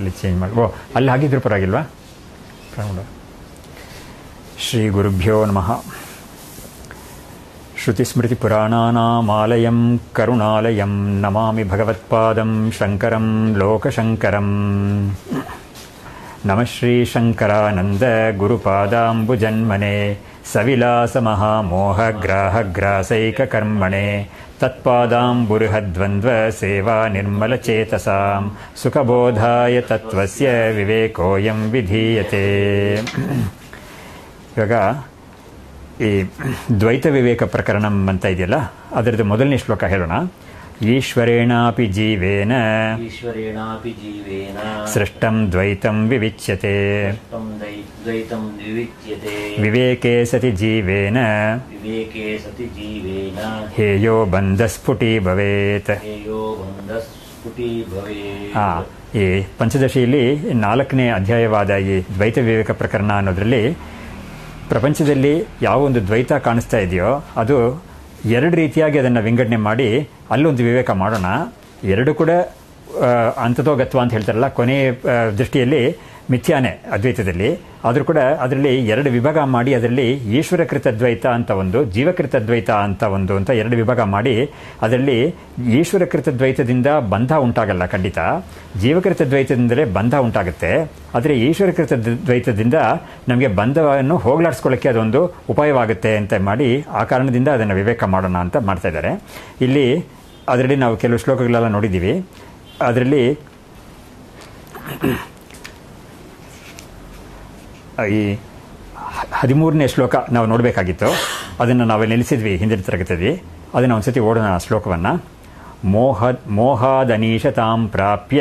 ಅಲ್ಲಿ ಚೇಂಜ್ ಮಾಡಿ ಓ ಅಲ್ಲಿ ಹಾಗಿದ್ರು ಪರವಾಗಿಲ್ವಾ ಪ್ರಾರಂಭ. ಶ್ರೀ ಗುರುಭ್ಯೋ ನಮಃ श्रुतिस्मृतिपुराणानामालयं करुणालयं नमामि भगवत्पादं शङ्करं लोकशङ्करम् नमः श्रीशङ्करानन्द गुरुपादाम्बुजन्मने सविलासमहामोहग्राहग्रासैककर्मणे तत्पादाम्बुरुहद्वन्द्वसेवा निर्मलचेतसां सुखबोधाय तत्त्वस्य विवेकोऽयं विधीयते ಇವಾಗ ಈ ದ್ವೈತ ವಿವೇಕ ಪ್ರಕರಣಂ ಅಂತ ಇದೆಯಲ್ಲ ಅದರದ್ದು ಮೊದಲನೇ ಶ್ಲೋಕ ಹೇಳೋಣ ಈಶ್ವರೇಣಾಪಿ ಜೀವೇನ ಈಶ್ವರೇಣಾಪಿ ಜೀವೇನ ಸೃಷ್ಟಂ ದ್ವೈತಂ ವಿವಿಚ್ಯತೆ तं दै- द्वैतं द्विविच्यते ವಿವೇಕೆ ಸತಿ ಜೀವೇನ विवेके सति जीवेन ಹೇಯೋ ಬಂಧಸ್ಫುಟಿ ಭವೇತ್ हेयो बन्धस्फुटी भवेत् ಆ ಈ ಪಂಚದಶಿಯಲ್ಲಿ ನಾಲ್ಕನೇ ಅಧ್ಯಾಯವಾದ ಈ ದ್ವೈತ ವಿವೇಕ ಪ್ರಕರಣ ಅನ್ನೋದ್ರಲ್ಲಿ ಪ್ರಪಂಚದಲ್ಲಿ ಯಾವ ಒಂದು ದ್ವೈತ ಕಾಣಿಸ್ತಾ ಇದೆಯೋ ಅದು ಎರಡು ರೀತಿಯಾಗಿ ಅದನ್ನು ವಿಂಗಡಣೆ ಮಾಡಿ ಅಲ್ಲೊಂದು ವಿವೇಕ ಮಾಡೋಣ ಎರಡು ಕೂಡ ಆ, ಅಂತತೋಗತ್ವ ಅಂತ ಹೇಳ್ತಾರಲ್ಲ ಕೊನೆ ಆ, ದೃಷ್ಟಿಯಲ್ಲಿ ಮಿಥ್ಯಾನೆ ಅದ್ವೈತದಲ್ಲಿ ಆದರೂ ಕೂಡ ಅದರಲ್ಲಿ ಎರಡು ವಿಭಾಗ ಮಾಡಿ ಅದರಲ್ಲಿ ಈಶ್ವರಕೃತ ದ್ವೈತ ಅಂತ ಒಂದು ಜೀವಕೃತ ದ್ವೈತ ಅಂತ ಒಂದು ಅಂತ ಎರಡು ವಿಭಾಗ ಮಾಡಿ ಅದರಲ್ಲಿ ಈಶ್ವರಕೃತ ದ್ವೈತದಿಂದ ಬಂಧ ಉಂಟಾಗಲ್ಲ ಖಂಡಿತ ಜೀವಕೃತ ದ್ವೈತದಿಂದಲೇ ಬಂಧ ಉಂಟಾಗುತ್ತೆ ಆದರೆ ಈಶ್ವರಕೃತ ದ್- ದ್ವೈತದಿಂದ ನಮಗೆ ಬಂಧವನ್ನು ಹೋಗಲಾಡಿಸ್ಕೊಳ್ಳೋಕ್ಕೆ ಅದೊಂದು ಉಪಾಯವಾಗುತ್ತೆ ಅಂತ ಮಾಡಿ ಆ ಕಾರಣದಿಂದ ಅದನ್ನು ವಿವೇಕ ಮಾಡೋಣ ಅಂತ ಮಾಡ್ತಾ ಇದ್ದಾರೆ ಇಲ್ಲಿ ಅದರಲ್ಲಿ ನಾವು ಕೆಲವು ಶ್ಲೋಕಗಳೆಲ್ಲ ನೋಡಿದ್ದೀವಿ ಅದರಲ್ಲಿ ಈ ಹ- ಹದಿಮೂರನೇ ಶ್ಲೋಕ ನಾವು ನೋಡಬೇಕಾಗಿತ್ತು ಅದನ್ನು ನಾವು ನಿಲ್ಲಿಸಿದ್ವಿ ಹಿಂದಿನ ತರಗತಿಯಲ್ಲಿ ಅದನ್ನು ಒಂದ್ಸತಿ ಓಡೋಣ ಆ ಶ್ಲೋಕವನ್ನು ಮೋಹ ಮೋಹಾದನೀಶತಾಂ ಪ್ರಾಪ್ಯ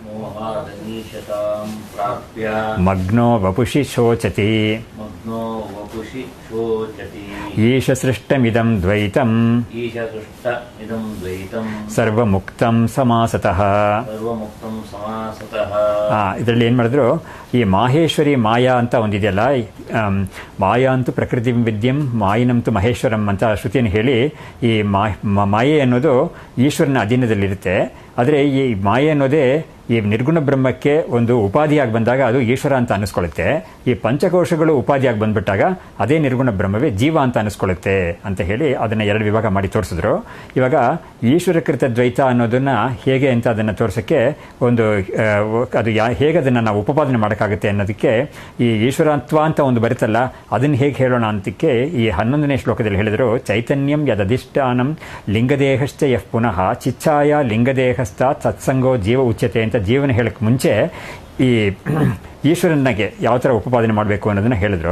मोहादनीशतां प्राप्य ಮಗ್ನೋ ವಪುಷಿ ಶೋಚತಿ मग्नो वपुषि शोचति ಈಶ ಸೃಷ್ಟಮಿದಂ ದ್ವೈತಂ ईशसृष्ट इदं द्वैतं ಸರ್ವಮುಕ್ತಂ ಸಮಾಸತಃ सर्वमुक्तं समासतः ಆ, ಇದರಲ್ಲಿ ಏನು ಮಾಡಿದ್ರು ಈ ಮಾಹೇಶ್ವರಿ ಮಾಯಾ ಅಂತ ಒಂದಿದೆಯಲ್ಲ ಆಮ್, ಮಾಯಾ ಅಂತೂ ಪ್ರಕೃತಿ ವಿದ್ಯಂ ಮಾಯಿನಂತು ಮಹೇಶ್ವರಂ ಅಂತ ಶ್ರುತಿಯನ್ನು ಹೇಳಿ ಈ ಮಾ- ಮ- ಮಾಯೆ ಅನ್ನೋದು ಈಶ್ವರನ ಅಧೀನದಲ್ಲಿರುತ್ತೆ ಆದರೆ ಈ ಮಾಯೆ ಅನ್ನೋದೇ ಈ ನಿರ್ಗುಣ ಬ್ರಹ್ಮಕ್ಕೆ ಒಂದು ಉಪಾಧಿಯಾಗಿ ಬಂದಾಗ ಅದು ಈಶ್ವರ ಅಂತ ಅನಿಸ್ಕೊಳ್ಳುತ್ತೆ ಈ ಪಂಚಕೋಶಗಳು ಉಪಾಧಿಯಾಗಿ ಬಂದ್ಬಿಟ್ಟಾಗ ಅದೇ ನಿರ್ಗುಣ ಬ್ರಹ್ಮವೇ ಜೀವ ಅಂತ ಅನಿಸ್ಕೊಳ್ಳುತ್ತೆ ಅಂತ ಹೇಳಿ ಅದನ್ನ ಎರಡು ವಿಭಾಗ ಮಾಡಿ ತೋರಿಸಿದ್ರು ಇವಾಗ ಈಶ್ವರಕೃತ ದ್ವೈತ ಅನ್ನೋದನ್ನ ಹೇಗೆ ಅಂತ ಅದನ್ನ ತೋರ್ಸಕ್ಕೆ ಒಂದು ಆ, ಅದು ಯಾ ಹೇಗೆ ಅದನ್ನ ನಾವು ಉಪಪಾದನೆ ಮಾಡೋಕ್ಕಾಗುತ್ತೆ ಅನ್ನೋದಕ್ಕೆ ಈ ಈಶ್ವರತ್ವ ಅಂತ ಒಂದು ಬರುತ್ತಲ್ಲ ಅದನ್ನ ಹೇಗೆ ಹೇಳೋಣ ಅಂತಕ್ಕೆ ಈ ಹನ್ನೊಂದನೇ ಶ್ಲೋಕದಲ್ಲಿ ಹೇಳಿದ್ರು ಚೈತನ್ಯಂ ಯದಧಿಷ್ಠಾನಂ ಲಿಂಗದೇಹಶ್ಚ ಯಃ ಪುನಃ ಚಿಚ್ಛಾಯ ಲಿಂಗದೇಹಸ್ಥ ಸತ್ಸಂಗೋ ಜೀವ ಉಚ್ಯತೆ ಅಂತ ಜೀವನ ಹೇಳಕ್ ಮುಂಚೆ ಈ ಈಶ್ವರನಿಗೆ ಯಾವ ಥರ ಉಪಪಾದನೆ ಮಾಡಬೇಕು ಅನ್ನೋದನ್ನ ಹೇಳಿದ್ರು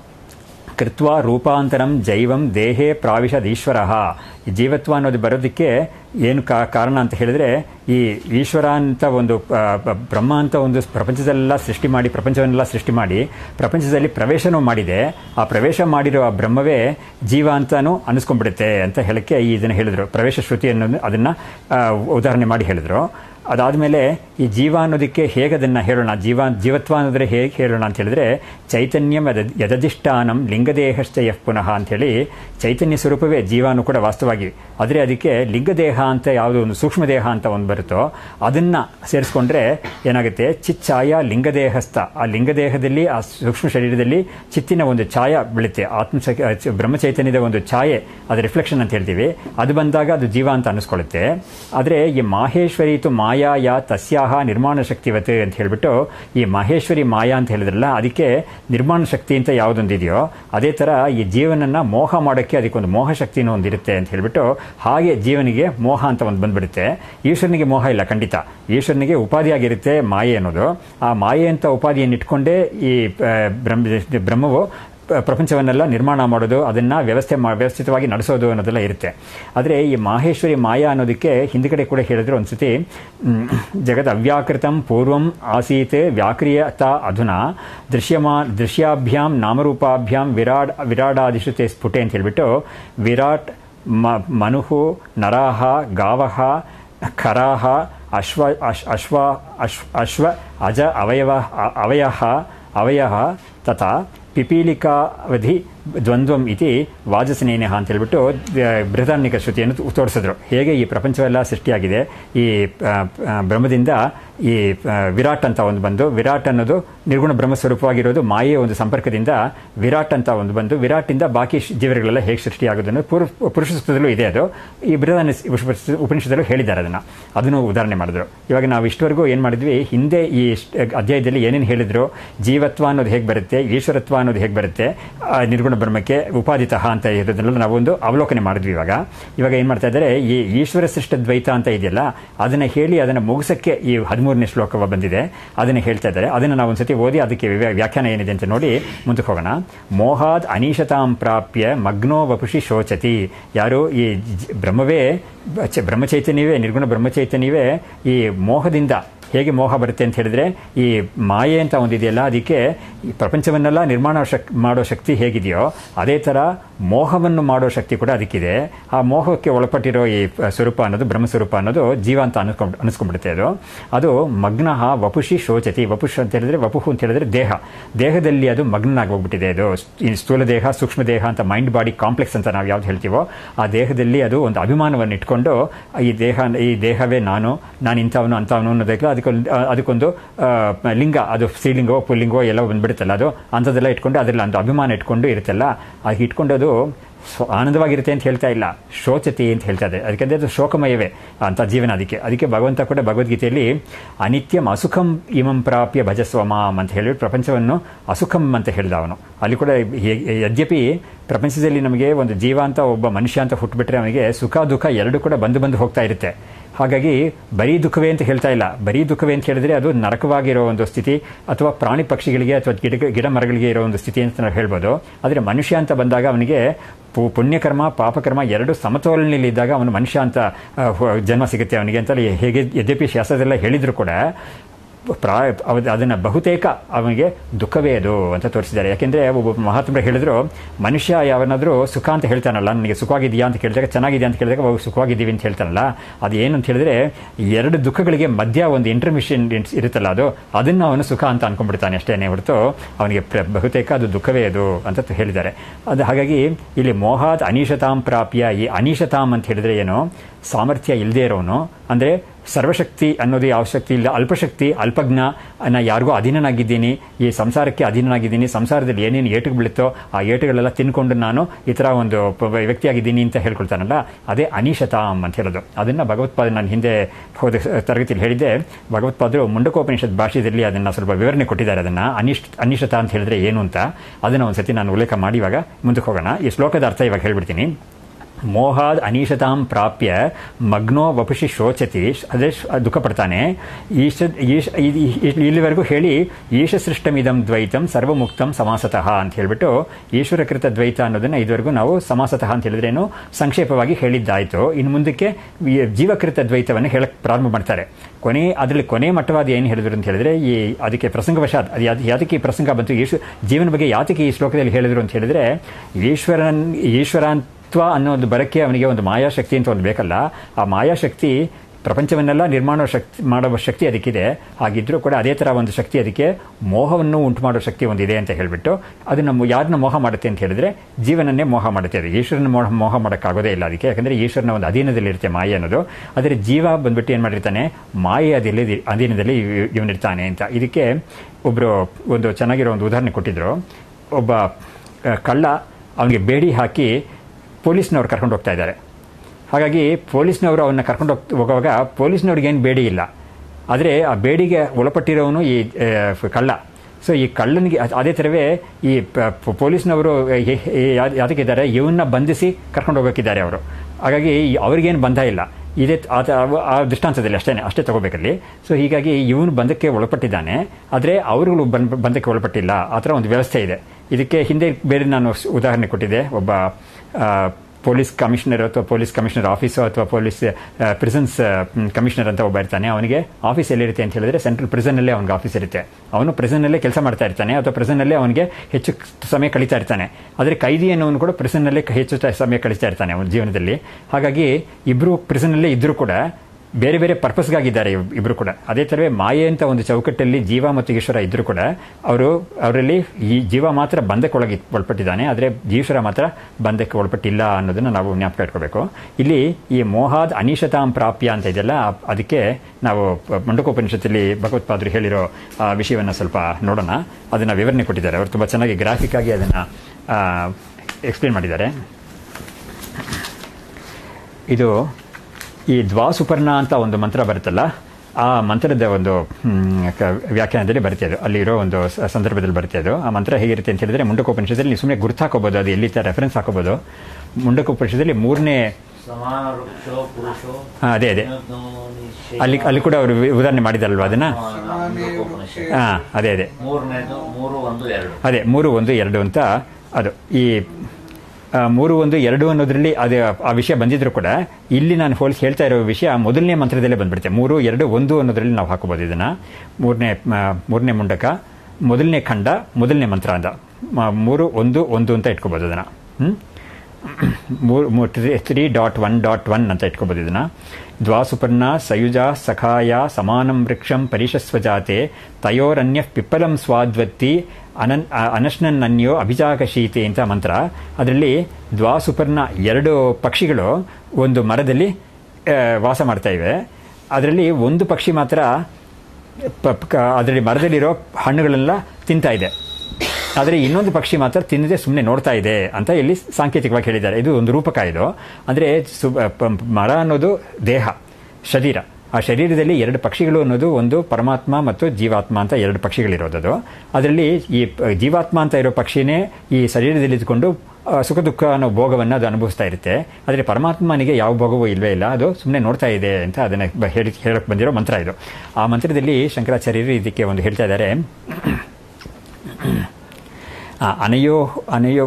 ಕೃತ್ವಾ ರೂಪಾಂತರಂ ಜೈವಂ ದೇಹೇ ಪ್ರಾವಿಶದೀಶ್ವರ ಈ ಜೀವತ್ವ ಅನ್ನೋದು ಬರೋದಕ್ಕೆ ಏನು ಕಾ- ಕಾರಣ ಅಂತ ಹೇಳಿದ್ರೆ ಈ ಈಶ್ವರ ಅಂತ ಒಂದು ಆ, ಬ- ಬ್ರಹ್ಮ ಅಂತ ಒಂದು ಪ್ರಪಂಚದಲ್ಲೆಲ್ಲ ಸೃಷ್ಟಿ ಮಾಡಿ ಪ್ರಪಂಚವನ್ನೆಲ್ಲ ಸೃಷ್ಟಿ ಮಾಡಿ ಪ್ರಪಂಚದಲ್ಲಿ ಪ್ರವೇಶನೂ ಮಾಡಿದೆ ಆ ಪ್ರವೇಶ ಮಾಡಿರೋ ಆ ಬ್ರಹ್ಮವೇ ಜೀವ ಅಂತಾನು ಅನಿಸ್ಕೊಂಡ್ಬಿಡುತ್ತೆ ಅಂತ ಹೇಳಕ್ಕೆ ಈ ಇದನ್ನು ಹೇಳಿದ್ರು ಪ್ರವೇಶ ಶ್ರುತಿ ಅನ್ನೋದು ಅದನ್ನ ಆ, ಉದಾಹರಣೆ ಮಾಡಿ ಹೇಳಿದ್ರು ಅದಾದಮೇಲೆ ಈ ಜೀವ ಅನ್ನೋದಕ್ಕೆ ಹೇಗೆ ಅದನ್ನ ಹೇಳೋಣ ಜೀವ ಜೀವತ್ವ ಅನ್ನೋದ್ರೆ ಹೇಗೆ ಹೇಳೋಣ ಅಂತ ಹೇಳಿದ್ರೆ ಚೈತನ್ಯಂ ಯದ ಯದಧಿಷ್ಠಾನಂ ಲಿಂಗದೇಹಶ್ಚ ಯಃ ಪುನಃ ಅಂತ ಹೇಳಿ ಚೈತನ್ಯ ಸ್ವರೂಪವೇ ಜೀವಾನು ಕೂಡ ವಾಸ್ತವಾಗಿ ಆದರೆ ಅದಕ್ಕೆ ಲಿಂಗದೇಹ ಅಂತ ಯಾವುದೋ ಒಂದು ಸೂಕ್ಷ್ಮ ದೇಹ ಅಂತ ಒಂದು ಬರುತ್ತೋ ಅದನ್ನ ಸೇರಿಸ್ಕೊಂಡ್ರೆ ಏನಾಗುತ್ತೆ ಚಿಚ್ಛಾಯ ಲಿಂಗದೇಹಸ್ಥ ಆ ಲಿಂಗದೇಹದಲ್ಲಿ ಆ ಸೂಕ್ಷ್ಮ ಶರೀರದಲ್ಲಿ ಚಿತ್ತಿನ ಒಂದು ಛಾಯ ಬೀಳುತ್ತೆ ಆತ್ಮ ಬ್ರಹ್ಮಚೈತನ್ಯದ ಒಂದು ಛಾಯೆ ಅದು ರಿಫ್ಲೆಕ್ಷನ್ ಅಂತ ಹೇಳ್ತೀವಿ ಅದು ಬಂದಾಗ ಅದು ಜೀವ ಅಂತ ಅನಿಸ್ಕೊಳ್ಳುತ್ತೆ ಆದರೆ ಈ ಮಾಹೇಶ್ವರಿ ತು ಮಾಯಾ ಯಾ ತಸ್ಯಾಹ ನಿರ್ಮಾಣ ಶಕ್ತಿವತ್ ಅಂತ ಹೇಳ್ಬಿಟ್ಟು ಈ ಮಾಹೇಶ್ವರಿ ಮಾಯಾ ಅಂತ ಹೇಳಿದ್ರಲ್ಲ ಅದಕ್ಕೆ ನಿರ್ಮಾಣ ಶಕ್ತಿ ಅಂತ ಯಾವುದೊಂದಿದೆಯೋ ಅದೇ ತರ ಈ ಜೀವನನ್ನ ಮೋಹ ಮಾಡೋಕ್ಕೆ ಅದಕ್ಕೊಂದು ಮೋಹ ಶಕ್ತಿನೂ ಒಂದಿರುತ್ತೆ ಅಂತ ಹೇಳ್ಬಿಟ್ಟು ಹಾಗೆ ಜೀವನಿಗೆ ಮೋಹ ಅಂತ ಒಂದು ಬಂದ್ಬಿಡುತ್ತೆ ಈಶ್ವರನಿಗೆ ಮೋಹ ಇಲ್ಲ ಖಂಡಿತ ಈಶ್ವರನಿಗೆ ಉಪಾಧಿಯಾಗಿರುತ್ತೆ ಮಾಯೆ ಅನ್ನೋದು ಆ ಮಾಯೆ ಅಂತ ಉಪಾಧಿಯನ್ನು ಇಟ್ಕೊಂಡೇ ಈ ಆ, ಬ್ರಹ್ಮ ಬ್ರಹ್ಮವು ಪ- ಪ್ರಪಂಚವನ್ನೆಲ್ಲ ನಿರ್ಮಾಣ ಮಾಡೋದು ಅದನ್ನ ವ್ಯವಸ್ಥೆ ಮಾ- ವ್ಯವಸ್ಥಿತವಾಗಿ ನಡೆಸೋದು ಅನ್ನೋದೆಲ್ಲ ಇರುತ್ತೆ ಆದರೆ ಈ ಮಾಹೇಶ್ವರಿ ಮಾಯಾ ಅನ್ನೋದಕ್ಕೆ ಹಿಂದ್ಗಡೆ ಕೂಡ ಹೇಳಿದ್ರು ಒಂದ್ಸತಿ ಮ್, ಜಗದ್ ಅವ್ಯಾಕೃತಂ ಪೂರ್ವಂ ಆಸೀತ್ ವ್ಯಾಕ್ರಿಯತ ಅಧುನಾ ದೃಶ್ಯಮಾ ದೃಶ್ಯಾಭ್ಯಾಂ ನಾಮರೂಪಾಭ್ಯಾಂ ವಿರಾಡ್ ವಿರಾಡಾದಿಶು ತೇ ಸ್ಫುಟೆ ಅಂತ ಹೇಳ್ಬಿಟ್ಟು ವಿರಾಟ್ ಮ ಮನುಹು ನರಾಹ ಗಾವಹ ಖರಾಹ ಅಶ್ವ ಅಶ್ ಅಶ್ವ ಅಶ್ವ ಅಶ್ವ ಅಜ ಅವಯವ ಅವಯ ಅವಯ ತಥಾ ಪಿಪೀಲಿಕಾವಧಿ ದ್ವಂದ್ವಂ ಇತಿ ವಾಜಸನೇನಹ ಅಂತ ಹೇಳ್ಬಿಟ್ಟು ಬೃಹದಾರಣಿಕ ಶ್ರುತಿಯನ್ನು ತು- ತೋರಿಸಿದ್ರು ಹೇಗೆ ಈ ಪ್ರಪಂಚವೆಲ್ಲ ಸೃಷ್ಟಿಯಾಗಿದೆ ಈ ಆ, ಆ, ಬ್ರಹ್ಮದಿಂದ ಈ ಆ, ವಿರಾಟ್ ಅಂತ ಒಂದು ಬಂದು ವಿರಾಟ್ ಅನ್ನೋದು ನಿರ್ಗುಣ ಬ್ರಹ್ಮ ಸ್ವರೂಪವಾಗಿರೋದು ಮಾಯೆಯ ಒಂದು ಸಂಪರ್ಕದಿಂದ ವಿರಾಟ್ ಅಂತ ಒಂದು ಬಂದು ವಿರಾಟಿಂದ ಬಾಕಿ ಶ್- ಜೀವರುಗಳೆಲ್ಲ ಹೇಗೆ ಸೃಷ್ಟಿಯಾಗೋದನ್ನು ಪುರು ಪುರುಷ ಸೂಕ್ತದಲ್ಲೂ ಇದೆ ಅದು ಈ ಬೃಹದಾರಣ್ಯ ಉಪನಿಷತ್- ಉಪನಿಷತ್ತಲ್ಲೂ ಹೇಳಿದ್ದಾರೆ ಅದನ್ನ ಅದನ್ನು ಉದಾಹರಣೆ ಮಾಡಿದ್ರು ಇವಾಗ ನಾವು ಇಷ್ಟವರೆಗೂ ಏನ್ ಮಾಡಿದ್ವಿ ಹಿಂದೆ ಈ ಸ್ಟ್- ಅಧ್ಯಾಯದಲ್ಲಿ ಏನೇನು ಹೇಳಿದ್ರು ಜೀವತ್ವ ಅನ್ನೋದು ಹೇಗೆ ಬರುತ್ತೆ ಈಶ್ವರತ್ವ ಅನ್ನೋದು ಹೇಗೆ ಬರುತ್ತೆ ಆ ನಿರ್ಗುಣ ಬ್ರಹ್ಮಕ್ಕೆ ಉಪಾದಿತಃ ಅಂತ ಇರೋದನ್ನೆಲ್ಲ ನಾವು ಒಂದು ಅವಲೋಕನೆ ಮಾಡಿದ್ವಿ ಇವಾಗ ಇವಾಗ ಏನ್ ಮಾಡ್ತಾ ಇದ್ದಾರೆ ಈ ಈಶ್ವರ ಸೃಷ್ಟ ದ್ವೈತ ಅಂತ ಇದೆಯಲ್ಲ ಅದನ್ನ ಹೇಳಿ ಅದನ್ನ ಮುಗಿಸಕ್ಕೆ ಈ ಹದಿಮೂರನೇ ಶ್ಲೋಕವ ಬಂದಿದೆ ಅದನ್ನ ಹೇಳ್ತಾ ಇದ್ದಾರೆ ಅದನ್ನ ನಾವು ಒಂದ್ಸತಿ ಓದಿ ಅದಕ್ಕೆ ವ್ಯ- ವ್ಯಾಖ್ಯಾನ ಏನಿದೆ ಅಂತ ನೋಡಿ ಮುಂದಕ್ಕೆ ಹೋಗೋಣ ಮೋಹಾದ್ ಅನೀಶತಾಂ ಪ್ರಾಪ್ಯ ಮಗ್ನೋ ವಪುಷಿ ಶೋಚತಿ ಯಾರು ಈ ಜ- ಬ್ರಹ್ಮವೇ ಚ- ಬ್ರಹ್ಮಚೈತನ್ಯವೇ ನಿರ್ಗುಣ ಬ್ರಹ್ಮಚೈತನ್ಯವೇ ಈ ಮೋಹದಿಂದ ಹೇಗೆ ಮೋಹ ಬರುತ್ತೆ ಅಂತ ಹೇಳಿದ್ರೆ ಈ ಮಾಯೆ ಅಂತ ಒಂದಿದೆಯಲ್ಲ ಅದಕ್ಕೆ ಈ ಪ್ರಪಂಚವನ್ನೆಲ್ಲ ನಿರ್ಮಾಣ ಶಕ್ ಮಾಡೋ ಶಕ್ತಿ ಹೇಗಿದೆಯೋ ಅದೇ ಥರ ಮೋಹವನ್ನು ಮಾಡೋ ಶಕ್ತಿ ಕೂಡ ಅದಕ್ಕಿದೆ ಆ ಮೋಹಕ್ಕೆ ಒಳಪಟ್ಟಿರೋ ಈ ಸ್ವರೂಪ ಅನ್ನೋದು ಬ್ರಹ್ಮ ಸ್ವರೂಪ ಅನ್ನೋದು ಜೀವ ಅಂತ ಅನಿಸ್ಕೊಂಡ್ ಅನಿಸ್ಕೊಂಡ್ಬಿಡುತ್ತೆ ಅದು ಅದು ಮಗ್ನಃ ವಪುಷಿ ಶೋಚತಿ ವಪುಷ್ ಅಂತ ಹೇಳಿದ್ರೆ ವಪುಹು ಅಂತ ಹೇಳಿದ್ರೆ ದೇಹ ದೇಹದಲ್ಲಿ ಅದು ಮಗ್ನಾಗಿ ಹೋಗ್ಬಿಟ್ಟಿದೆ ಅದು ಈ ಸ್ಥೂಲ ದೇಹ ಸೂಕ್ಷ್ಮ ದೇಹ ಅಂತ ಮೈಂಡ್ ಬಾಡಿ ಕಾಂಪ್ಲೆಕ್ಸ್ ಅಂತ ನಾವು ಯಾವ್ದು ಹೇಳ್ತೀವೋ ಆ ದೇಹದಲ್ಲಿ ಅದು ಒಂದು ಅಭಿಮಾನವನ್ನು ಇಟ್ಕೊಂಡು ಈ ದೇಹ ಈ ದೇಹವೇ ನಾನು ನಾನು ಇಂಥವನು ಅಂಥವನು ಅನ್ನೋದಕ್ಕೆ ಅದಕ್ಕೊಂದು ಅದಕ್ಕೊಂದು ಆ, ಲಿಂಗ ಅದು ಸ್ತ್ರೀಲಿಂಗವೋ ಪುಲ್ಲಿಂಗವೋ ಎಲ್ಲ ಬಂದ್ಬಿಡುತ್ತಲ್ಲ ಅದು ಅಂಥದ್ದೆಲ್ಲ ಇಟ್ಕೊಂಡು ಅದರಲ್ಲಿ ಒಂದು ಅಭಿಮಾನ ಇಟ್ಕೊಂಡು ಇರುತ್ತಲ್ಲ ಅದು ಇಟ್ಕೊಂಡು ಅದು ಸ್ವ- ಆನಂದವಾಗಿರುತ್ತೆ ಅಂತ ಹೇಳ್ತಾ ಇಲ್ಲ ಶೋಚತಿ ಅಂತ ಹೇಳ್ತಾ ಇದೆ ಅದಕ್ಕೆ ಅದು ಶೋಕಮಯವೇ ಅಂತ ಜೀವನ ಅದಕ್ಕೆ ಅದಕ್ಕೆ ಭಗವಂತ ಕೂಡ ಭಗವದ್ಗೀತೆಯಲ್ಲಿ ಅನಿತ್ಯಂ ಅಸುಖಂ ಇಮಂ ಪ್ರಾಪ್ಯ ಭಜಸ್ವಮಾಂ ಅಂತ ಹೇಳಿ ಪ್ರಪಂಚವನ್ನು ಅಸುಖಂ ಅಂತ ಹೇಳಿದ ಅವನು ಅಲ್ಲಿ ಕೂಡ ಹೇ- ಯದ್ಯಪಿ ಪ್ರಪಂಚದಲ್ಲಿ ನಮಗೆ ಒಂದು ಜೀವ ಅಂತ ಒಬ್ಬ ಮನುಷ್ಯ ಅಂತ ಹುಟ್ಟುಬಿಟ್ರೆ ಅವನಿಗೆ ಸುಖ ದುಃಖ ಎರಡು ಕೂಡ ಬಂದು ಬಂದು ಹೋಗ್ತಾ ಇರುತ್ತೆ ಹಾಗಾಗಿ ಬರೀ ದುಃಖವೇ ಅಂತ ಹೇಳ್ತಾ ಇಲ್ಲ ಬರೀ ದುಃಖವೇ ಅಂತ ಹೇಳಿದ್ರೆ ಅದು ನರಕವಾಗಿರೋ ಒಂದು ಸ್ಥಿತಿ ಅಥವಾ ಪ್ರಾಣಿ ಪಕ್ಷಿಗಳಿಗೆ ಅಥವಾ ಗಿಡ ಗಿಡ ಮರಗಳಿಗೆ ಇರೋ ಒಂದು ಸ್ಥಿತಿ ಅಂತ ನಾವು ಹೇಳ್ಬೋದು ಆದರೆ ಮನುಷ್ಯ ಅಂತ ಬಂದಾಗ ಅವನಿಗೆ ಪು- ಪುಣ್ಯಕರ್ಮ ಪಾಪಕರ್ಮ ಎರಡು ಸಮತೋಲನೆಯಲ್ಲಿ ಇದ್ದಾಗ ಅವನು ಮನುಷ್ಯ ಅಂತ ಆ, ಹೊ- ಜನ್ಮ ಸಿಗುತ್ತೆ ಅವನಿಗೆ ಅಂತ ಹೇಗೆ ಯದ್ಯಪಿ ಶಾಸ್ತ್ರದೆಲ್ಲ ಹೇಳಿದ್ರು ಕೂಡ ಪ್ರಾಯ ಅವ- ಅದನ್ನ ಬಹುತೇಕ ಅವನಿಗೆ ದುಃಖವೇ ಅದು ಅಂತ ತೋರಿಸಿದ್ದಾರೆ ಯಾಕೆಂದ್ರೆ ಒಬ್ಬ ಮಹಾತ್ಮರು ಹೇಳಿದ್ರು ಮನುಷ್ಯ ಯಾವನಾದ್ರೂ ಸುಖ ಅಂತ ಹೇಳ್ತಾನಲ್ಲ ನನಗೆ ಸುಖವಾಗಿದೆಯಾ ಅಂತ ಕೇಳಿದಾಗ ಚೆನ್ನಾಗಿದೆ ಅಂತ ಕೇಳಿದಾಗ ಅವು ಸುಖವಾಗಿದ್ದೀವಿ ಅಂತ ಹೇಳ್ತಾನಲ್ಲ ಅದು ಏನು ಅಂತ ಹೇಳಿದ್ರೆ ಎರಡು ದುಃಖಗಳಿಗೆ ಮಧ್ಯ ಒಂದು ಇಂಟರ್ಮಿಷನ್ ಇರುತ್ತಲ್ಲ ಅದು ಅದನ್ನ ಅವನು ಸುಖ ಅಂತ ಅನ್ಕೊಂಡ್ಬಿಡ್ತಾನೆ ಅಷ್ಟೇನೆ ಹೊರತು ಅವನಿಗೆ ಪ್ರ- ಬಹುತೇಕ ಅದು ದುಃಖವೇ ಅದು ಅಂತ ಹೇಳಿದ್ದಾರೆ ಅದು ಹಾಗಾಗಿ ಇಲ್ಲಿ ಮೋಹಾತ್ ಅನೀಶತಾಂ ಪ್ರಾಪ್ಯ ಈ ಅನೀಶತಾಂ ಅಂತ ಹೇಳಿದ್ರೆ ಏನು ಸಾಮರ್ಥ್ಯ ಇಲ್ಲದೆ ಇರೋನು ಅಂದ್ರೆ ಸರ್ವಶಕ್ತಿ ಅನ್ನೋದು ಯಾವ ಶಕ್ತಿ ಇಲ್ಲ ಅಲ್ಪಶಕ್ತಿ ಅಲ್ಪಜ್ಞ ನಾ ಯಾರಿಗೂ ಅಧೀನನಾಗಿದ್ದೀನಿ ಈ ಸಂಸಾರಕ್ಕೆ ಅಧೀನನಾಗಿದ್ದೀನಿ ಸಂಸಾರದಲ್ಲಿ ಏನೇನು ಏಟುಗಳು ಬೀಳುತ್ತೋ ಆ ಏಟುಗಳೆಲ್ಲ ತಿನ್ಕೊಂಡು ನಾನು ಈ ಥರ ಒಂದು ಪ- ವ್ಯಕ್ತಿಯಾಗಿದ್ದೀನಿ ಅಂತ ಹೇಳ್ಕೊಳ್ತಾನಲ್ಲ ಅದೇ ಅನಿಶತಾಂ ಅಂತ ಹೇಳೋದು ಅದನ್ನ ಭಗವತ್ಪಾದ ನಾನು ಹಿಂದೆ ಹೋದ ತರಗತಿಯಲ್ಲಿ ಹೇಳಿದ್ದೆ ಭಗವತ್ಪಾದರು ಮುಂಡಕೋಪನಿಷತ್ ಭಾಷೆಯಲ್ಲಿ ಅದನ್ನ ಸ್ವಲ್ಪ ವಿವರಣೆ ಕೊಟ್ಟಿದ್ದಾರೆ ಅದನ್ನ ಅನಿಷ್ಟ ಅನಿಶತ ಅಂತ ಹೇಳಿದ್ರೆ ಏನು ಅಂತ ಅದನ್ನ ಒಂದ್ಸತಿ ನಾನು ಉಲ್ಲೇಖ ಮಾಡಿ ಇವಾಗ ಮುಂದಕ್ಕೆ ಹೋಗೋಣ ಈ ಶ್ಲೋಕದ ಅರ್ಥ ಇವಾಗ ಹೇಳ್ಬಿಡ್ತೀನಿ ಮೋಹಾದ್ ಅನೀಶತಾಂ ಪ್ರಾಪ್ಯ ಮಗ್ನೋ ವಪುಷಿ ಶೋಚತಿ ಅದೇ ಶ್- ದುಃಖ ಪಡ್ತಾನೆ ಈಶ ಈಶ ಇ- ಇ- ಇಲ್ಲಿವರೆಗೂ ಹೇಳಿ ಈಶ ಸೃಷ್ಟಮಿದಂ ದ್ವೈತಂ ಸರ್ವಮುಕ್ತಂ ಸಮಾಸತಃ ಅಂತ ಹೇಳ್ಬಿಟ್ಟು ಈಶ್ವರಕೃತ ದ್ವೈತ ಅನ್ನೋದನ್ನ ಇದುವರೆಗೂ ನಾವು ಸಮಾಸತಃ ಅಂತ ಹೇಳಿದ್ರೇನು ಸಂಕ್ಷೇಪವಾಗಿ ಹೇಳಿದ್ದಾಯ್ತು ಇನ್ನು ಮುಂದಕ್ಕೆ ಈ ಜೀವಕೃತ ದ್ವೈತವನ್ನು ಹೇಳಕ್ ಪ್ರಾರಂಭ ಮಾಡ್ತಾರೆ ಕೊನೆ ಅದರಲ್ಲಿ ಕೊನೆ ಮಟ್ಟವಾದ ಏನು ಹೇಳಿದ್ರು ಅಂತ ಹೇಳಿದ್ರೆ ಈ ಅದಕ್ಕೆ ಪ್ರಸಂಗವಶಾತ್ ಅದು ಯಾವ್ದು- ಯಾತಕ್ಕೆ ಈ ಪ್ರಸಂಗ ಬಂತು ಈಶ್ವ ಜೀವನ ಬಗ್ಗೆ ಯಾತಕ್ಕೆ ಈ ಶ್ಲೋಕದಲ್ಲಿ ಹೇಳಿದ್ರು ಅಂತ ಹೇಳಿದ್ರೆ ಈಶ್ವರನ್ ಈಶ್ವರಾಂತ್ವ ಅನ್ನೋದು ಬರಕ್ಕೆ ಅವನಿಗೆ ಒಂದು ಮಾಯಾಶಕ್ತಿ ಅಂತ ಒಂದು ಬೇಕಲ್ಲ ಆ ಮಾಯಾಶಕ್ತಿ ಪ್ರಪಂಚವನ್ನೆಲ್ಲ ನಿರ್ಮಾಣ ಶಕ್ತಿ ಮಾಡುವ ಶಕ್ತಿ ಅದಕ್ಕಿದೆ ಹಾಗಿದ್ರೂ ಕೂಡ ಅದೇ ತರ ಒಂದು ಶಕ್ತಿ ಅದಕ್ಕೆ ಮೋಹವನ್ನು ಉಂಟು ಮಾಡೋ ಶಕ್ತಿ ಒಂದಿದೆ ಅಂತ ಹೇಳ್ಬಿಟ್ಟು ಅದು ನಮ್ಮ ಯಾರನ್ನ ಮೋಹ ಮಾಡುತ್ತೆ ಅಂತ ಹೇಳಿದ್ರೆ ಜೀವನನ್ನೇ ಮೋಹ ಮಾಡುತ್ತೆ ಅದು ಈಶ್ವರನ ಮೋಹ ಮೋಹ ಮಾಡೋಕ್ಕಾಗೋದೇ ಇಲ್ಲ ಅದಕ್ಕೆ ಯಾಕಂದ್ರೆ ಈಶ್ವರನ ಒಂದು ಅಧೀನದಲ್ಲಿರುತ್ತೆ ಮಾಯೆ ಅನ್ನೋದು ಆದರೆ ಜೀವ ಬಂದ್ಬಿಟ್ಟು ಏನ್ ಮಾಡಿರ್ತಾನೆ ಮಾಯೆ ಅದಿಲ್ಲ ಅಧೀನದಲ್ಲಿ ಇವ್- ಇವನಿರ್ತಾನೆ ಅಂತ ಇದಕ್ಕೆ ಒಬ್ರು ಒಂದು ಚೆನ್ನಾಗಿರೋ ಒಂದು ಉದಾಹರಣೆ ಕೊಟ್ಟಿದ್ರು ಒಬ್ಬ ಆ, ಕಳ್ಳ ಅವನಿಗೆ ಬೇಡಿ ಹಾಕಿ ಪೊಲೀಸ್ನವ್ರು ಕರ್ಕೊಂಡು ಹೋಗ್ತಾ ಇದ್ದಾರೆ ಹಾಗಾಗಿ ಪೊಲೀಸ್ನವರು ಅವನ್ನ ಕರ್ಕೊಂಡು ಹೋಗ್ ಹೋಗುವಾಗ ಪೊಲೀಸ್ನವ್ರಿಗೆ ಏನು ಬೇಡಿ ಇಲ್ಲ ಆದರೆ ಆ ಬೇಡಿಗೆ ಒಳಪಟ್ಟಿರೋನು ಈ ಆ, ಕಳ್ಳ ಸೊ ಈ ಕಳ್ಳನಿಗೆ ಅದ್- ಅದೇ ಥರವೇ ಈ ಪ- ಪ- ಪೊಲೀಸ್ನವರು ಹೆ- ಹೆ- ಯಾ- ಯಾತಕ್ಕಿದ್ದಾರೆ ಇವನ್ನ ಬಂಧಿಸಿ ಕರ್ಕೊಂಡು ಹೋಗೋಕ್ಕಿದ್ದಾರೆ ಅವರು ಹಾಗಾಗಿ ಈ- ಅವ್ರಿಗೇನು ಬಂಧ ಇಲ್ಲ ಇದೇ ಆತ ಅವ- ಆ ದೃಷ್ಟಾಂತದಲ್ಲಿ ಅಷ್ಟೇ ಅಷ್ಟೇ ತಗೋಬೇಕಲ್ಲಿ ಸೊ ಹೀಗಾಗಿ ಇವನು ಬಂಧಕ್ಕೆ ಒಳಪಟ್ಟಿದ್ದಾನೆ ಆದರೆ ಅವರುಗಳು ಬಂದ್ ಬಂಧಕ್ಕೆ ಒಳಪಟ್ಟಿಲ್ಲ ಆ ಥರ ಒಂದು ವ್ಯವಸ್ಥೆ ಇದೆ ಇದಕ್ಕೆ ಹಿಂದೆ ಬೇರೆ ನಾನು ಸ್- ಉದಾಹರಣೆ ಕೊಟ್ಟಿದ್ದೆ ಒಬ್ಬ ಆ, ಪೊಲೀಸ್ ಕಮಿಷನರ್ ಅಥವಾ ಪೊಲೀಸ್ ಕಮಿಷನರ್ ಆಫೀಸು ಅಥವಾ ಪೊಲೀಸ್ ಪ್ರಿಸನ್ಸ್ ಕಮಿಷನರ್ ಅಂತ ಒಬ್ಬ ಇರ್ತಾನೆ ಅವನಿಗೆ ಆಫೀಸ್ ಎಲ್ಲಿರುತ್ತೆ ಅಂತ ಹೇಳಿದ್ರೆ ಸೆಂಟ್ರಲ್ ಪ್ರಿಸನ್ನಲ್ಲೇ ಅವನಿಗೆ ಆಫೀಸ್ ಇರುತ್ತೆ ಅವನು ಪ್ರಿಸನ್ನಲ್ಲೇ ಕೆಲಸ ಮಾಡ್ತಾ ಇರ್ತಾನೆ ಅಥವಾ ಪ್ರಿಸನ್ನಲ್ಲೇ ಅವನಿಗೆ ಹೆಚ್ಚು ಸಮಯ ಕಳೀತಾ ಇರ್ತಾನೆ ಆದರೆ ಕೈದಿ ಅನ್ನೋನು ಕೂಡ ಪ್ರಿಸನ್ನಲ್ಲೇ ಹೆಚ್ಚು ಟ- ಸಮಯ ಕಳಿಸ್ತಾ ಇರ್ತಾನೆ ಅವನ ಜೀವನದಲ್ಲಿ ಹಾಗಾಗಿ ಇಬ್ರು ಪ್ರಿಸನ್ನಲ್ಲೇ ಇದ್ರೂ ಕೂಡ ಬೇರೆ ಬೇರೆ ಪರ್ಪಸ್ಗಾಗಿದ್ದಾರೆ ಇವ್- ಇಬ್ರು ಕೂಡ ಅದೇ ತರವೇ ಮಾಯೆ ಅಂತ ಒಂದು ಚೌಕಟ್ಟಲ್ಲಿ ಜೀವ ಮತ್ತು ಈಶ್ವರ ಇದ್ರು ಕೂಡ ಅವರು ಅವರಲ್ಲಿ ಈ ಜೀವ ಮಾತ್ರ ಬಂಧಕ್ಕೊಳಗೆ ಒಳಪಟ್ಟಿದ್ದಾನೆ ಆದರೆ ಈಶ್ವರ ಮಾತ್ರ ಬಂಧಕ್ಕೆ ಒಳಪಟ್ಟಿಲ್ಲ ಅನ್ನೋದನ್ನ ನಾವು ಜ್ಞಾಪಕ ಇಟ್ಕೋಬೇಕು ಇಲ್ಲಿ ಈ ಮೋಹಾದ್ ಅನಿಶತಾಂ ಪ್ರಾಪ್ಯ ಅಂತ ಇದೆಯಲ್ಲ ಆ- ಅದಕ್ಕೆ ನಾವು ಮಂಡಕೋಪನಿಷತ್ತಲ್ಲಿ ಭಗವತ್ಪಾದರು ಹೇಳಿರೋ ಆ ವಿಷಯವನ್ನ ಸ್ವಲ್ಪ ನೋಡೋಣ ಅದನ್ನ ವಿವರಣೆ ಕೊಟ್ಟಿದ್ದಾರೆ ಅವರು ತುಂಬಾ ಚೆನ್ನಾಗಿ ಗ್ರಾಫಿಕ್ ಆಗಿ ಅದನ್ನ ಎಕ್ಸ್ಪ್ಲೇನ್ ಮಾಡಿದ್ದಾರೆ ಇದು ಈ ದ್ವಾಸುಪರ್ಣ ಅಂತ ಒಂದು ಮಂತ್ರ ಬರುತ್ತಲ್ಲ ಆ ಮಂತ್ರದ ಒಂದು ಹ್ಮ್, ಕ- ವ್ಯಾಖ್ಯಾನದಲ್ಲಿ ಬರುತ್ತೆ ಅದು ಅಲ್ಲಿರೋ ಒಂದು ಸ- ಸಂದರ್ಭದಲ್ಲಿ ಬರುತ್ತೆ ಅದು ಆ ಮಂತ್ರ ಹೇಗಿರುತ್ತೆ ಅಂತ ಹೇಳಿದ್ರೆ ಮುಂಡಕೋಪನಿಷದಲ್ಲಿ ನೀವು ಸುಮ್ಮನೆ ಗುರ್ತು ಹಾಕೋಬಹುದು ಅದು ಎಲ್ಲಿ ರೆಫರೆನ್ಸ್ ಹಾಕೋಬಹುದು ಮುಂಡಕೋಪನಿಷದಲ್ಲಿ ಮೂರನೇ ಸಮಾನ ವೃಕ್ಷೋ ಪುರುಷೋ ಹಾ, ಅದೇ ಅದೇ ವಿನೋದ್ನೋ ನಿಶ್ಚಯ. ಅಲ್ಲಿ ಅಲ್ಲಿ ಕೂಡ ಅವರು ವಿ- ಉದಾಹರಣೆ ಮಾಡಿದಾರಲ್ವಾ ಅದನ್ನ ಆ, ಮುಂಡಕೋಪನಿಷತ್ತು. ಹಾ ಅದೇ ಅದೇ ಮೂರನೇದು ಮೂರು ಒಂದು ಎರಡು ಅದೇ ಮೂರು ಒಂದು ಎರಡು ಅಂತ ಅದು ಈ ಆ, ಮೂರು ಒಂದು ಎರಡು ಅನ್ನೋದ್ರಲ್ಲಿ ಅದು ಆ ವಿಷಯ ಬಂದಿದ್ರು ಕೂಡ ಇಲ್ಲಿ ನಾನು ಹೋಲಿಸಿ ಹೇಳ್ತಾ ಇರೋ ವಿಷಯ ಮೊದಲನೇ ಮಂತ್ರದಲ್ಲೇ ಬಂದ್ಬಿಡುತ್ತೆ ಮೂರು ಎರಡು ಒಂದು ಅನ್ನೋದ್ರಲ್ಲಿ ನಾವು ಹಾಕೋಬಹುದು ಇದನ್ನ ಮೂರನೇ ಆ, ಮೂರನೇ ಮುಂಡಕ ಮೊದಲನೇ ಖಂಡ ಮೊದಲನೇ ಮಂತ್ರ ಅಂತ ಮ- ಮೂರು ಒಂದು ಒಂದು ಅಂತ ಇಟ್ಕೋಬಹುದು ಅದನ್ನ hmm three dot one dot one ಅಂತ ಇಟ್ಕೋಬಹುದು ಇದನ್ನ ದ್ವಾಸುಪರ್ಣ ಸಯುಜ ಸಖಾಯ ಸಮಾನಂ ವೃಕ್ಷಂ ಪರಿಶಸ್ವಜಾತೆ ತಯೋರನ್ಯ ಪಿಪ್ಪಲಂ ಸ್ವಾದ್ವತ್ತಿ ಅನನ್ ಅನಶ್ನನ್ನನ್ಯೋ ಅಭಿಜಾಕಶೀತೆ ಅಂತ ಮಂತ್ರ ಅದರಲ್ಲಿ ದ್ವಾಸುಪರ್ಣ ಎರಡು ಪಕ್ಷಿಗಳು ಒಂದು ಮರದಲ್ಲಿ ಆ, ವಾಸ ಮಾಡ್ತಾ ಇವೆ ಅದರಲ್ಲಿ ಒಂದು ಪಕ್ಷಿ ಮಾತ್ರ ಪ- ಕ- ಅದರಲ್ಲಿ ಮರದಲ್ಲಿರೋ ಹಣ್ಣುಗಳೆಲ್ಲ ತಿಂತಾ ಇದೆ ಆದರೆ ಇನ್ನೊಂದು ಪಕ್ಷಿ ಮಾತ್ರ ತಿನ್ನದೆ ಸುಮ್ಮನೆ ನೋಡ್ತಾ ಇದೆ ಅಂತ ಇಲ್ಲಿ ಸಾಂಕೇತಿಕವಾಗಿ ಹೇಳಿದ್ದಾರೆ ಇದು ಒಂದು ರೂಪಕ ಇದು ಅಂದರೆ ಸು- ಪ- ಮರ ಅನ್ನೋದು ದೇಹ ಶರೀರ ಆ ಶರೀರದಲ್ಲಿ ಎರಡು ಪಕ್ಷಿಗಳು ಅನ್ನೋದು ಒಂದು ಪರಮಾತ್ಮ ಮತ್ತು ಜೀವಾತ್ಮ ಅಂತ ಎರಡು ಪಕ್ಷಿಗಳಿರೋದು ಅದರಲ್ಲಿ ಈ ಪ- ಜೀವಾತ್ಮ ಅಂತ ಇರೋ ಪಕ್ಷಿನೇ ಈ ಶರೀರದಲ್ಲಿ ಇದ್ಕೊಂಡು ಆ, ಸುಖ ದುಃಖ ಅನ್ನೋ ಭೋಗವನ್ನು ಅದು ಅನುಭವಿಸ್ತಾ ಇರುತ್ತೆ ಆದರೆ ಪರಮಾತ್ಮನಿಗೆ ಯಾವ ಭೋಗವೂ ಇಲ್ವೇ ಇಲ್ಲ ಅದು ಸುಮ್ಮನೆ ನೋಡ್ತಾ ಇದೆ ಅಂತ ಅದನ್ನ ಬ- ಹೇಳಿ ಹೇಳಕ್ ಬಂದಿರೋ ಮಂತ್ರ ಇದು ಆ ಮಂತ್ರದಲ್ಲಿ ಶಂಕರಾಚಾರ್ಯರು ಇದಕ್ಕೆ ಒಂದು ಹೇಳ್ತಾ ಇದ್ದಾರೆ ಆ, ಅನಯೋ ಅನಯೋ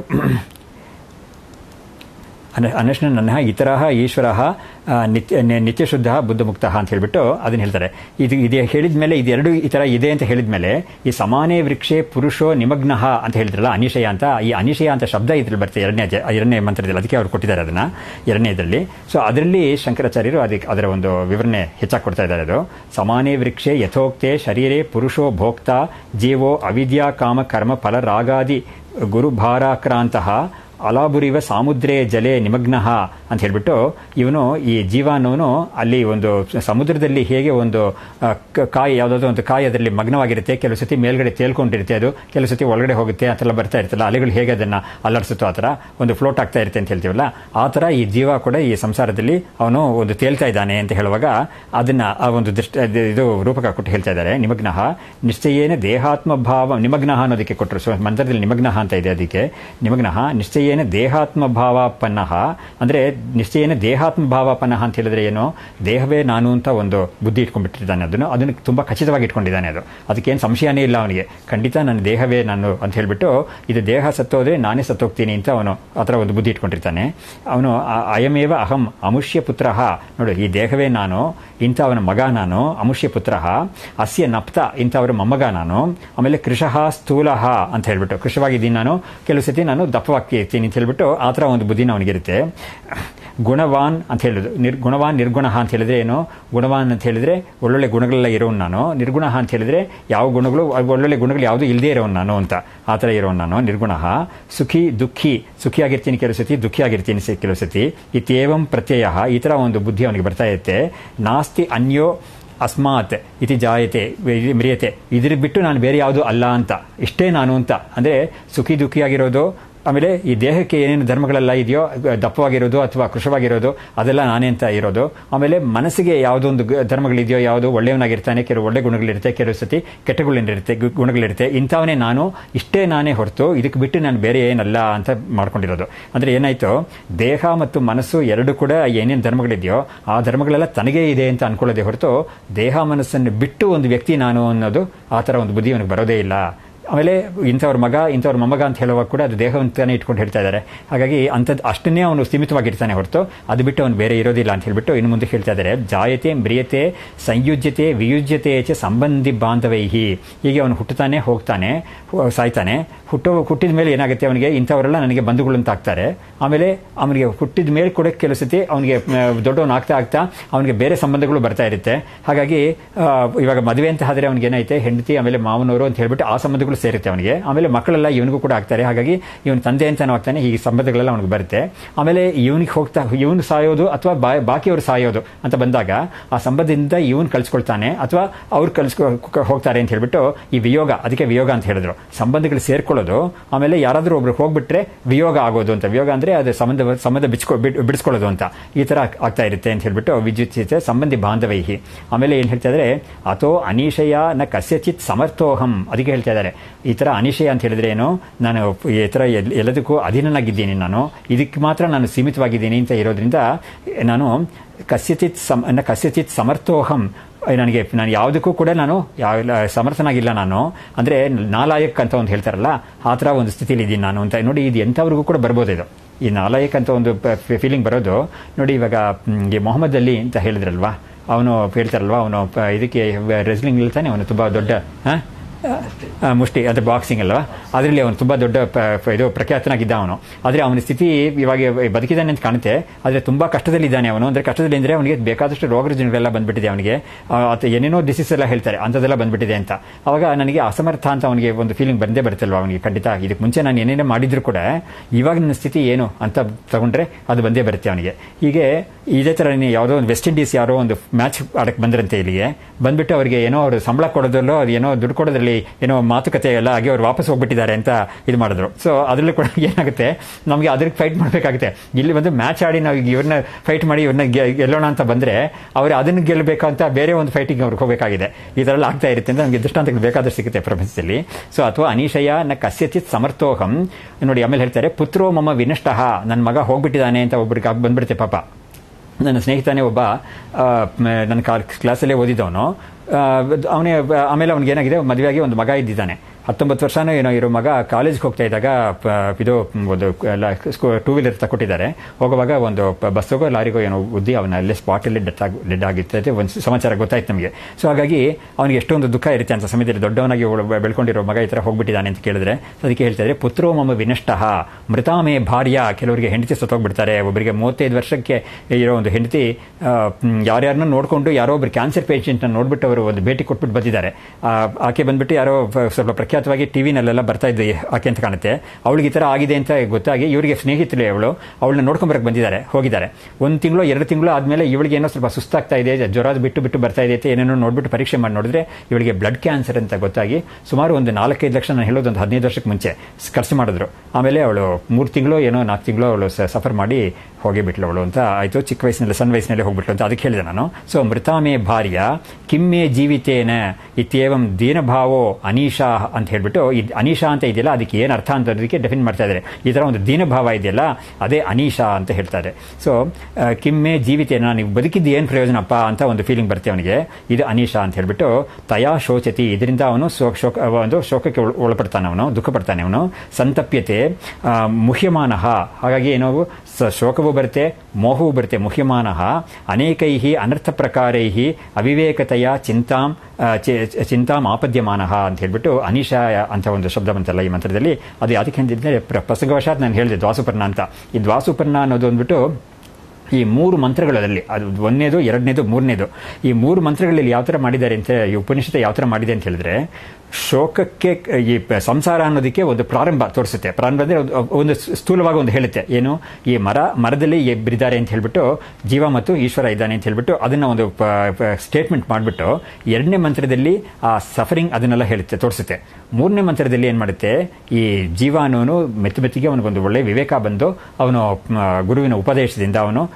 ಅನ ಅನಶ್ನ ನನ್ನ ಇತರ ಈಶ್ವರ ನಿತ್ಯ ನಿ- ನಿತ್ಯಶುದ್ಧ ಬುದ್ಧಮುಕ್ತ ಅಂತ ಹೇಳ್ಬಿಟ್ಟು ಅದನ್ನ ಹೇಳ್ತಾರೆ ಇದು ಇದು ಹೇಳಿದ ಮೇಲೆ ಇದೆರಡು ಈ ತರ ಇದೆ ಅಂತ ಹೇಳಿದ ಮೇಲೆ ಈ ಸಮಾನೇ ವೃಕ್ಷೆ ಪುರುಷೋ ನಿಮಗ್ನಃ ಅಂತ ಹೇಳಿದ್ರಲ್ಲ ಅನಿಶಯ ಅಂತ ಈ ಅನಿಶಯ ಅಂತ ಶಬ್ದ ಇದ್ರಲ್ಲಿ ಬರುತ್ತೆ ಎರಡನೇ ಅಧ್ಯಾಯ- ಎರಡನೇ ಮಂತ್ರದಲ್ಲಿ ಅದಕ್ಕೆ ಅವ್ರು ಕೊಟ್ಟಿದ್ದಾರೆ ಅದನ್ನ ಎರಡನೇದಲ್ಲಿ ಸೊ ಅದರಲ್ಲಿ ಶಂಕರಾಚಾರ್ಯರು ಅದಕ್ಕೆ ಅದರ ಒಂದು ವಿವರಣೆ ಹೆಚ್ಚಾಗಿ ಕೊಡ್ತಾ ಇದ್ದಾರೆ ಅದು ಸಮಾನೇ ವೃಕ್ಷೆ ಯಥೋಕ್ತೆ ಶರೀರೆ ಪುರುಷೋ ಭೋಕ್ತ ಜೀವೋ ಅವಿದ್ಯಾ ಕಾಮ ಕರ್ಮ ಫಲ ರಾಗಾದಿ ಗುರುಭಾರಾಕ್ರಾಂತಹ ಅಲಾಬುರಿವ ಸಾಮುದ್ರೇ ಜಲೆ ನಿಮಗ್ನಃ ಅಂತ ಹೇಳ್ಬಿಟ್ಟು ಇವನು ಈ ಜೀವ ಅನ್ನೋನು ಅಲ್ಲಿ ಒಂದು ಸಮುದ್ರದಲ್ಲಿ ಹೇಗೆ ಒಂದು ಆ, ಕ- ಕಾಯಿ ಯಾವುದಾದ್ರು ಒಂದು ಕಾಯಿ ಅದರಲ್ಲಿ ಮಗ್ನವಾಗಿರುತ್ತೆ ಕೆಲವು ಸತಿ ಮೇಲ್ಗಡೆ ತೇಲ್ಕೊಂಡಿರುತ್ತೆ ಅದು ಕೆಲವು ಸತಿ ಒಳಗಡೆ ಹೋಗುತ್ತೆ ಆ ಥರ ಬರ್ತಾ ಇರ್ತಲ್ಲ ಅಲೆಗಳು ಹೇಗೆ ಅದನ್ನ ಅಲ್ಲಾಡಿಸುತ್ತೋ ಆ ಥರ ಒಂದು ಫ್ಲೋಟ್ ಆಗ್ತಾ ಇರುತ್ತೆ ಅಂತ ಹೇಳ್ತೀವಲ್ಲ ಆ ಥರ ಈ ಜೀವ ಕೂಡ ಈ ಸಂಸಾರದಲ್ಲಿ ಅವನು ಒಂದು ತೇಲ್ತಾ ಇದ್ದಾನೆ ಅಂತ ಹೇಳುವಾಗ ಅದನ್ನ ಆ ಒಂದು ದೃಷ್ಟಿ ಅದು- ಇದು ರೂಪಕ ಕೊಟ್ಟು ಹೇಳ್ತಾ ಇದ್ದಾರೆ ನಿಮಗ್ನಃ ನಿಶ್ಚಯೇನ ದೇಹಾತ್ಮ ಭಾವ ನಿಮಗ್ನಃ ಅನ್ನೋದಕ್ಕೆ ಕೊಟ್ಟರು ಸೊ ಮಂತ್ರದಲ್ಲಿ ನಿಮಗ್ನಃ ಅಂತ ಇದೆ ಅದಕ್ಕೆ ನಿಮಗ್ನಃ ನಿಶ್ಚಯೇನ ದೇಹಾತ್ಮ ಭಾವಾಪನ್ನಃ ಅಂದ್ರೆ ನಿಶ್ಚಯೇನ ದೇಹಾತ್ಮ ಭಾವಾಪನ್ನಃ ಅಂತ ಹೇಳಿದ್ರೆ ಏನು ದೇಹವೇ ನಾನು ಅಂತ ಒಂದು ಬುದ್ಧಿ ಇಟ್ಕೊಂಡ್ಬಿಟ್ಟಿದ್ದಾನೆ ಅದನ್ನು ಅದನ್ನು ತುಂಬಾ ಖಚಿತವಾಗಿ ಇಟ್ಕೊಂಡಿದ್ದಾನೆ ಅದು ಅದಕ್ಕೇನು ಸಂಶಯನೇ ಇಲ್ಲ ಅವನಿಗೆ ಖಂಡಿತ ನನ್ನ ದೇಹವೇ ನಾನು ಅಂತ ಹೇಳ್ಬಿಟ್ಟು ಇದು ದೇಹ ಸತ್ತೋದ್ರೆ ನಾನೇ ಸತ್ತೋಗ್ತೀನಿ ಅಂತ ಅವನು ಆ ಥರ ಒಂದು ಬುದ್ಧಿ ಇಟ್ಕೊಂಡಿರ್ತಾನೆ ಅವನು ಆ- ಅಯಮೇವ ಅಹಂ ಅಮುಷ್ಯ ಪುತ್ರ ನೋಡು ಈ ದೇಹವೇ ನಾನು ಇಂಥ ಅವನ ಮಗ ನಾನು ಅಮುಷ್ಯ ಪುತ್ರ ಅಸ್ಯ ನಪ್ತ ಇಂಥವರ ಮೊಮ್ಮಗ ನಾನು ಆಮೇಲೆ ಕೃಷಃ ಸ್ಥೂಲಃ ಅಂತ ಹೇಳ್ಬಿಟ್ಟು ಕೃಷವಾಗಿದ್ದೀನಿ ನಾನು ಕೆಲವು ಸತಿ ನಾನು ದಪ್ಪವಾಗ್ತಿರ್ತೀನಿ ಅಂತ ಹೇಳ್ಬಿಟ್ಟು ಆ ಥರ ಒಂದು ಬುದ್ಧಿನ ಅವನಿಗಿರುತ್ತೆ ಗುಣವಾನ್ ಅಂತ ಹೇಳೋದು ನಿರ್ ಗುಣವಾನ್ ನಿರ್ಗುಣ ಅಂತ ಹೇಳಿದ್ರೆ ಏನು ಗುಣವಾನ್ ಅಂತ ಹೇಳಿದ್ರೆ ಒಳ್ಳೊಳ್ಳೆ ಗುಣಗಳೆಲ್ಲ ಇರೋನು ನಾನು ನಿರ್ಗುಣ ಅಂತ ಹೇಳಿದ್ರೆ ಯಾವ ಗುಣಗಳು ಅವ್ ಒಳ್ಳೊಳ್ಳೆ ಗುಣಗಳು ಯಾವುದು ಇಲ್ಲದೆ ಇರೋನು ನಾನು ಅಂತ ಆ ಥರ ಇರೋನು ನಾನು ನಿರ್ಗುಣ ಸುಖಿ ದುಃಖಿ ಸುಖಿಯಾಗಿರ್ತೀನಿ ಕೆಲವು ಸತಿ ದುಃಖಿಯಾಗಿರ್ತೀನಿ ಸ- ಕೆಲವು ಸತಿ ಇತ್ಯೇವಂ ಪ್ರತ್ಯಯ ಈ ಥರ ಒಂದು ಬುದ್ಧಿ ಅವನಿಗೆ ಬರ್ತಾ ಇರುತ್ತೆ ನಾಸ್ತಿ ಅನ್ಯೋ ಅಸ್ಮಾತ್ ಇತಿ ಜಾಯತೆ ವಿ- ಮ್ರಿಯತೆ ಇದ್ರ ಬಿಟ್ಟು ನಾನು ಬೇರೆ ಯಾವುದು ಅಲ್ಲ ಅಂತ ಇಷ್ಟೇ ನಾನು ಅಂತ ಅಂದ್ರೆ ಸುಖಿ ದುಃಖಿಯಾಗಿರೋದು ಆಮೇಲೆ ಈ ದೇಹಕ್ಕೆ ಏನೇನು ಧರ್ಮಗಳೆಲ್ಲ ಇದೆಯೋ ದಪ್ಪವಾಗಿರೋದು ಅಥವಾ ಕೃಶವಾಗಿರೋದು ಅದೆಲ್ಲ ನಾನೇ ಅಂತ ಇರೋದು ಆಮೇಲೆ ಮನಸ್ಸಿಗೆ ಯಾವುದೊಂದು ಗ- ಧರ್ಮಗಳಿದೆಯೋ ಯಾವುದು ಒಳ್ಳೆಯವನಾಗಿರ್ತಾನೆ ಕೆಲವು ಒಳ್ಳೆ ಗುಣಗಳಿರುತ್ತೆ ಕೆಲವು ಸತಿ ಕೆಟ್ಟ ಗುಣಗಳಿರುತ್ತೆ ಗು- ಗುಣಗಳಿರುತ್ತೆ ಇಂಥವನೇ ನಾನು ಇಷ್ಟೇ ನಾನೇ ಹೊರತು ಇದಕ್ಕೆ ಬಿಟ್ಟು ನಾನು ಬೇರೆ ಏನಲ್ಲ ಅಂತ ಮಾಡ್ಕೊಂಡಿರೋದು ಅಂದ್ರೆ ಏನಾಯ್ತು ದೇಹ ಮತ್ತು ಮನಸ್ಸು ಎರಡು ಕೂಡ ಏನೇನು ಧರ್ಮಗಳಿದೆಯೋ ಆ ಧರ್ಮಗಳೆಲ್ಲ ತನಗೇ ಇದೆ ಅಂತ ಅನ್ಕೊಳ್ಳೋದೇ ಹೊರತು ದೇಹ ಮನಸ್ಸನ್ನು ಬಿಟ್ಟು ಒಂದು ವ್ಯಕ್ತಿ ನಾನು ಅನ್ನೋದು ಆ ಥರ ಒಂದು ಬುದ್ಧಿ ಅವನಿಗೆ ಬರೋದೇ ಇಲ್ಲ ಆಮೇಲೆ ಇಂಥವ್ರ ಮಗ ಇಂಥವ್ರ ಮೊಮ್ಮಗ ಅಂತ ಹೇಳುವಾಗ ಕೂಡ ಅದು ದೇಹವಂತಾನೆ ಇಟ್ಕೊಂಡು ಹೇಳ್ತಾ ಇದ್ದಾರೆ ಹಾಗಾಗಿ ಅಂಥದ್ದು ಅಷ್ಟನ್ನೇ ಅವನು ಸೀಮಿತವಾಗಿರ್ತಾನೆ ಹೊರತು ಅದು ಬಿಟ್ಟು ಅವನು ಬೇರೆ ಇರೋದಿಲ್ಲ ಅಂತ ಹೇಳ್ಬಿಟ್ಟು ಇನ್ನು ಮುಂದೆ ಹೇಳ್ತಾ ಇದ್ದಾರೆ ಜಾಯತೆ ಮ್ರಿಯತೆ ಸಂಯುಜ್ಯತೆ ವಿಯುಜ್ಯತೆ ಚ ಸಂಬಂಧಿ ಬಾಂಧವೈಹಿ ಹೀಗೆ ಅವನು ಹುಟ್ಟುತ್ತಾನೆ ಹೋಗ್ತಾನೆ ಹು- ಸಾಯ್ತಾನೆ ಹುಟ್ಟೋ ಹುಟ್ಟಿದ ಮೇಲೆ ಏನಾಗುತ್ತೆ ಅವನಿಗೆ ಇಂಥವರೆಲ್ಲ ನನಗೆ ಬಂಧುಗಳು ಅಂತ ಆಗ್ತಾರೆ ಆಮೇಲೆ ಅವನಿಗೆ ಹುಟ್ಟಿದ ಮೇಲೆ ಕೂಡ ಕೆಲವು ಸತಿ ಅವನಿಗೆ ದೊಡ್ಡವನು ಆಗ್ತಾ ಆಗ್ತಾ ಅವನಿಗೆ ಬೇರೆ ಸಂಬಂಧಗಳು ಬರ್ತಾ ಇರುತ್ತೆ ಹಾಗಾಗಿ ಆ, ಇವಾಗ ಮದುವೆ ಅಂತ ಆದ್ರೆ ಅವನಿಗೆ ಏನೈತೆ ಹೆಂಡತಿ ಆಮೇಲೆ ಮಾವನವರು ಅಂತ ಹೇಳ್ಬಿಟ್ಟು ಆ ಸಂಬಂಧಗಳು ಸೇರುತ್ತೆ ಅವನಿಗೆ ಆಮೇಲೆ ಮಕ್ಕಳೆಲ್ಲ ಇವನಿಗೂ ಕೂಡ ಆಗ್ತಾರೆ ಹಾಗಾಗಿ ಇವನು ತಂದೆ ಅಂತಾನು ಆಗ್ತಾನೆ ಈ ಸಂಬಂಧಗಳೆಲ್ಲ ಅವನಿಗೆ ಬರುತ್ತೆ ಆಮೇಲೆ ಇವನಿಗೆ ಹೋಗ್ತಾ ಇವನು ಸಾಯೋದು ಅಥವಾ ಬಾ- ಬಾಕಿಯವರು ಸಾಯೋದು ಅಂತ ಬಂದಾಗ ಆ ಸಂಬಂಧದಿಂದ ಇವನು ಕಳ್ಸ್ಕೊಳ್ತಾನೆ ಅಥವಾ ಅವ್ರು ಕಳ್ಸ್ಕೊ ಹೋಗ್ತಾರೆ ಅಂತ ಹೇಳ್ಬಿಟ್ಟು ಈ ವಿಯೋಗ ಅದಕ್ಕೆ ವಿಯೋಗ ಅಂತ ಹೇಳಿದ್ರು ಸಂಬಂಧಗಳು ಸೇರ್ಕೊಳ್ಳೋದು ಆಮೇಲೆ ಯಾರಾದ್ರೂ ಒಬ್ರು ಹೋಗ್ಬಿಟ್ರೆ ವಿಯೋಗ ಆಗೋದು ಅಂತ ವಿಯೋಗ ಅಂದ್ರೆ ಅದು ಸಂಬಂಧ ಸಂಬಂಧ ಬಿಚ್ಕೊ ಬಿಡ್- ಬಿಡಿಸ್ಕೊಳ್ಳೋದು ಅಂತ ಈ ತರ ಆಗ್- ಆಗ್ತಾ ಇರುತ್ತೆ ಅಂತ ಹೇಳ್ಬಿಟ್ಟು ವಿದ್ಯುತ್ ಸಂಬಂಧಿ ಬಾಂಧವೈಹಿ ಆಮೇಲೆ ಏನ್ ಹೇಳ್ತಾ ಇದ್ದಾರೆ ಅಥೋ ಅನಿಶಯ ನ ಕಸ್ಯಚಿತ್ ಸಮರ್ಥೋಹಂ ಅದಕ್ಕೆ ಹೇಳ್ತಾ ಇದ್ದಾರೆ ಈ ತರ ಅನಿಶಯ ಅಂತ ಹೇಳಿದ್ರೆ ಏನು ನಾನು ಈ ತರ ಎಲ್- ಎಲ್ಲದಕ್ಕೂ ಅಧೀನನಾಗಿದ್ದೀನಿ ನಾನು ಇದಕ್ಕೆ ಮಾತ್ರ ನಾನು ಸೀಮಿತವಾಗಿದ್ದೀನಿ ಅಂತ ಇರೋದ್ರಿಂದ ನಾನು ಕಸ್ಯಚಿತ್ ಸಮ್ ನ ಕಸ್ಯಚಿತ್ ಸಮರ್ಥೋಹಂ ನನಗೆ ನಾನು ಯಾವುದಕ್ಕೂ ಕೂಡ ನಾನು ಯಾವ ಸಮರ್ಥನಾಗಿಲ್ಲ ನಾನು ಅಂದ್ರೆ ನಾಲಾಯಕ್ ಅಂತ ಒಂದು ಹೇಳ್ತಾರಲ್ಲ ಆ ಥರ ಒಂದು ಸ್ಥಿತಿಲಿ ಇದ್ದೀನಿ ನಾನು ಅಂತ ನೋಡಿ ಇದು ಎಂಥವ್ರಿಗೂ ಕೂಡ ಬರ್ಬೋದು ಇದು ಈ ನಾಲಾಯಕ್ ಅಂತ ಒಂದು ಫೀಲಿಂಗ್ ಬರೋದು ನೋಡಿ ಇವಾಗ ಮ್, ಈ ಮೊಹಮ್ಮದ್ ಅಲಿ ಅಂತ ಹೇಳಿದ್ರಲ್ವಾ ಅವನು ಹೇಳ್ತಾರಲ್ವಾ ಅವನು ಪ- ಇದಕ್ಕೆ ರೆಸ್ಲಿಂಗ್ ತಾನೆ ಅವನು ತುಂಬಾ ದೊಡ್ಡ ಹಾ? ಆ, ಮುಷ್ಟಿ ಅದು ಬಾಕ್ಸಿಂಗ್ ಅಲ್ವಾ ಅದರಲ್ಲಿ ಅವನು ತುಂಬಾ ದೊಡ್ಡ ಪ- ಪ- ಇದು ಪ್ರಖ್ಯಾತನಾಗಿದ್ದ ಅವನು ಆದ್ರೆ ಅವನ ಸ್ಥಿತಿ ಇವಾಗ ಬದುಕಿದ್ದಾನೆ ಅಂತ ಕಾಣುತ್ತೆ ಆದ್ರೆ ತುಂಬಾ ಕಷ್ಟದಲ್ಲಿದ್ದಾನೆ ಅವನು ಅಂದ್ರೆ ಕಷ್ಟದಲ್ಲಿ ಅಂದ್ರೆ ಅವನಿಗೆ ಬೇಕಾದಷ್ಟು ರೋಗ ರುಜಿನಗಳೆಲ್ಲ ಬಂದ್ಬಿಟ್ಟಿದೆ ಅವನಿಗೆ ಆ, ಅಥವಾ ಏನೇನೋ ಡಿಸೀಸ್ ಎಲ್ಲ ಹೇಳ್ತಾರೆ ಅಂಥದ್ದೆಲ್ಲ ಬಂದ್ಬಿಟ್ಟಿದೆ ಅಂತ ಅವಾಗ ನನಗೆ ಅಸಮರ್ಥ ಅಂತ ಅವನಿಗೆ ಒಂದು ಫೀಲಿಂಗ್ ಬಂದೇ ಬರುತ್ತಲ್ವಾ ಅವನಿಗೆ ಖಂಡಿತ ಇದಕ್ಕೆ ಮುಂಚೆ ನಾನು ಏನೇನೋ ಮಾಡಿದ್ರು ಕೂಡ ಇವಾಗ ನನ್ನ ಸ್ಥಿತಿ ಏನು ಅಂತ ತಗೊಂಡ್ರೆ ಅದು ಬಂದೇ ಬರುತ್ತೆ ಅವನಿಗೆ ಹೀಗೆ ಇದೇ ತರ ನೀನು ಯಾವುದೋ ಒಂದು ವೆಸ್ಟ್ ಇಂಡೀಸ್ ಯಾರೋ ಒಂದು ಮ್ಯಾಚ್ ಆಡಕ್ಕೆ ಬಂದ್ರಂತೆ ಇಲ್ಲಿಗೆ ಬಂದ್ಬಿಟ್ಟು ಅವರಿಗೆ ಏನೋ ಅವರು ಸಂಬಳ ಕೊಡೋದಲ್ಲೋ ಅದು ಏನೋ ದುಡ್ಡು ಕೊಡೋದ್ರಲ್ಲಿ ಏನೋ ಮಾತುಕತೆ ಎಲ್ಲ ಆಗಿ ಅವ್ರು ವಾಪಸ್ ಹೋಗ್ಬಿಟ್ಟಿದ್ದಾರೆ ಅಂತ ಇದು ಮಾಡಿದ್ರು ಸೊ ಅದರಲ್ಲಿ ಕೂಡ ಏನಾಗುತ್ತೆ ನಮಗೆ ಅದಕ್ಕೆ ಫೈಟ್ ಮಾಡಬೇಕಾಗುತ್ತೆ ಇಲ್ಲಿ ಒಂದು ಮ್ಯಾಚ್ ಆಡಿ ನಾವು ಇವ್ರನ್ನ ಫೈಟ್ ಮಾಡಿ ಇವ್ರನ್ನ ಗೆ- ಗೆಲ್ಲೋಣ ಅಂತ ಬಂದ್ರೆ ಅವ್ರು ಅದನ್ನ ಗೆಲ್ಲಬೇಕು ಅಂತ ಬೇರೆ ಒಂದು ಫೈಟಿಂಗ್ ಅವ್ರಿಗೆ ಹೋಗಬೇಕಾಗಿದೆ ಈ ತರ ಎಲ್ಲ ಆಗ್ತಾ ಇರುತ್ತೆ ಅಂತ ನಮಗೆ ದೃಷ್ಟಾಂತಗಳು ಬೇಕಾದಷ್ಟು ಸಿಗುತ್ತೆ ಪ್ರಪಂಚದಲ್ಲಿ ಸೊ ಅಥವಾ ಅನಿಶಯ ನ ಕಸ್ಯಚಿತ್ ಸಮರ್ಥೋಹಂ ನೋಡಿ ಆಮೇಲೆ ಹೇಳ್ತಾರೆ ಪುತ್ರೋ ಮಮ ವಿನಷ್ಟ ನನ್ನ ಮಗ ಹೋಗ್ಬಿಟ್ಟಿದ್ದಾನೆ ಅಂತ ಒಬ್ಬರಿಗೆ ಆಗ್ ಬಂದ್ಬಿಡುತ್ತೆ ಪಾಪ ನನ್ನ ಸ್ನೇಹಿತನೇ ಒಬ್ಬ ಆ, ಮ- ನನ್ನ ಕ್ಲಾಸಲ್ಲೇ ಓದಿದ್ದವನು ಅವನೇ ಆಮೇಲೆ ಅವ್ನಿಗೆ ಏನಾಗಿದೆ ಮದುವೆಯಾಗಿ ಒಂದು ಮಗ ಇದ್ದಿದ್ದಾನೆ ಹತ್ತೊಂಬತ್ತು ವರ್ಷನೂ ಏನೋ ಇರೋ ಮಗ ಕಾಲೇಜ್ಗೆ ಹೋಗ್ತಾ ಇದ್ದಾಗ ಪ- ಇದು ಒಂದು ಟೂ ವೀಲರ್ ತಗೊಟ್ಟಿದ್ದಾರೆ ಹೋಗುವಾಗ ಒಂದು ಪ- ಬಸ್ಸಿಗೋ ಲಾರಿಗೋ ಏನೋ ಉದ್ದಿ ಅವನ ಅಲ್ಲೇ ಸ್ಪಾಟಲ್ಲಿ ಡೆತ್ ಆಗಿ ಡೆಡ್ ಆಗಿರ್ತೈತೆ ಒಂದು ಸಮಾಚಾರ ಗೊತ್ತಾಯ್ತು ನಮಗೆ ಸೊ ಹಾಗಾಗಿ ಅವನಿಗೆ ಎಷ್ಟೊಂದು ದುಃಖ ಇರುತ್ತೆ ಅಂತ ಸಮಯದಲ್ಲಿ ದೊಡ್ಡವನಾಗಿ ಒಳ- ಬೆಳ್ಕೊಂಡಿರೋ ಮಗ ಈ ಥರ ಹೋಗ್ಬಿಟ್ಟಿದ್ದಾನೆ ಅಂತ ಕೇಳಿದ್ರೆ ಅದಕ್ಕೆ ಹೇಳ್ತಾ ಇದ್ದಾರೆ ಪುತ್ರೋ ಮಮ ವಿನಷ್ಟ ಮೃತಾಮೇ ಭಾರ್ಯ ಕೆಲವರಿಗೆ ಹೆಂಡತಿ ಸತ್ತೋಗ್ಬಿಡ್ತಾರೆ ಒಬ್ಬರಿಗೆ ಮೂವತ್ತೈದು ವರ್ಷಕ್ಕೆ ಇರೋ ಒಂದು ಹೆಂಡತಿ ಆ, ಮ್, ಯಾರ್ಯಾರನ್ನ ನೋಡ್ಕೊಂಡು ಯಾರೋ ಒಬ್ರು ಕ್ಯಾನ್ಸರ್ ಪೇಷಂಟ್ ನೋಡ್ಬಿಟ್ಟು ಅವರು ಒಂದು ಭೇಟಿ ಕೊಟ್ಬಿಟ್ಟು ಬಂದಿದ್ದಾರೆ ಆ, ಆಕೆ ಬಂದ್ಬಿಟ್ಟು ಯಾರೋ ಪ- ಸ್ವಲ್ಪ ಪ್ರಖ್ಯಾತವಾಗಿ ಟಿವಿನಲ್ಲೆಲ್ಲ ಬರ್ತಾ ಇದ್ದೆ ಆಕೆ ಅಂತ ಕಾಣುತ್ತೆ ಅವಳಿಗೆ ಈ ತರ ಆಗಿದೆ ಅಂತ ಗೊತ್ತಾಗಿ ಇವರಿಗೆ ಸ್ನೇಹಿತರೆ ಅವಳು ಅವಳನ್ನ ನೋಡ್ಕೊಂಬರಕ್ಕೆ ಬಂದಿದ್ದಾರೆ ಹೋಗಿದ್ದಾರೆ ಒಂದು ತಿಂಗಳು ಎರಡು ತಿಂಗಳು ಆದ್ಮೇಲೆ ಇವಳಿಗೆ ಏನೋ ಸ್ವಲ್ಪ ಸುಸ್ತಾಗ್ತಾ ಇದೆ ಜ್ವರ ಬಿಟ್ಟು ಬಿಟ್ಟು ಬರ್ತಾ ಇದೆ ಅಂತ ಏನೇನೋ ನೋಡ್ಬಿಟ್ಟು ಪರೀಕ್ಷೆ ಮಾಡಿ ನೋಡಿದ್ರೆ ಇವಳಿಗೆ ಬ್ಲಡ್ ಕ್ಯಾನ್ಸರ್ ಅಂತ ಗೊತ್ತಾಗಿ ಸುಮಾರು ಒಂದು ನಾಲ್ಕೈದು ಲಕ್ಷ ನಾನು ಹೇಳೋದು ಒಂದು ಹದಿನೈದು ವರ್ಷಕ್ಕೆ ಮುಂಚೆ ಖರ್ಚು ಮಾಡಿದ್ರು ಆಮೇಲೆ ಅವಳು ಮೂರು ತಿಂಗಳು ಏನೋ ನಾಲ್ಕು ತಿಂಗಳು ಅವಳು ಸಫರ್ ಮಾಡಿ ಹೋಗಿ ಬಿಟ್ಲು ಅವಳು ಅಂತ ಆಯ್ತು ಚಿಕ್ಕ ವಯಸ್ಸಿನಲ್ಲಿ ಸಣ್ಣ ವಯಸ್ಸಿನಲ್ಲಿ ಹೋಗ್ಬಿಟ್ಲು ಅಂತ ಅದಕ್ಕೆ ಹೇಳಿದೆ ನಾನು ಸೊ ಮೃತಾಮೇ ಭಾರ್ಯ ಕಿಮ್ಮೆ ಜೀವಿತೇನ ಇತ್ಯೇವಂ ದೀನಭಾವೋ ಅನೀಶಾ ಅಂತ ಹೇಳ್ಬಿಟ್ಟು ಈ ಅನೀಶಾ ಅಂತ ಇದೆಯಲ್ಲ ಅದಕ್ಕೆ ಏನು ಅರ್ಥ ಅಂತ ಅದಕ್ಕೆ ಡೆಫಿನ್ ಮಾಡ್ತಾ ಇದ್ದಾರೆ ಈ ತರ ಒಂದು ದೀನಭಾವ ಇದೆಯಲ್ಲ ಅದೇ ಅನೀಶಾ ಅಂತ ಹೇಳ್ತಾರೆ ಸೊ ಕಿಮ್ಮೆ ಜೀವಿತೇನ ನೀವು ಬದುಕಿದ್ದು ಏನು ಪ್ರಯೋಜನಪ್ಪ ಅಂತ ಒಂದು ಫೀಲಿಂಗ್ ಬರುತ್ತೆ ಅವನಿಗೆ ಇದು ಅನೀಶಾ ಅಂತ ಹೇಳ್ಬಿಟ್ಟು ತಯಾ ಶೋಚತಿ ಇದರಿಂದ ಅವನು ಶೋಕ ಶೋಕ ಒಂದು ಶೋಕಕ್ಕೆ ಒಳ- ಒಳಪಡ್ತಾನೆ ಅವನು ದುಃಖ ಪಡ್ತಾನೆ ಅವನು ಸಂತಪ್ಯತೆ ಆ, ಮುಹ್ಯಮಾನಃ ಹಾಗಾಗಿ ಏನೋ ಸ- ಶೋಕವೂ ಬರುತ್ತೆ ಮೋಹವೂ ಬರುತ್ತೆ ಮುಹ್ಯಮಾನಃ ಅನೇಕೈ ಅನರ್ಥ ಪ್ರಕಾರೈ ಅವಿವೇಕತೆಯ ಚಿಂತಾಂ ಆ, ಚಿ- ಚಿಂತಾಂ ಆಪದ್ಯಮಾನಃ ಅಂತ ಹೇಳ್ಬಿಟ್ಟು ಅನಿಶಾ ಅಂತ ಒಂದು ಶಬ್ದ ಬಂತಲ್ಲ ಈ ಮಂತ್ರದಲ್ಲಿ ಅದು ಯಾದಕ್ಕೆ ಅಂದಿದ್ರೆ ಪ್ರ- ಪ್ರಸಂಗವಶಾತ್ ನಾನು ಹೇಳಿದೆ ದ್ವಾಸುಪರ್ಣ ಅಂತ ಈ ದ್ವಾಸುಪರ್ಣ ಅನ್ನೋದು ಅಂದ್ಬಿಟ್ಟು ಈ ಮೂರು ಮಂತ್ರಗಳಲ್ಲಿ ಅದು ಒಂದನೇದು ಎರಡನೇದು ಮೂರನೇದು ಈ ಮೂರು ಮಂತ್ರಗಳಲ್ಲಿ ಯಾವ ಥರ ಮಾಡಿದ್ದಾರೆ ಅಂತ ಈ ಉಪನಿಷತ್ತು ಯಾವ ಥರ ಮಾಡಿದೆ ಅಂತ ಹೇಳಿದ್ರೆ ಶೋಕಕ್ಕೆ ಈ ಪ- ಸಂಸಾರ ಅನ್ನೋದಕ್ಕೆ ಒಂದು ಪ್ರಾರಂಭ ತೋರಿಸುತ್ತೆ ಪ್ರಾರಂಭ ಅಂದ್ರೆ ಒಂದು- ಒಂದು ಸ್ಥೂಲವಾಗಿ ಒಂದು ಹೇಳುತ್ತೆ ಏನು ಈ ಮರ ಮರದಲ್ಲಿ ಇಬ್ಬರಿದ್ದಾರೆ ಅಂತ ಹೇಳ್ಬಿಟ್ಟು ಜೀವ ಮತ್ತು ಈಶ್ವರ ಇದ್ದಾನೆ ಅಂತ ಹೇಳ್ಬಿಟ್ಟು ಅದನ್ನ ಒಂದು ಸ್ಟೇಟ್ಮೆಂಟ್ ಮಾಡಿಬಿಟ್ಟು ಎರಡನೇ ಮಂತ್ರದಲ್ಲಿ ಆ ಸಫರಿಂಗ್ ಅದನ್ನೆಲ್ಲ ಹೇಳುತ್ತೆ ತೋರಿಸುತ್ತೆ ಮೂರನೇ ಮಂತ್ರದಲ್ಲಿ ಏನ್ ಮಾಡುತ್ತೆ ಈ ಜೀವ ಅನ್ನೋನು ಮೆತ್ತ ಮೆತ್ತಿಗೆ ಅವನಿಗೊಂದು ಒಳ್ಳೆ ವಿವೇಕ ಬಂದು ಅವನು ಮ, ಗುರುವಿನ ಉಪದೇಶದಿಂದ ಅವನು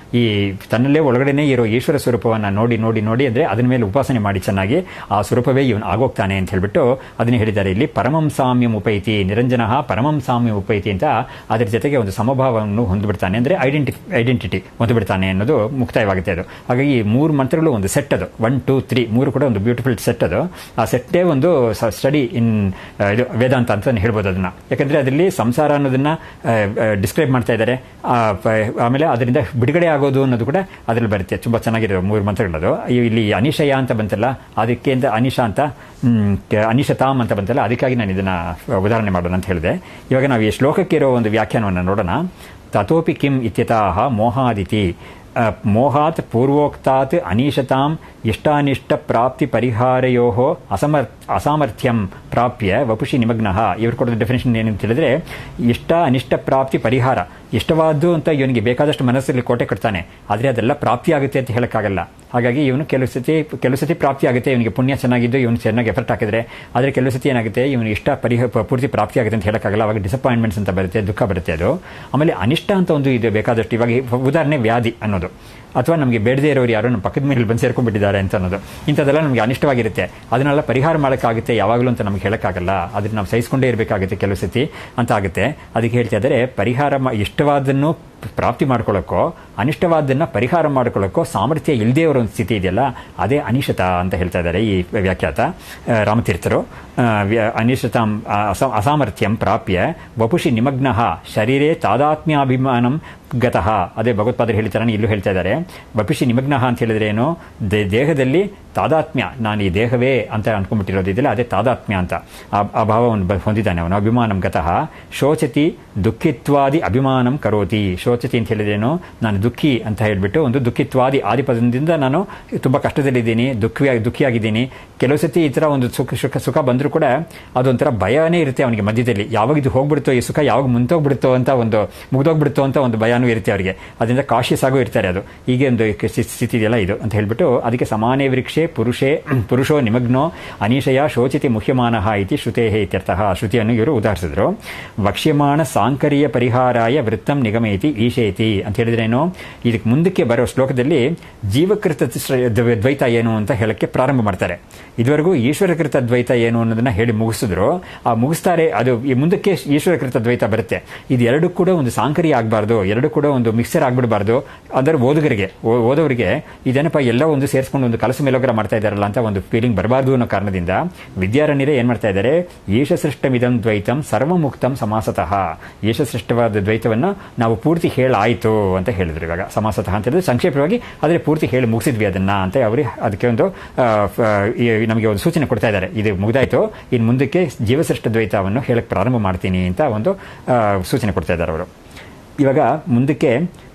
ಈ ತನ್ನಲ್ಲೇ ಒಳಗಡೆನೇ ಇರೋ ಈಶ್ವರ ಸ್ವರೂಪವನ್ನು ನೋಡಿ ನೋಡಿ ನೋಡಿ ಅಂದರೆ ಅದರ ಮೇಲೆ ಉಪಾಸನೆ ಮಾಡಿ ಚೆನ್ನಾಗಿ ಆ ಸ್ವರೂಪವೇ ಇವನು ಆಗೋಗ್ತಾನೆ ಅಂತ ಹೇಳ್ಬಿಟ್ಟು ಅದನ್ನ ಹೇಳಿದ್ದಾರೆ ಇಲ್ಲಿ ಪರಮಂ ಸಾಮ್ಯಂ ಉಪೈತಿ ನಿರಂಜನ ಪರಮಂ ಸಾಮ್ಯಂ ಉಪೈತಿ ಅಂತ ಅದರ ಜೊತೆಗೆ ಒಂದು ಸಮಭಾವವನ್ನು ಹೊಂದ್ಬಿಡ್ತಾನೆ ಅಂದರೆ ಐಡೆಂಟಿ ಐಡೆಂಟಿಟಿ ಹೊಂದ್ಬಿಡ್ತಾನೆ ಅನ್ನೋದು ಮುಕ್ತಾಯವಾಗುತ್ತೆ ಅದು ಹಾಗಾಗಿ ಈ ಮೂರು ಮಂತ್ರಗಳು ಒಂದು ಸೆಟ್ ಅದು ಒನ್ ಟೂ ತ್ರೀ ಮೂರು ಕೂಡ ಒಂದು ಬ್ಯೂಟಿಫುಲ್ ಸೆಟ್ ಅದು ಆ ಸೆಟ್ಟೇ ಒಂದು ಸ್ಟಡಿ ಇನ್ ಇದು ವೇದಾಂತ ಅಂತ ಹೇಳ್ಬೋದು ಅದನ್ನ ಯಾಕಂದ್ರೆ ಅದರಲ್ಲಿ ಸಂಸಾರ ಅನ್ನೋದನ್ನ ಡಿಸ್ಕ್ರೈಬ್ ಮಾಡ್ತಾ ಇದ್ದಾರೆ ಆ, ಪ- ಆಮೇಲೆ ಅದರಿಂದ ಬಿಡುಗಡೆ ಆಗೋದು ಅನ್ನೋದು ಕೂಡ ಅದರಲ್ಲಿ ಬರುತ್ತೆ ತುಂಬಾ ಚೆನ್ನಾಗಿರೋ ಮೂರು ಮಂತ್ರಗಳದು ಇವ್ ಇಲ್ಲಿ ಅನಿಶಯ ಅಂತ ಬಂತಲ್ಲ ಅದಕ್ಕೆ ಅಂತ ಅನಿಶಾ ಅಂತ ಹ್ಮ್, ಕ- ಅನಿಶತಾಮ್ ಅಂತ ಬಂತಲ್ಲ ಅದಕ್ಕಾಗಿ ನಾನು ಇದನ್ನ ಉದಾಹರಣೆ ಮಾಡೋಣ ಅಂತ ಹೇಳಿದೆ ಇವಾಗ ನಾವು ಈ ಶ್ಲೋಕಕ್ಕೆ ಇರೋ ಒಂದು ವ್ಯಾಖ್ಯಾನವನ್ನು ನೋಡೋಣ ತಥೋಪಿ ಕಿಂ ಇತ್ಯತಃ ಮೋಹಾದಿತಿ ಅ, ಮೋಹಾತ್ ಪೂರ್ವೋಕ್ತಾತ್ ಅನೀಶತಾಂ ಇಷ್ಟಾನಿಷ್ಟ ಪ್ರಾಪ್ತಿ ಪರಿಹಾರಯೋ ಅಸಮರ್ ಅಸಾಮರ್ಥ್ಯಂ ಪ್ರಾಪ್ಯ ವಪುಷಿ ನಿಮಗ್ನ ಇವ್ರು ಕೊಡೋದು ಡೆಫಿನೇಷನ್ ಏನು ಅಂತ ಹೇಳಿದ್ರೆ ಇಷ್ಟ ಅನಿಷ್ಟ ಪ್ರಾಪ್ತಿ ಪರಿಹಾರ ಇಷ್ಟವಾದ್ದು ಅಂತ ಇವನಿಗೆ ಬೇಕಾದಷ್ಟು ಮನಸ್ಸಲ್ಲಿ ಕೋಟೆ ಕಟ್ತಾನೆ ಆದರೆ ಅದೆಲ್ಲ ಪ್ರಾಪ್ತಿ ಆಗುತ್ತೆ ಅಂತ ಹೇಳಕ್ಕಾಗಲ್ಲ ಹಾಗಾಗಿ ಇವನು ಕೆಲವು ಸತಿ ಕೆಲವು ಸತಿ ಪ್ರಾಪ್ತಿ ಆಗುತ್ತೆ ಇವನಿಗೆ ಪುಣ್ಯ ಚೆನ್ನಾಗಿದ್ದು ಇವನು ಚೆನ್ನಾಗಿ ಎಫರ್ಟ್ ಹಾಕಿದ್ರೆ ಆದರೆ ಕೆಲವು ಸತಿ ಏನಾಗುತ್ತೆ ಇವನು ಇಷ್ಟ ಪರಿಹ ಪ- ಪೂರ್ತಿ ಪ್ರಾಪ್ತಿ ಆಗುತ್ತೆ ಅಂತ ಹೇಳಕ್ಕಾಗಲ್ಲ ಅವಾಗ ಡಿಸಪಾಯಿಂಟ್ಮೆಂಟ್ಸ್ ಅಂತ ಬರುತ್ತೆ ದುಃಖ ಬರುತ್ತೆ ಅದು ಆಮೇಲೆ ಅನಿಷ್ಟ ಅಂತ ಒಂದು ಇದೆ ಬೇಕಾದಷ್ಟು ಇವಾಗ ಈ ಉದಾಹರಣೆ ವ್ಯಾಧಿ ಅನ್ನೋದು ಅಥವಾ ನಮಗೆ ಬೇಡದೇ ಇರೋರು ಯಾರೋ ನಮ್ಮ ಪಕ್ಕದ ಮೇಲೆ ಬಂದು ಸೇರ್ಕೊಂಡ್ಬಿಟ್ಟಿದ್ದಾರೆ ಅಂತ ಅನ್ನೋದು ಇಂಥದ್ದೆಲ್ಲ ನಮಗೆ ಅನಿಷ್ಟವಾಗಿರುತ್ತೆ ಅದನ್ನೆಲ್ಲ ಪರಿಹಾರ ಮಾಡೋಕ್ಕಾಗುತ್ತೆ ಯಾವಾಗಲೂ ಅಂತ ನಮಗೆ ಹೇಳಕ್ಕಾಗಲ್ಲ ಅದನ್ನ ನಾವು ಸಹಿಸ್ಕೊಂಡೇ ಇರಬೇಕಾಗುತ್ತೆ ಕೆಲವು ಸತಿ ಅಂತ ಆಗುತ್ತೆ ಅದಕ್ಕೆ ಹೇಳ್ತಾ ಇದ್ದಾರೆ ಪರಿಹಾರ ಮಾ- ಇಷ್ಟವಾದನ್ನು ಪ್ರಾಪ್ತಿ ಮಾಡ್ಕೊಳ್ಳೋಕ್ಕೋ ಅನಿಷ್ಟವಾದನ್ನ ಪರಿಹಾರ ಮಾಡ್ಕೊಳ್ಳೋಕ್ಕೋ ಸಾಮರ್ಥ್ಯ ಇಲ್ಲದೇ ಇರೋ ಒಂದು ಸ್ಥಿತಿ ಇದೆಯಲ್ಲ ಅದೇ ಅನಿಶತ ಅಂತ ಹೇಳ್ತಾ ಇದ್ದಾರೆ ಈ ವ್ಯಾಖ್ಯಾತ ಆ, ರಾಮತೀರ್ಥರು ಆ, ವ್ಯ- ಅನಿಶತಾಂ ಆ, ಅಸ- ಅಸಾಮರ್ಥ್ಯಂ ಪ್ರಾಪ್ಯ ವಪುಷಿ ನಿಮಗ್ನ ಶರೀರೇ ತಾದಾತ್ಮ್ಯಾಭಿಮಾನಂ ಗತಃ ಅದೇ ಭಗವತ್ಪಾದರು ಹೇಳ್ತಾರೆ ಇಲ್ಲೂ ಹೇಳ್ತಾ ಇದ್ದಾರೆ ವಪುಷಿ ನಿಮಗ್ನ ಅಂತ ಹೇಳಿದ್ರೆ ಏನು ದೇ- ದೇಹದಲ್ಲಿ ತಾದಾತ್ಮ್ಯ ನಾನು ಈ ದೇಹವೇ ಅಂತ ಅನ್ಕೊಂಡ್ಬಿಟ್ಟಿರೋದು ಇದೆಯಲ್ಲ ಅದೇ ತಾದಾತ್ಮ್ಯ ಅಂತ ಆ ಆ ಭಾವವನ್ನು ಬ- ಹೊಂದಿದ್ದಾನೆ ಅವನು ಅಭಿಮಾನಂ ಗತಃ ಶೋಚತಿ ದುಃಖಿತ್ವಾದಿ ಅಭಿಮಾನಂ ಕರೋತಿ ಶೋಚತಿ ಅಂತ ಹೇಳಿದ್ರೇನು ನಾನು ದುಃಖಿ ಅಂತ ಹೇಳ್ಬಿಟ್ಟು ಒಂದು ದುಃಖಿತ್ವಾದಿ ಆದಿಪದದಿಂದ ನಾನು ತುಂಬಾ ಕಷ್ಟದಲ್ಲಿದ್ದೀನಿ ದುಃಖಿಯಾಗಿ ದುಃಖಿಯಾಗಿದ್ದೀನಿ ಕೆಲವು ಸತಿ ಈ ತರ ಒಂದು ಸುಖ ಸುಖ ಸುಖ ಬಂದರೂ ಕೂಡ ಅದೊಂಥರ ಭಯನೇ ಇರುತ್ತೆ ಅವನಿಗೆ ಮಧ್ಯದಲ್ಲಿ ಯಾವಾಗ ಇದು ಹೋಗ್ಬಿಡುತ್ತೋ ಈ ಸುಖ ಯಾವಾಗ ಮುಂತೋಗ್ಬಿಡುತ್ತೋ ಅಂತ ಒಂದು ಮುಗ್ದೋಗ್ಬಿಡುತ್ತೋ ಅಂತ ಒಂದು ಭಯನೂ ಇರುತ್ತೆ ಅವರಿಗೆ ಅದರಿಂದ ಕಾಶಿಯಸ್ ಆಗೋ ಇರ್ತಾರೆ ಅದು ಹೀಗೆ ಒಂದು ಕ- ಸ್ಥಿತಿ ಇದೆಯಲ್ಲ ಇದು ಅಂತ ಹೇಳ್ಬಿಟ್ಟು ಅದಕ್ಕೆ ಸಮಾನೇ ವೃಕ್ಷೆ ಪುರುಷೇ ಪುರುಷೋ ನಿಮಗ್ನೋ ಅನೀಶಯ ಶೋಚಿತಿ ಮುಹ್ಯಮಾನಃ ಇತಿ ಶ್ರುತೇಹೇ ಇತ್ಯರ್ಥಃ ಶ್ರುತಿಯನ್ನು ಇವರು ಉದಾಹರಿಸಿದ್ರು ವಕ್ಷ್ಯಮಾಣ ಸಾಂಕರ್ಯ ಪರಿಹಾರಾಯ ವೃತ್ತಂ ನಿಗಮೇತಿ ಈಶೇತಿ ಅಂತ ಹೇಳಿದ್ರೇನು ಇದಕ್ಕೆ ಮುಂದಕ್ಕೆ ಬರೋ ಶ್ಲೋಕದಲ್ಲಿ ಜೀವಕೃತ ಶ್ರ- ದ್ವ- ದ್ವೈತ ಏನು ಅಂತ ಹೇಳಕ್ಕೆ ಪ್ರಾರಂಭ ಮಾಡ್ತಾರೆ ಇದುವರೆಗೂ ಈಶ್ವರಕೃತ ದ್ವೈತ ಏನು ಅನ್ನೋದನ್ನ ಹೇಳಿ ಮುಗಿಸಿದ್ರು ಆ ಮುಗಿಸ್ತಾರೆ ಅದು ಈ ಮುಂದಕ್ಕೆ ಈಶ್ವರಕೃತ ದ್ವೈತ ಬರುತ್ತೆ ಇದು ಎರಡು ಕೂಡ ಒಂದು ಸಾಂಕರ್ಯ ಆಗಬಾರ್ದು ಎರಡು ಕೂಡ ಒಂದು ಮಿಕ್ಸರ್ ಆಗ್ಬಿಡಬಾರ್ದು ಅದರ ಓದುಗರಿಗೆ ಓ- ಓದೋರಿಗೆ ಇದೇನಪ್ಪ ಎಲ್ಲ ಒಂದು ಸೇರಿಸ್ಕೊಂಡು ಒಂದು ಕಲಸ ಮೇಲೋಗ್ರ ಮಾಡ್ತಾ ಇದ್ದಾರಲ್ಲ ಅಂತ ಒಂದು ಫೀಲಿಂಗ್ ಬರಬಾರ್ದು ಅನ್ನೋ ಕಾರಣದಿಂದ ವಿದ್ಯಾರಣ್ಯರೇ ಏನ್ ಮಾಡ್ತಾ ಇದ್ದಾರೆ ಈಶಸೃಷ್ಟಮಿದಂ ದ್ವೈತಂ ಸರ್ವಮುಕ್ತಂ ಸಮಾಸತಃ ಈಶಸೃಷ್ಟವಾದ ದ್ವೈತವನ್ನು ನಾವು ಪೂರ್ತಿ ಹೇಳಾಯಿತು ಅಂತ ಹೇಳಿದ್ರು ಇವಾಗ ಸಮಾಸತಃ ಅಂತ ಹೇಳಿದ್ರೆ ಸಂಕ್ಷೇಪವಾಗಿ ಆದರೆ ಪೂರ್ತಿ ಹೇಳಿ ಮುಗಿಸಿದ್ವಿ ಅದನ್ನ ಅಂತ ಅವರು ಅದಕ್ಕೆ ಒಂದು ಆ, ಫ- ಈ ನಮಗೆ ಒಂದು ಸೂಚನೆ ಕೊಡ್ತಾ ಇದ್ದಾರೆ ಇದು ಮುಗ್ದಾಯ್ತು ಇನ್ನು ಮುಂದಕ್ಕೆ ಜೀವಸೃಷ್ಟ ದ್ವೈತವನ್ನು ಹೇಳಕ್ ಪ್ರಾರಂಭ ಮಾಡ್ತೀನಿ ಅಂತ ಒಂದು ಆ, ಸೂಚನೆ ಕೊಡ್ತಾ ಇದ್ದಾರೆ ಅವರು ಇವಾಗ ಮುಂದಕ್ಕೆ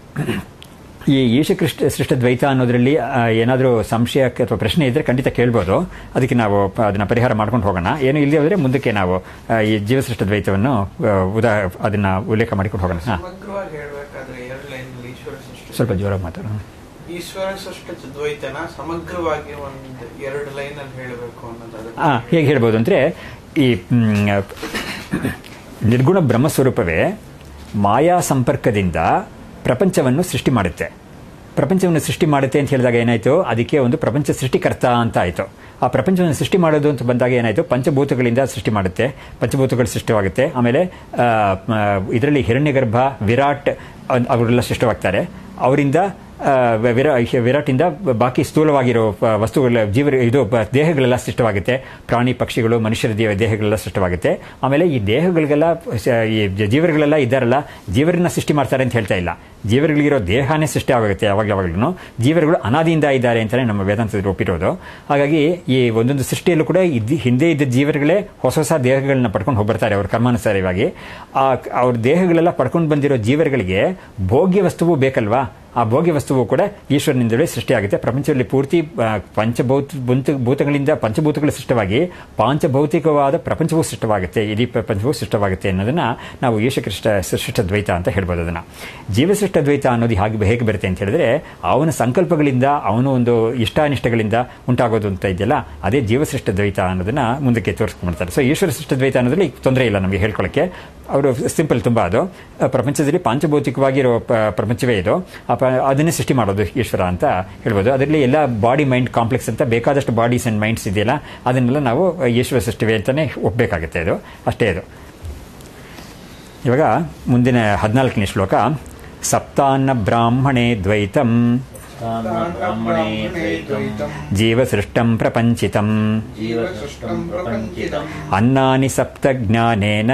ಈ ಯೇಸುಕೃಷ್ಣ ಸೃಷ್ಟ ದ್ವೈತ ಅನ್ನೋದ್ರಲ್ಲಿ ಏನಾದರೂ ಸಂಶಯ ಅಥವಾ ಪ್ರಶ್ನೆ ಇದ್ರೆ ಖಂಡಿತ ಕೇಳ್ಬೋದು ಅದಕ್ಕೆ ನಾವು ಪ- ಅದನ್ನ ಪರಿಹಾರ ಮಾಡ್ಕೊಂಡು ಹೋಗೋಣ ಏನು ಇಲ್ಲದೆ ಹೋದ್ರೆ ಮುಂದಕ್ಕೆ ನಾವು ಆ, ಈ ಜೀವಸೃಷ್ಟ ದ್ವೈತವನ್ನು ಆ, ಉದಾ ಅದನ್ನ ಉಲ್ಲೇಖ ಮಾಡಿಕೊಂಡು ಹೋಗೋಣ ಹಾ, ಸಮಗ್ರವಾಗಿ ಹೇಳ್ಬೇಕಾದ್ರೆ ಎರಡು ಲೈನ್ ಈಶ್ವರ ಸೃಷ್ಟಿ ಸ್ವಲ್ಪ ಜೋರಾಗಿ ಮಾತಾಡೋಣ ಈಶ್ವರ ಸೃಷ್ಟ ದ್ವೈತನ ಸಮಗ್ರವಾಗಿ ಒಂದು ಎರಡು ಲೈನ್ ಅಲ್ಲಿ ಹೇಳಬೇಕು ಅನ್ನೋದು ಅದಕ್ಕೆ ಆ, ಹೇಗೆ ಹೇಳ್ಬೋದು ಅಂದ್ರೆ ಈ ಮ್, ನಿರ್ಗುಣ ಬ್ರಹ್ಮಸ್ವರೂಪವೇ ಮಾಯಾ ಸಂಪರ್ಕದಿಂದ ಪ್ರಪಂಚವನ್ನು ಸೃಷ್ಟಿ ಮಾಡುತ್ತೆ ಪ್ರಪಂಚವನ್ನು ಸೃಷ್ಟಿ ಮಾಡುತ್ತೆ ಅಂತ ಹೇಳಿದಾಗ ಏನಾಯ್ತು ಅದಕ್ಕೆ ಒಂದು ಪ್ರಪಂಚ ಸೃಷ್ಟಿಕರ್ತ ಅಂತ ಆಯ್ತು ಆ ಪ್ರಪಂಚವನ್ನು ಸೃಷ್ಟಿ ಮಾಡೋದು ಅಂತ ಬಂದಾಗ ಏನಾಯ್ತು ಪಂಚಭೂತಗಳಿಂದ ಸೃಷ್ಟಿ ಮಾಡುತ್ತೆ ಪಂಚಭೂತಗಳು ಸೃಷ್ಟಿವಾಗುತ್ತೆ ಆಮೇಲೆ ಇದರಲ್ಲಿ ಹಿರಣ್ಯಗರ್ಭ ವಿರಾಟ್ ಅನ್- ಅವರೆಲ್ಲ ಸೃಷ್ಟವಾಗ್ತಾರೆ ಅವರಿಂದ ಆ, ವಿರಾ ವಿರಾಟಿಂದ ಬಾಕಿ ಸ್ಥೂಲವಾಗಿರೋ ಆ, ವಸ್ತುಗಳ ಜೀವ ಇದು ಬ- ದೇಹಗಳೆಲ್ಲ ಸೃಷ್ಟವಾಗುತ್ತೆ ಪ್ರಾಣಿ ಪಕ್ಷಿಗಳು ಮನುಷ್ಯರ ದೇಹ ದೇಹಗಳೆಲ್ಲ ಸೃಷ್ಟವಾಗುತ್ತೆ ಆಮೇಲೆ ಈ ದೇಹಗಳಿಗೆಲ್ಲ ಸ- ಈ ಜ- ಜೀವರುಗಳೆಲ್ಲ ಇದ್ದಾರಲ್ಲ ಜೀವರನ್ನ ಸೃಷ್ಟಿ ಮಾಡ್ತಾರೆ ಅಂತ ಹೇಳ್ತಾ ಇಲ್ಲ ಜೀವರುಗಳಿಗಿರೋ ದೇಹನೇ ಸೃಷ್ಟಿ ಆಗುತ್ತೆ ಯಾವಾಗ ಯಾವಾಗಲೂ ಜೀವರುಗಳು ಅನಾದಿಯಿಂದ ಇದ್ದಾರೆ ಅಂತಾನೆ ನಮ್ಮ ವೇದಾಂತದಲ್ಲಿ ಒಪ್ಪಿರೋದು ಹಾಗಾಗಿ ಈ ಒಂದೊಂದು ಸೃಷ್ಟಿಯಲ್ಲೂ ಕೂಡ ಇದ್ದ ಹಿಂದೆ ಇದ್ದ ಜೀವರುಗಳೇ ಹೊಸ ಹೊಸ ದೇಹಗಳನ್ನ ಪಡ್ಕೊಂಡು ಹೋಗ್ಬರ್ತಾರೆ ಅವ್ರ ಕರ್ಮಾನುಸಾರವಾಗಿ ಆ ಅವ್ರ ದೇಹಗಳೆಲ್ಲ ಪಡ್ಕೊಂಡು ಬಂದಿರೋ ಜೀವರುಗಳಿಗೆ ಭೋಗ್ಯ ವಸ್ತುವು ಬೇಕಲ್ವಾ ಆ ಭೋಗ್ಯ ವಸ್ತುವು ಕೂಡ ಈಶ್ವರನಿಂದಲೇ ಸೃಷ್ಟಿಯಾಗುತ್ತೆ ಪ್ರಪಂಚದಲ್ಲಿ ಪೂರ್ತಿ ಆ, ಪಂಚಭೌತ ಭೂತ- ಭೂತಗಳಿಂದ ಪಂಚಭೂತಗಳು ಸೃಷ್ಟವಾಗಿ ಪಾಂಚಭೌತಿಕವಾದ ಪ್ರಪಂಚವೂ ಸೃಷ್ಟವಾಗುತ್ತೆ ಇಡೀ ಪ್ರಪಂಚವೂ ಸೃಷ್ಟವಾಗುತ್ತೆ ಅನ್ನೋದನ್ನ ನಾವು ಈಶಕೃಷ್ಟ ಸೃಷ್ಟ ದ್ವೈತ ಅಂತ ಹೇಳ್ಬೋದು ಅದನ್ನ ಜೀವಸೃಷ್ಟ ದ್ವೈತ ಅನ್ನೋದು ಹಾಗೆ ಹೇಗೆ ಬರುತ್ತೆ ಅಂತ ಹೇಳಿದ್ರೆ ಅವನ ಸಂಕಲ್ಪಗಳಿಂದ ಅವನ ಒಂದು ಇಷ್ಟಾನಿಷ್ಟಗಳಿಂದ ಉಂಟಾಗೋದು ಅಂತ ಇದೆಯಲ್ಲ ಅದೇ ಜೀವಸೃಷ್ಟ ದ್ವೈತ ಅನ್ನೋದನ್ನ ಮುಂದಕ್ಕೆ ತೋರಿಸ್ಕೊಂಡ್ಬಿಡ್ತಾರೆ ಸೊ ಈಶ್ವರ ಸೃಷ್ಟ ದ್ವೈತ ಅನ್ನೋದ್ರಲ್ಲಿ ತೊಂದರೆ ಇಲ್ಲ ನಮಗೆ ಹೇಳ್ಕೊಳ್ಳೋಕ್ಕೆ ಅವರು ಸಿಂಪಲ್ ತುಂಬಾ ಅದು ಆ, ಪ್ರಪಂಚದಲ್ಲಿ ಪಾಂಚಭೌತಿಕವಾಗಿರೋ ಪ- ಪ್ರಪಂಚವೇ ಇದು ಆ ಪ- ಅದನ್ನೇ ಸೃಷ್ಟಿ ಮಾಡೋದು ಈಶ್ವರ ಅಂತ ಹೇಳ್ಬೋದು ಅದರಲ್ಲಿ ಎಲ್ಲ ಬಾಡಿ ಮೈಂಡ್ ಕಾಂಪ್ಲೆಕ್ಸ್ ಅಂತ ಬೇಕಾದಷ್ಟು ಬಾಡೀಸ್ ಅಂಡ್ ಮೈಂಡ್ಸ್ ಇದೆಯಲ್ಲ ಅದನ್ನೆಲ್ಲ ನಾವು ಈಶ್ವರ ಸೃಷ್ಟಿವೆ ಅಂತಾನೆ ಒಪ್ಪಬೇಕಾಗುತ್ತೆ ಇದು ಅಷ್ಟೇ ಇದು ಇವಾಗ ಮುಂದಿನ ಹದಿನಾಲ್ಕನೇ ಶ್ಲೋಕ ಸಪ್ತಾನ್ನ ಬ್ರಾಹ್ಮಣೇ ದ್ವೈತಂ ತಾನ ಬ್ರಾಹ್ಮಣೇ ದ್ವೈತಂ ಜೀವಸೃಷ್ಟಂ ಪ್ರಪಂಚಿತಂ ಜೀವಸೃಷ್ಟಂ ಪ್ರಪಂಚಿತಂ ಅನ್ನಾನಿ ಸಪ್ತ ಜ್ಞಾನೇನ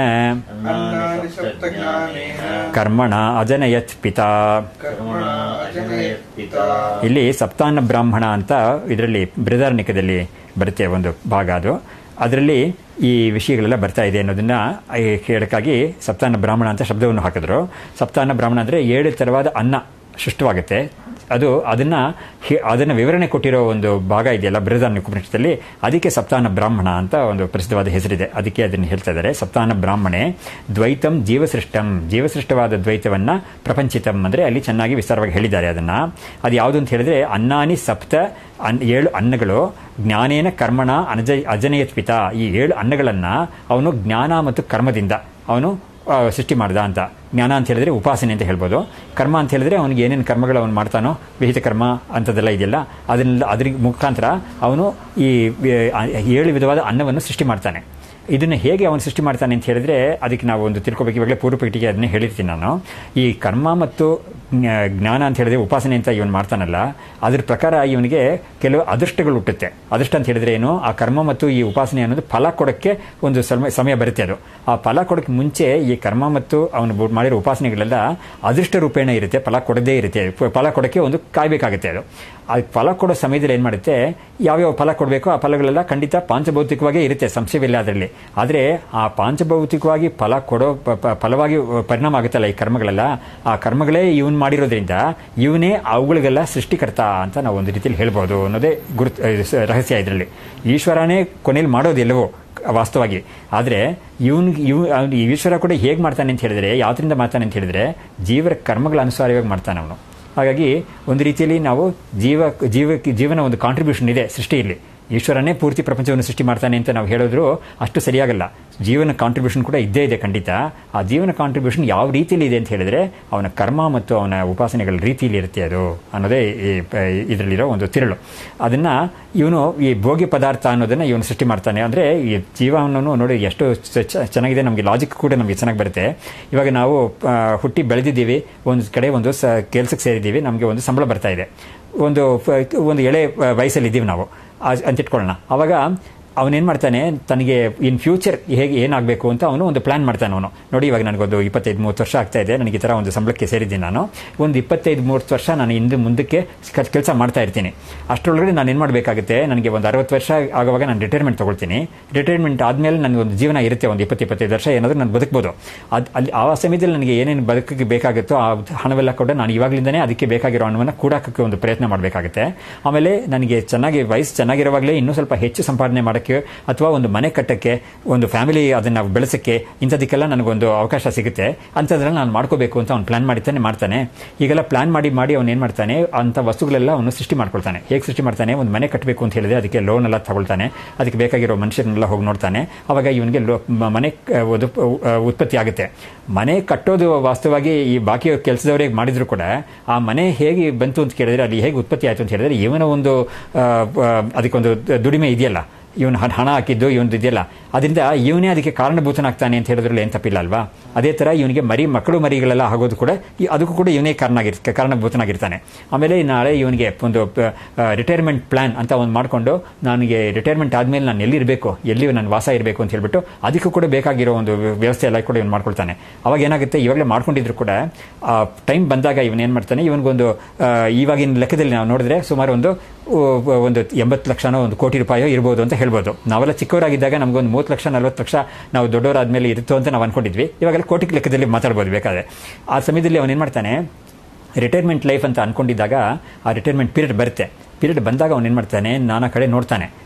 ಅನ್ನಾನಿ ಸಪ್ತಜ್ಞಾನೇನ ಕರ್ಮಣ ಅಜನಯತ್ ಪಿತಾ ಕರ್ಮಣ ಅಜನಯತ್ ಪಿತಾ ಇಲ್ಲಿ ಸಪ್ತಾನ್ನ ಬ್ರಾಹ್ಮಣ ಅಂತ ಇದರಲ್ಲಿ ಬೃಹದಾರಣಿಕದಲ್ಲಿ ಬರುತ್ತೆ ಒಂದು ಭಾಗ ಅದು ಅದರಲ್ಲಿ ಈ ವಿಷಯಗಳೆಲ್ಲ ಬರ್ತಾ ಇದೆ ಅನ್ನೋದನ್ನ ಈ ಹೇಳಕ್ಕಾಗಿ ಸಪ್ತಾನ್ನ ಬ್ರಾಹ್ಮಣ ಅಂತ ಶಬ್ದವನ್ನು ಹಾಕಿದ್ರು ಸಪ್ತಾನ್ನ ಬ್ರಾಹ್ಮಣ ಅಂದ್ರೆ ಏಳು ತರವಾದ ಅನ್ನ ಸೃಷ್ಟವಾಗುತ್ತೆ ಅದು ಅದನ್ನ ಹೇ- ಅದನ್ನ ವಿವರಣೆ ಕೊಟ್ಟಿರೋ ಒಂದು ಭಾಗ ಇದೆಯಲ್ಲ ಬೃಹದಾರಣ್ಯ ಉಪನಿಷತ್ತಲ್ಲಿ ಅದಕ್ಕೆ ಸಪ್ತಾನ ಬ್ರಾಹ್ಮಣ ಅಂತ ಒಂದು ಪ್ರಸಿದ್ಧವಾದ ಹೆಸರಿದೆ ಅದಕ್ಕೆ ಅದನ್ನು ಹೇಳ್ತಾ ಇದ್ದಾರೆ ಸಪ್ತಾನ ಬ್ರಾಹ್ಮಣೆ ದ್ವೈತಂ ಜೀವಸೃಷ್ಟಂ ಜೀವಸೃಷ್ಟವಾದ ದ್ವೈತವನ್ನ ಪ್ರಪಂಚಿತಂ ಅಂದ್ರೆ ಅಲ್ಲಿ ಚೆನ್ನಾಗಿ ವಿಸ್ತಾರವಾಗಿ ಹೇಳಿದ್ದಾರೆ ಅದನ್ನ ಅದು ಯಾವುದು ಅಂತ ಹೇಳಿದ್ರೆ ಅನ್ನಾನಿ ಸಪ್ತ ಅನ್ ಏಳು ಅನ್ನಗಳು ಜ್ಞಾನೇನ ಕರ್ಮಣ ಅನಜ ಅಜನಯತ್ ಪಿತ ಈ ಏಳು ಅನ್ನಗಳನ್ನ ಅವನು ಜ್ಞಾನ ಮತ್ತು ಕರ್ಮದಿಂದ ಅವನು ಆ, ಸೃಷ್ಟಿ ಮಾಡ್ದ ಅಂತ ಜ್ಞಾನ ಅಂತ ಹೇಳಿದ್ರೆ ಉಪಾಸನೆ ಅಂತ ಹೇಳ್ಬೋದು ಕರ್ಮ ಅಂತ ಹೇಳಿದ್ರೆ ಅವನಿಗೆ ಏನೇನು ಕರ್ಮಗಳು ಅವನು ಮಾಡ್ತಾನೋ ವಿಹಿತ ಕರ್ಮ ಅಂಥದ್ದೆಲ್ಲ ಇದೆಯಲ್ಲ ಅದನ್ನೆಲ್ಲ ಅದ್ರ ಮುಖಾಂತರ ಅವನು ಈ ಆ, ಏಳು ವಿಧವಾದ ಅನ್ನವನ್ನು ಸೃಷ್ಟಿ ಮಾಡ್ತಾನೆ ಇದನ್ನು ಹೇಗೆ ಅವನು ಸೃಷ್ಟಿ ಮಾಡ್ತಾನೆ ಅಂತ ಹೇಳಿದ್ರೆ ಅದಕ್ಕೆ ನಾವು ಒಂದು ತಿಳ್ಕೊಬೇಕು ಇವಾಗಲೇ ಪೂರ್ವ ಪೀಠಿಗೆ ಅದನ್ನೇ ಹೇಳಿರ್ತೀನಿ ನಾನು ಈ ಕರ್ಮ ಮತ್ತು ಜ್ಞ- ಜ್ಞಾನ ಅಂತ ಹೇಳಿದ್ರೆ ಉಪಾಸನೆ ಅಂತ ಇವನು ಮಾಡ್ತಾನಲ್ಲ ಅದ್ರ ಪ್ರಕಾರ ಇವನಿಗೆ ಕೆಲವು ಅದೃಷ್ಟಗಳು ಹುಟ್ಟುತ್ತೆ ಅದೃಷ್ಟ ಅಂತ ಹೇಳಿದ್ರೆ ಏನು ಆ ಕರ್ಮ ಮತ್ತು ಈ ಉಪಾಸನೆ ಅನ್ನೋದು ಫಲ ಕೊಡೋಕ್ಕೆ ಒಂದು ಸಮಯ ಸಮಯ ಬರುತ್ತೆ ಅದು ಆ ಫಲ ಕೊಡೋಕ್ಕೆ ಮುಂಚೆ ಈ ಕರ್ಮ ಮತ್ತು ಅವನು ಬು- ಮಾಡಿರೋ ಉಪಾಸನೆಗಳೆಲ್ಲ ಅದೃಷ್ಟ ರೂಪೇಣ ಇರುತ್ತೆ ಫಲ ಕೊಡದೇ ಇರುತ್ತೆ ಫ- ಫಲ ಕೊಡೋಕ್ಕೆ ಒಂದು ಕಾಯ್ಬೇಕಾಗುತ್ತೆ ಅದು ಆ ಫಲ ಕೊಡೋ ಸಮಯದಲ್ಲಿ ಏನು ಮಾಡುತ್ತೆ ಯಾವ್ಯಾವ ಫಲ ಕೊಡಬೇಕು ಆ ಫಲಗಳೆಲ್ಲ ಖಂಡಿತ ಪಾಂಚಭೌತಿಕವಾಗೇ ಇರುತ್ತೆ ಸಂಶಯವಿಲ್ಲ ಅದರಲ್ಲಿ ಆದರೆ ಆ ಪಾಂಚಭೌತಿಕವಾಗಿ ಫಲ ಕೊಡೋ ಪ- ಪ- ಫಲವಾಗಿ ಪರಿಣಾಮ ಆಗುತ್ತಲ್ಲ ಈ ಕರ್ಮಗಳೆಲ್ಲ ಆ ಕರ್ಮಗಳೇ ಇವನ್ ಮಾಡಿರೋದ್ರಿಂದ ಇವನೇ ಅವುಗಳಿಗೆಲ್ಲ ಸೃಷ್ಟಿಕರ್ತ ಅಂತ ನಾವು ಒಂದು ರೀತಿಯಲ್ಲಿ ಹೇಳ್ಬೋದು ಅನ್ನೋದೇ ಗುರುತ್ ಇದು ಸ- ರಹಸ್ಯ ಇದರಲ್ಲಿ ಈಶ್ವರನೇ ಕೊನೆಯಲ್ಲಿ ಮಾಡೋದೆಲ್ಲವೋ ವಾಸ್ತವವಾಗಿ ಆದರೆ ಇವನ್ ಇವ್ ಅವ್ನು ಈ ಈಶ್ವರ ಕೂಡ ಹೇಗೆ ಮಾಡ್ತಾನೆ ಅಂತ ಹೇಳಿದ್ರೆ ಯಾವ್ದ್ರಿಂದ ಮಾಡ್ತಾನೆ ಅಂತ ಹೇಳಿದ್ರೆ ಜೀವರ ಕರ್ಮಗಳ ಅನುಸಾರವಾಗಿ ಮಾಡ್ತಾನೆ ಅವನು ಹಾಗಾಗಿ ಒಂದು ರೀತಿಯಲ್ಲಿ ನಾವು ಜೀವ ಜೀವಕ್ಕೆ ಜೀವನ ಒಂದು ಕಾಂಟ್ರಿಬ್ಯೂಷನ್ ಇದೆ ಸೃಷ್ಟಿಯಲ್ಲಿ ಈಶ್ವರನೇ ಪೂರ್ತಿ ಪ್ರಪಂಚವನ್ನು ಸೃಷ್ಟಿ ಮಾಡ್ತಾನೆ ಅಂತ ನಾವು ಹೇಳಿದ್ರು ಅಷ್ಟು ಸರಿಯಾಗಲ್ಲ ಜೀವನ ಕಾಂಟ್ರಿಬ್ಯೂಷನ್ ಕೂಡ ಇದ್ದೇ ಇದೆ ಖಂಡಿತ ಆ ಜೀವನ ಕಾಂಟ್ರಿಬ್ಯೂಷನ್ ಯಾವ ರೀತಿಯಲ್ಲಿ ಇದೆ ಅಂತ ಹೇಳಿದ್ರೆ ಅವನ ಕರ್ಮ ಮತ್ತು ಅವನ ಉಪಾಸನೆಗಳ ರೀತಿಯಲ್ಲಿ ಇರುತ್ತೆ ಅದು ಅನ್ನೋದೇ ಈ ಪ- ಇದರಲ್ಲಿರೋ ಒಂದು ತಿರುಳು ಅದನ್ನ ಇವನು ಈ ಭೋಗ್ಯ ಪದಾರ್ಥ ಅನ್ನೋದನ್ನ ಇವನು ಸೃಷ್ಟಿ ಮಾಡ್ತಾನೆ ಅಂದ್ರೆ ಈ ಜೀವನವನ್ನು ನೋಡಿ ಎಷ್ಟು ಚ- ಚ- ಚೆನ್ನಾಗಿದೆ ನಮಗೆ ಲಾಜಿಕ್ ಕೂಡ ನಮಗೆ ಚೆನ್ನಾಗಿ ಬರುತ್ತೆ ಇವಾಗ ನಾವು ಆ, ಹುಟ್ಟಿ ಬೆಳೆದಿದ್ದೀವಿ ಒಂದು ಕಡೆ ಒಂದು ಸ ಕೆಲಸಕ್ಕೆ ಸೇರಿದ್ದೀವಿ ನಮಗೆ ಒಂದು ಸಂಬಳ ಬರ್ತಾ ಇದೆ ಒಂದು ಫ- ಒಂದು ಎಳೆ ವಯಸ್ಸಲ್ಲಿ ಇದ್ದೀವಿ ನಾವು ಆ- ಅಂತ ಇಟ್ಕೊಳ್ಳೋಣ ಅವಾಗ ಅವನೇನ್ ಮಾಡ್ತಾನೆ ತನಗೆ ಇನ್ ಫ್ಯೂಚರ್ ಹೇಗೆ ಏನಾಗಬೇಕು ಅಂತ ಅವನು ಒಂದು ಪ್ಲಾನ್ ಮಾಡ್ತಾನೆ ಅವನು ನೋಡಿ ಇವಾಗ ನನಗೊಂದು ಇಪ್ಪತ್ತೈದು ಮೂವತ್ತು ವರ್ಷ ಆಗ್ತಾ ಇದೆ ನನಗೆ ಈ ಥರ ಒಂದು ಸಂಬಳಕ್ಕೆ ಸೇರಿದ್ದೀನಿ ನಾನು ಒಂದು ಇಪ್ಪತ್ತೈದು ಮೂವತ್ತು ವರ್ಷ ನಾನು ಇಂದು ಮುಂದಕ್ಕೆ ಕೆಲಸ ಮಾಡ್ತಾ ಇರ್ತೀನಿ ಅಷ್ಟರೊಳಗಡೆ ನಾನು ಏನು ಮಾಡಬೇಕಾಗುತ್ತೆ ನನಗೆ ಒಂದು ಅರವತ್ತು ವರ್ಷ ಆಗುವಾಗ ನಾನು ರಿಟೈರ್ಮೆಂಟ್ ತಗೊಳ್ತೀನಿ ರಿಟೈರ್ಮೆಂಟ್ ಆದಮೇಲೆ ನನಗೆ ಒಂದು ಜೀವನ ಇರುತ್ತೆ ಒಂದು ಇಪ್ಪತ್ತು ಇಪ್ಪತ್ತೈದು ವರ್ಷ ಏನಾದರೂ ನಾನು ಬದುಕ್ಬೋದು ಅದು ಅಲ್ಲಿ ಆ ಸಮಯದಲ್ಲಿ ನನಗೆ ಏನೇನು ಬದುಕಿಗೆ ಬೇಕಾಗುತ್ತೋ ಆ ಹಣವೆಲ್ಲ ಕೂಡ ನಾನು ಇವಾಗಲಿಂದನೇ ಅದಕ್ಕೆ ಬೇಕಾಗಿರೋ ಹಣವನ್ನು ಕೂಡಾಕಕ್ಕೆ ಒಂದು ಪ್ರಯತ್ನ ಮಾಡಬೇಕಾಗುತ್ತೆ ಆಮೇಲೆ ನನಗೆ ಚೆನ್ನಾಗಿ ವಯಸ್ಸು ಚೆನ್ನಾಗಿರುವಾಗಲೇ ಇನ್ನೂ ಸ್ವಲ್ಪ ಹೆಚ್ಚು ಸಂಪಾದನೆ ಮಾಡೋಕ್ಕೆ ಅಥವಾ ಒಂದು ಮನೆ ಕಟ್ಟಕ್ಕೆ ಒಂದು ಫ್ಯಾಮಿಲಿ ಅದನ್ನು ಬೆಳೆಸಕ್ಕೆ ಇಂಥದಕ್ಕೆಲ್ಲ ನನಗೊಂದು ಅವಕಾಶ ಸಿಗುತ್ತೆ ಅಂಥದ್ರಲ್ಲಿ ನಾನು ಮಾಡ್ಕೋಬೇಕು ಅಂತ ಅವ್ನು ಪ್ಲಾನ್ ಮಾಡಿತಾನೆ ಮಾಡ್ತಾನೆ ಈಗೆಲ್ಲ ಪ್ಲಾನ್ ಮಾಡಿ ಮಾಡಿ ಅವ್ನು ಏನು ಮಾಡ್ತಾನೆ ಅಂಥ ವಸ್ತುಗಳೆಲ್ಲ ಅವನು ಸೃಷ್ಟಿ ಮಾಡ್ಕೊಳ್ತಾನೆ ಹೇಗೆ ಸೃಷ್ಟಿ ಮಾಡ್ತಾನೆ ಒಂದು ಮನೆ ಕಟ್ಟಬೇಕು ಅಂತ ಹೇಳಿದ್ರೆ ಅದಕ್ಕೆ ಲೋನ್ ಎಲ್ಲ ತಗೊಳ್ತಾನೆ ಅದಕ್ಕೆ ಬೇಕಾಗಿರೋ ಮನುಷ್ಯರನ್ನೆಲ್ಲ ಹೋಗಿ ನೋಡ್ತಾನೆ ಅವಾಗ ಇವನಿಗೆ ಲೋ- ಮ- ಮನೆ ಕ- ಒಂದು- ಆ, ಉತ್ಪತ್ತಿ ಆಗುತ್ತೆ ಮನೆ ಕಟ್ಟೋದು ವಾಸ್ತವವಾಗಿ ಈ ಬಾಕಿ ಕೆಲಸದವರೇ ಮಾಡಿದ್ರು ಕೂಡ ಆ ಮನೆ ಹೇಗೆ ಬಂತು ಅಂತ ಕೇಳಿದ್ರೆ ಅಲ್ಲಿ ಹೇಗೆ ಉತ್ಪತ್ತಿ ಆಯ್ತು ಅಂತ ಹೇಳಿದ್ರೆ ಇವನ ಒಂದು ಆ, ಆ, ಅದಕ್ಕೊಂದು ದುಡಿಮೆ ಇದೆಯಲ್ಲ ಇವನು ಹಣ ಹಣ ಹಾಕಿದ್ದು ಇವನು ಇದೆಯಲ್ಲ ಅದರಿಂದ ಇವನೇ ಅದಕ್ಕೆ ಕಾರಣಭೂತನಾಗ್ತಾನೆ ಅಂತ ಹೇಳಿದ್ರಲ್ಲಿ ಏನು ತಪ್ಪಿಲ್ಲ ಅಲ್ವಾ ಅದೇ ತರ ಇವನಿಗೆ ಮರಿ ಮಕ್ಕಳು ಮರಿಗಳೆಲ್ಲ ಆಗೋದು ಕೂಡ ಈ- ಅದಕ್ಕೂ ಕೂಡ ಇವನೇ ಕಾರಣ ಆಗಿರ್ ಕಾರಣಭೂತನಾಗಿರ್ತಾನೆ ಆಮೇಲೆ ನಾಳೆ ಇವನಿಗೆ ಒಂದು ರಿಟೈರ್ಮೆಂಟ್ ಪ್ಲಾನ್ ಅಂತ ಒಂದು ಮಾಡಿಕೊಂಡು ನನಗೆ ರಿಟೈರ್ಮೆಂಟ್ ಆದ್ಮೇಲೆ ನಾನು ಎಲ್ಲಿರಬೇಕು ಎಲ್ಲಿ ನನ್ನ ವಾಸ ಇರಬೇಕು ಅಂತ ಹೇಳ್ಬಿಟ್ಟು ಅದಕ್ಕೂ ಕೂಡ ಬೇಕಾಗಿರೋ ಒಂದು ವ್ಯವಸ್ಥೆ ಎಲ್ಲ ಕೂಡ ಇವನು ಮಾಡ್ಕೊಳ್ತಾನೆ ಅವಾಗ ಏನಾಗುತ್ತೆ ಇವಾಗಲೇ ಮಾಡ್ಕೊಂಡಿದ್ರು ಕೂಡ ಆ ಟೈಮ್ ಬಂದಾಗ ಇವನ್ ಏನ್ ಮಾಡ್ತಾನೆ ಇವನಿಗೊಂದು ಆ, ಇವಾಗಿನ ಲೆಕ್ಕದಲ್ಲಿ ನಾವು ನೋಡಿದ್ರೆ ಸುಮಾರು ಒಂದು ಉ, ಒಂದು ಎಂಬತ್ತು ಲಕ್ಷನೋ ಒಂದು ಕೋಟಿ ರೂಪಾಯೋ ಇರ್ಬೋದು ಅಂತ ಹೇಳ್ಬೋದು ನಾವೆಲ್ಲ ಚಿಕ್ಕವರಾಗಿದ್ದಾಗ ನಮಗೊಂದು ಮೂವತ್ತು ಲಕ್ಷ ನಲ್ವತ್ತು ಲಕ್ಷ ನಾವು ದೊಡ್ಡವರಾದ್ಮೇಲೆ ಇರುತ್ತೋ ಅಂತ ನಾವು ಅನ್ಕೊಂಡಿದ್ವಿ ಇವಾಗೆಲ್ಲ ಕೋಟಿ ಲೆಕ್ಕದಲ್ಲಿ ಮಾತಾಡ್ಬೋದು ಬೇಕಾದ್ರೆ ಆ ಸಮಯದಲ್ಲಿ ಅವನೇನ್ ಮಾಡ್ತಾನೆ ರಿಟೈರ್ಮೆಂಟ್ ಲೈಫ್ ಅಂತ ಅನ್ಕೊಂಡಿದ್ದಾಗ ಆ ರಿಟೈರ್ಮೆಂಟ್ ಪೀರಿಯಡ್ ಬರುತ್ತೆ ಪೀರಿಯಡ್ ಬಂದಾಗ ಅವನು ಏನು ಮಾಡ್ತಾನೆ ನಾನಾ ಕಡೆ ನೋಡ್ತಾನೆ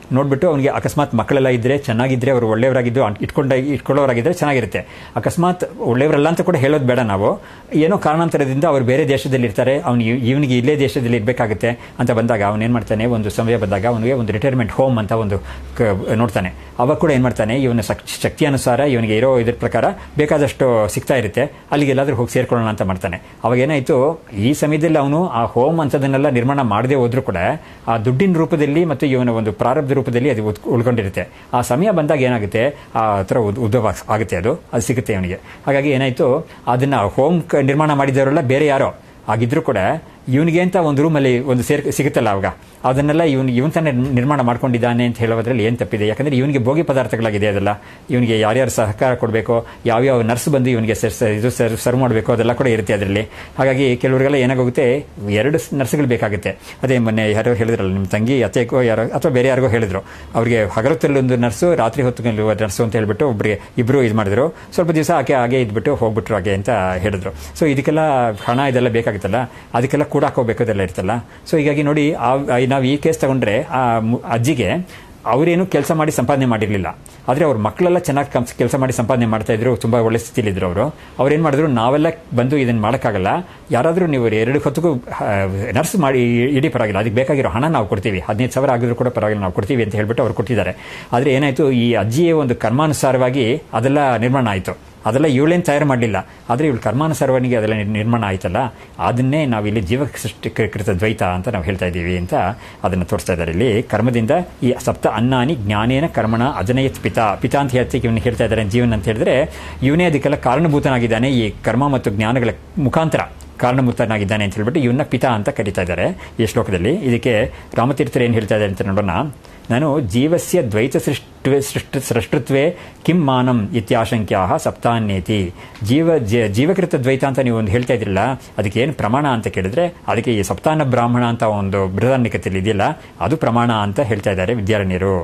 ನೋಡ್ಬಿಟ್ಟು ಅವನಿಗೆ ಅಕಸ್ಮಾತ್ ಮಕ್ಕಳೆಲ್ಲ ಇದ್ರೆ ಚೆನ್ನಾಗಿದ್ರೆ ಅವರು ಒಳ್ಳೆಯವರಾಗಿದ್ದು ಅನ್- ಇಟ್ಕೊಂಡ ಇಟ್ಕೊಳ್ಳೋರಾಗಿದ್ರೆ ಚೆನ್ನಾಗಿರುತ್ತೆ ಅಕಸ್ಮಾತ್ ಒಳ್ಳೆಯವರಲ್ಲ ಅಂತ ಕೂಡ ಹೇಳೋದು ಬೇಡ ನಾವು ಏನೋ ಕಾರಣಾಂತರದಿಂದ ಅವರು ಬೇರೆ ದೇಶದಲ್ಲಿ ಇರ್ತಾರೆ ಅವನು ಇವನಿಗೆ ಇಲ್ಲೇ ದೇಶದಲ್ಲಿ ಇರಬೇಕಾಗುತ್ತೆ ಅಂತ ಬಂದಾಗ ಅವನು ಏನು ಮಾಡ್ತಾನೆ ಒಂದು ಸಮಯ ಬಂದಾಗ ಅವನಿಗೆ ಒಂದು ರಿಟೈರ್ಮೆಂಟ್ ಹೋಮ್ ಅಂತ ಒಂದು ಕ- ನೋಡ್ತಾನೆ ಅವಾಗ ಕೂಡ ಏನು ಮಾಡ್ತಾನೆ ಇವನ ಶಕ್- ಶಕ್ತಿಯಾನುಸಾರ ಇವನಿಗೆ ಇರೋ ಇದ್ರ ಪ್ರಕಾರ ಬೇಕಾದಷ್ಟು ಸಿಗ್ತಾ ಇರುತ್ತೆ ಅಲ್ಲಿಗೆ ಎಲ್ಲಾದ್ರೂ ಹೋಗಿ ಸೇರ್ಕೊಳ್ಳೋಣ ಅಂತ ಮಾಡ್ತಾನೆ ಅವಾಗ ಏನಾಯ್ತು ಈ ಸಮಯದಲ್ಲಿ ಅವನು ಆ ಹೋಮ್ ಅಂತದನ್ನೆಲ್ಲ ನಿರ್ಮಾಣ ಮಾಡದೇ ಹೋದ್ರೂ ಕೂಡ ಆ ದುಡ್ಡಿನ ರೂಪದಲ್ಲಿ ಮತ್ತು ಇವನ ಒಂದು ಪ್ರಾರಬ್ಧ ರೂಪದಲ್ಲಿ ಅದು ಉದ್- ಉಳ್ಕೊಂಡಿರುತ್ತೆ ಆ ಸಮಯ ಬಂದಾಗ ಏನಾಗುತ್ತೆ ಆ ಥರ ಉದ್- ಉದ್ಭವ ಆಗುತ್ತೆ ಅದು ಅದು ಸಿಗುತ್ತೆ ಅವನಿಗೆ ಹಾಗಾಗಿ ಏನಾಯ್ತು ಅದನ್ನ ಹೋಮ್ ಕ- ನಿರ್ಮಾಣ ಮಾಡಿದವರೆಲ್ಲ ಬೇರೆ ಯಾರೋ ಆಗಿದ್ರು ಕೂಡ ಇವನಿಗೆ ಅಂತ ಒಂದು ರೂಮಲ್ಲಿ ಒಂದು ಸೇರ್ ಸಿಗುತ್ತಲ್ಲ ಅವಾಗ ಅದನ್ನೆಲ್ಲ ಇವನು ಇವನ್ ತಾನೇ ನಿರ್ಮಾಣ ಮಾಡ್ಕೊಂಡಿದ್ದಾನೆ ಅಂತ ಹೇಳೋದ್ರಲ್ಲಿ ಏನು ತಪ್ಪಿದೆ ಯಾಕಂದ್ರೆ ಇವನಿಗೆ ಭೋಗಿ ಪದಾರ್ಥಗಳಾಗಿದೆ ಅದೆಲ್ಲ ಇವನಿಗೆ ಯಾರ್ಯಾರು ಸಹಕಾರ ಕೊಡಬೇಕು ಯಾವ್ಯಾವ ನರ್ಸ್ ಬಂದು ಇವನಿಗೆ ಸರ್ ಸರ್- ಇದು ಸರ್ ಸರ್ವ್ ಮಾಡಬೇಕು ಅದೆಲ್ಲ ಕೂಡ ಇರುತ್ತೆ ಅದರಲ್ಲಿ ಹಾಗಾಗಿ ಕೆಲವರಿಗೆಲ್ಲ ಏನಾಗೋಗುತ್ತೆ ಎರಡು ನರ್ಸ್ಗಳು ಬೇಕಾಗುತ್ತೆ ಅದೇ ಮೊನ್ನೆ ಯಾರೋ ಹೇಳಿದ್ರಲ್ಲ ನಿಮ್ಮ ತಂಗಿ ಅತ್ತೆಗೋ ಯಾರೋ ಅಥವಾ ಬೇರೆ ಯಾರಿಗೋ ಹೇಳಿದ್ರು ಅವ್ರಿಗೆ ಹಗರೊತ್ತಲ್ಲಿ ಒಂದು ನರ್ಸು ರಾತ್ರಿ ಹೊತ್ತು ನರ್ಸು ಅಂತ ಹೇಳ್ಬಿಟ್ಟು ಒಬ್ಬರಿಗೆ ಇಬ್ರು ಇದು ಮಾಡಿದ್ರು ಸ್ವಲ್ಪ ದಿವಸ ಆಕೆ ಹಾಗೆ ಇದ್ಬಿಟ್ಟು ಹೋಗ್ಬಿಟ್ರು ಹಾಗೆ ಅಂತ ಹೇಳಿದ್ರು ಸೊ ಇದಕ್ಕೆಲ್ಲ ಹಣ ಇದೆಲ್ಲ ಬೇಕಾಗುತ್ತಲ್ಲ ಅದಕ್ಕೆಲ್ಲ ಕೂಡ ಹಾಕೋಬೇಕು ಅದೆಲ್ಲ ಇರ್ತಲ್ಲ ಸೊ ಹೀಗಾಗಿ ನೋಡಿ ನಾವು ಈ ಕೇಸ್ ತಗೊಂಡ್ರೆ ಆ ಮು- ಅಜ್ಜಿಗೆ ಅವರೇನು ಕೆಲಸ ಮಾಡಿ ಸಂಪಾದನೆ ಮಾಡಿರಲಿಲ್ಲ ಆದರೆ ಅವ್ರ ಮಕ್ಕಳೆಲ್ಲ ಚೆನ್ನಾಗಿ ಕೆಲಸ ಮಾಡಿ ಸಂಪಾದನೆ ಮಾಡ್ತಾ ಇದ್ರು ತುಂಬಾ ಒಳ್ಳೆ ಸ್ಥಿತಿಲಿದ್ರು ಅವರು ಅವ್ರೇನ್ ಮಾಡಿದ್ರು ನಾವೆಲ್ಲ ಬಂದು ಇದನ್ನ ಮಾಡೋಕ್ಕಾಗಲ್ಲ ಯಾರಾದರೂ ನೀವು ಎರಡು ಹೊತ್ತಿಗೂ ನರ್ಸ್ ಮಾಡಿ ಇಡೀ ಪರವಾಗಿಲ್ಲ ಅದಕ್ಕೆ ಬೇಕಾಗಿರೋ ಹಣ ನಾವು ಕೊಡ್ತೀವಿ ಹದಿನೈದು ಸಾವಿರ ಆಗಿದ್ರು ಕೂಡ ಪರವಾಗಿಲ್ಲ ನಾವು ಕೊಡ್ತೀವಿ ಅಂತ ಹೇಳ್ಬಿಟ್ಟು ಅವ್ರು ಕೊಟ್ಟಿದ್ದಾರೆ ಆದರೆ ಏನಾಯ್ತು ಈ ಅಜ್ಜಿಯ ಒಂದು ಕರ್ಮಾನುಸಾರವಾಗಿ ಅದೆಲ್ಲ ನಿರ್ಮಾಣ ಆಯಿತು ಅದೆಲ್ಲ ಇವಳೇನು ತಯಾರು ಮಾಡಲಿಲ್ಲ ಆದರೆ ಇವಳು ಕರ್ಮಾನುಸಾರವನಿಗೆ ಅದೆಲ್ಲ ನಿರ್- ನಿರ್ಮಾಣ ಆಯ್ತಲ್ಲ ಅದನ್ನೇ ನಾವಿಲ್ಲಿ ಜೀವ ಸೃಷ್ಟಿ ಕೃತ ದ್ವೈತ ಅಂತ ನಾವು ಹೇಳ್ತಾ ಇದ್ದೀವಿ ಅಂತ ಅದನ್ನು ತೋರಿಸ್ತಾ ಇದ್ದಾರೆ ಇಲ್ಲಿ ಕರ್ಮದಿಂದ ಈ ಸಪ್ತ ಅನ್ನಾನಿ ಜ್ಞಾನೇನ ಕರ್ಮಣ ಅಜನಯತ್ ಪಿತಾ ಪಿತಾ ಅಂತ ಹೇಳ್ತಿ ಇವನು ಹೇಳ್ತಾ ಇದ್ದಾರೆ ಜೀವನ್ ಅಂತ ಹೇಳಿದ್ರೆ ಇವನೇ ಅದಕ್ಕೆಲ್ಲ ಕಾರಣಭೂತನಾಗಿದ್ದಾನೆ ಈ ಕರ್ಮ ಮತ್ತು ಜ್ಞಾನಗಳ ಮುಖಾಂತರ ಕಾರಣಭೂತನಾಗಿದ್ದಾನೆ ಅಂತ ಹೇಳ್ಬಿಟ್ಟು ಇವನ್ನ ಪಿತಾ ಅಂತ ಕರೀತಾ ಇದ್ದಾರೆ ಈ ಶ್ಲೋಕದಲ್ಲಿ ಇದಕ್ಕೆ ರಾಮತೀರ್ಥರು ಏನು ಹೇಳ್ತಾ ಇದ್ದಾರೆ ಅಂತ ನೋಡೋಣ ನಾನು ಜೀವಸ್ಯ ದ್ವೈತ ಸೃಷ್ಟಿ ಸೃಷ್ಟ ಸೃಷ್ಟತ್ವೇ ಕಿಂ ಮಾನಂ ಇತ್ಯಾಶಂಕ್ಯಾ ಸಪ್ತಾನ್ಯೇತಿ ಜೀವ ಜ- ಜೀವಕೃತ ದ್ವೈತ ಅಂತ ನೀವು ಒಂದು ಹೇಳ್ತಾ ಇದ್ರಲ್ಲ ಅದಕ್ಕೆ ಏನು ಪ್ರಮಾಣ ಅಂತ ಕೇಳಿದ್ರೆ ಅದಕ್ಕೆ ಈ ಸಪ್ತಾನ ಬ್ರಾಹ್ಮಣ ಅಂತ ಒಂದು ಬೃಹದಾನ್ನಿಕತೆಯಲ್ಲಿ ಇದೆಯಲ್ಲ ಅದು ಪ್ರಮಾಣ ಅಂತ ಹೇಳ್ತಾ ಇದ್ದಾರೆ ವಿದ್ಯಾರಣ್ಯರು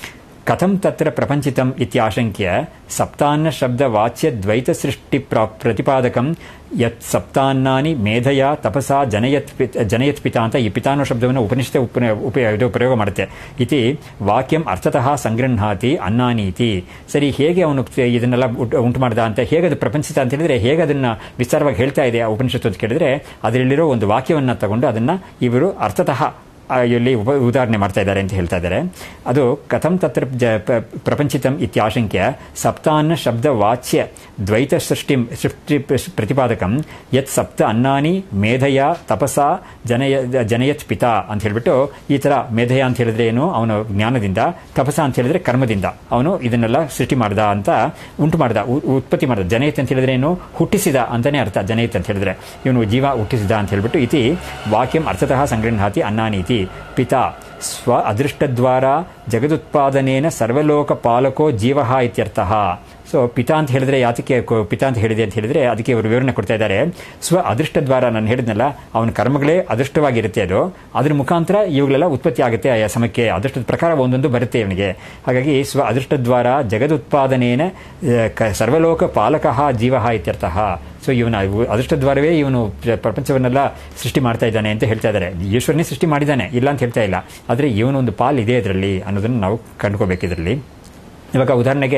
ಕಥಂ ತತ್ರ ಪ್ರಪಂಚಿತಂ ಇತ್ಯಾಶಂಕ್ಯ ಸಪ್ತಾನ್ನ ಶಬ್ದ ವಾಚ್ಯ ದ್ವೈತ ಸೃಷ್ಟಿ ಪ್ರ- ಪ್ರತಿಪಾದಕಂ ಯತ್ ಸಪ್ತಾನ್ನಾನಿ ಮೇಧಯ ತಪಸಾ ಜನಯತ್ ಪಿತ- ಜನಯತ್ ಪಿತ ಅಂತ ಈ ಪಿತಾನೋ ಶಬ್ದವನ್ನು ಉಪನಿಷತ್ ಉಪ ಉಪ ಇದು ಪ್ರಯೋಗ ಮಾಡುತ್ತೆ ಇತಿ ವಾಕ್ಯಂ ಅರ್ಥತಃ ಸಂಗೃಹಾತಿ ಅನ್ನಾನೀತಿ ಸರಿ ಹೇಗೆ ಅವನು ಇದನ್ನೆಲ್ಲ ಉಂಟು- ಉಂಟು ಮಾಡ್ದ ಅಂತ ಹೇಗೆ ಅದು ಪ್ರಪಂಚಿತ ಅಂತ ಹೇಳಿದ್ರೆ ಹೇಗೆ ಅದನ್ನ ವಿಸ್ತಾರವಾಗಿ ಹೇಳ್ತಾ ಇದೆ ಆ ಉಪನಿಷತ್ತು ಅಂತ ಕೇಳಿದ್ರೆ ಅದರಲ್ಲಿರೋ ಒಂದು ವಾಕ್ಯವನ್ನ ತಗೊಂಡು ಅದನ್ನ ಇವರು ಅರ್ಥತಃ ಆ, ಇಲ್ಲಿ ಉಪ ಉದಾಹರಣೆ ಮಾಡ್ತಾ ಇದ್ದಾರೆ ಅಂತ ಹೇಳ್ತಾ ಇದ್ದಾರೆ ಅದು ಕಥಂ ತತ್ರ ಜ ಪ- ಪ್ರಪಂಚಿತಂ ಇತ್ಯಾಶಂಕ್ಯ ಸಪ್ತಾನ್ನ ಶಬ್ದ ವಾಚ್ಯ ದ್ವೈತ ಸೃಷ್ಟಿ ಸೃಷ್ಟಿ ಪ್ರ- ಪ್ರತಿಪಾದಕಂ ಯತ್ ಸಪ್ತ ಅನ್ನಾನಿ ಮೇಧಯ ತಪಸ ಜನಯ ಜನಯತ್ ಪಿತಾ ಅಂತ ಹೇಳ್ಬಿಟ್ಟು ಈ ತರ ಮೇಧಯ ಅಂತ ಹೇಳಿದ್ರೆ ಏನು ಅವನು ಜ್ಞಾನದಿಂದ ತಪಸ ಅಂತ ಹೇಳಿದ್ರೆ ಕರ್ಮದಿಂದ ಅವನು ಇದನ್ನೆಲ್ಲ ಸೃಷ್ಟಿ ಮಾಡ್ದ ಅಂತ ಉಂಟು ಮಾಡ್ದ ಉ- ಉತ್ಪತ್ತಿ ಮಾಡ್ದ ಜನಯತ್ ಅಂತ ಹೇಳಿದ್ರೆ ಏನು ಹುಟ್ಟಿಸಿದ ಅಂತಾನೆ ಅರ್ಥ ಜನಯತ್ ಅಂತ ಹೇಳಿದ್ರೆ ಇವನು ಜೀವ ಹುಟ್ಟಿಸಿದ ಅಂತ ಹೇಳ್ಬಿಟ್ಟು ಇತಿ ವಾಕ್ಯಂ ಅರ್ಥತಃ ಸಂಗೃಹಾತಿ ಅನ್ನಾನೀತಿ ಪಿತಾ ಸ್ವ ಅದೃಷ್ಟದ್ವಾರ ಜಗದುತ್ಪಾದನೇನ ಸರ್ವಲೋಕ ಪಾಲಕೋ ಜೀವ ಇತ್ಯರ್ಥಃ ಸೊ ಪಿತಾ ಅಂತ ಹೇಳಿದ್ರೆ ಯಾತಕ್ಕೆ ಕೊ- ಪಿತಾ ಅಂತ ಹೇಳಿದೆ ಅಂತ ಹೇಳಿದ್ರೆ ಅದಕ್ಕೆ ಅವರು ವಿವರಣೆ ಕೊಡ್ತಾ ಇದ್ದಾರೆ ಸ್ವ ಅದೃಷ್ಟ ದ್ವಾರ ನಾನು ಹೇಳಿದ್ನಲ್ಲ ಅವನ ಕರ್ಮಗಳೇ ಅದೃಷ್ಟವಾಗಿರುತ್ತೆ ಅದು ಅದ್ರ ಮುಖಾಂತರ ಇವುಗಳೆಲ್ಲ ಉತ್ಪತ್ತಿ ಆಗುತ್ತೆ ಆಯಾ ಸಮಯಕ್ಕೆ ಅದೃಷ್ಟದ ಪ್ರಕಾರ ಒಂದೊಂದು ಬರುತ್ತೆ ಇವನಿಗೆ ಹಾಗಾಗಿ ಸ್ವ ಅದೃಷ್ಟ ದ್ವಾರ ಜಗದುತ್ಪಾದನೇನ ಆ, ಕ- ಸರ್ವಲೋಕ ಪಾಲಕಃ ಜೀವ ಇತ್ಯರ್ಥಃ ಸೊ ಇವನ ಅದೃಷ್ಟ ದ್ವಾರವೇ ಇವನು ಪ್ರ- ಪ್ರಪಂಚವನ್ನೆಲ್ಲ ಸೃಷ್ಟಿ ಮಾಡ್ತಾ ಇದ್ದಾನೆ ಅಂತ ಹೇಳ್ತಾ ಇದ್ದಾರೆ ಈಶ್ವರನೇ ಸೃಷ್ಟಿ ಮಾಡಿದ್ದಾನೆ ಇಲ್ಲ ಅಂತ ಹೇಳ್ತಾ ಇಲ್ಲ ಆದರೆ ಇವನೊಂದು ಪಾಲ್ ಇದೆ ಇದರಲ್ಲಿ ಅನ್ನೋದನ್ನು ನಾವು ಕಂಡುಕೋಬೇಕು ಇದರಲ್ಲಿ ಇವಾಗ ಉದಾಹರಣೆಗೆ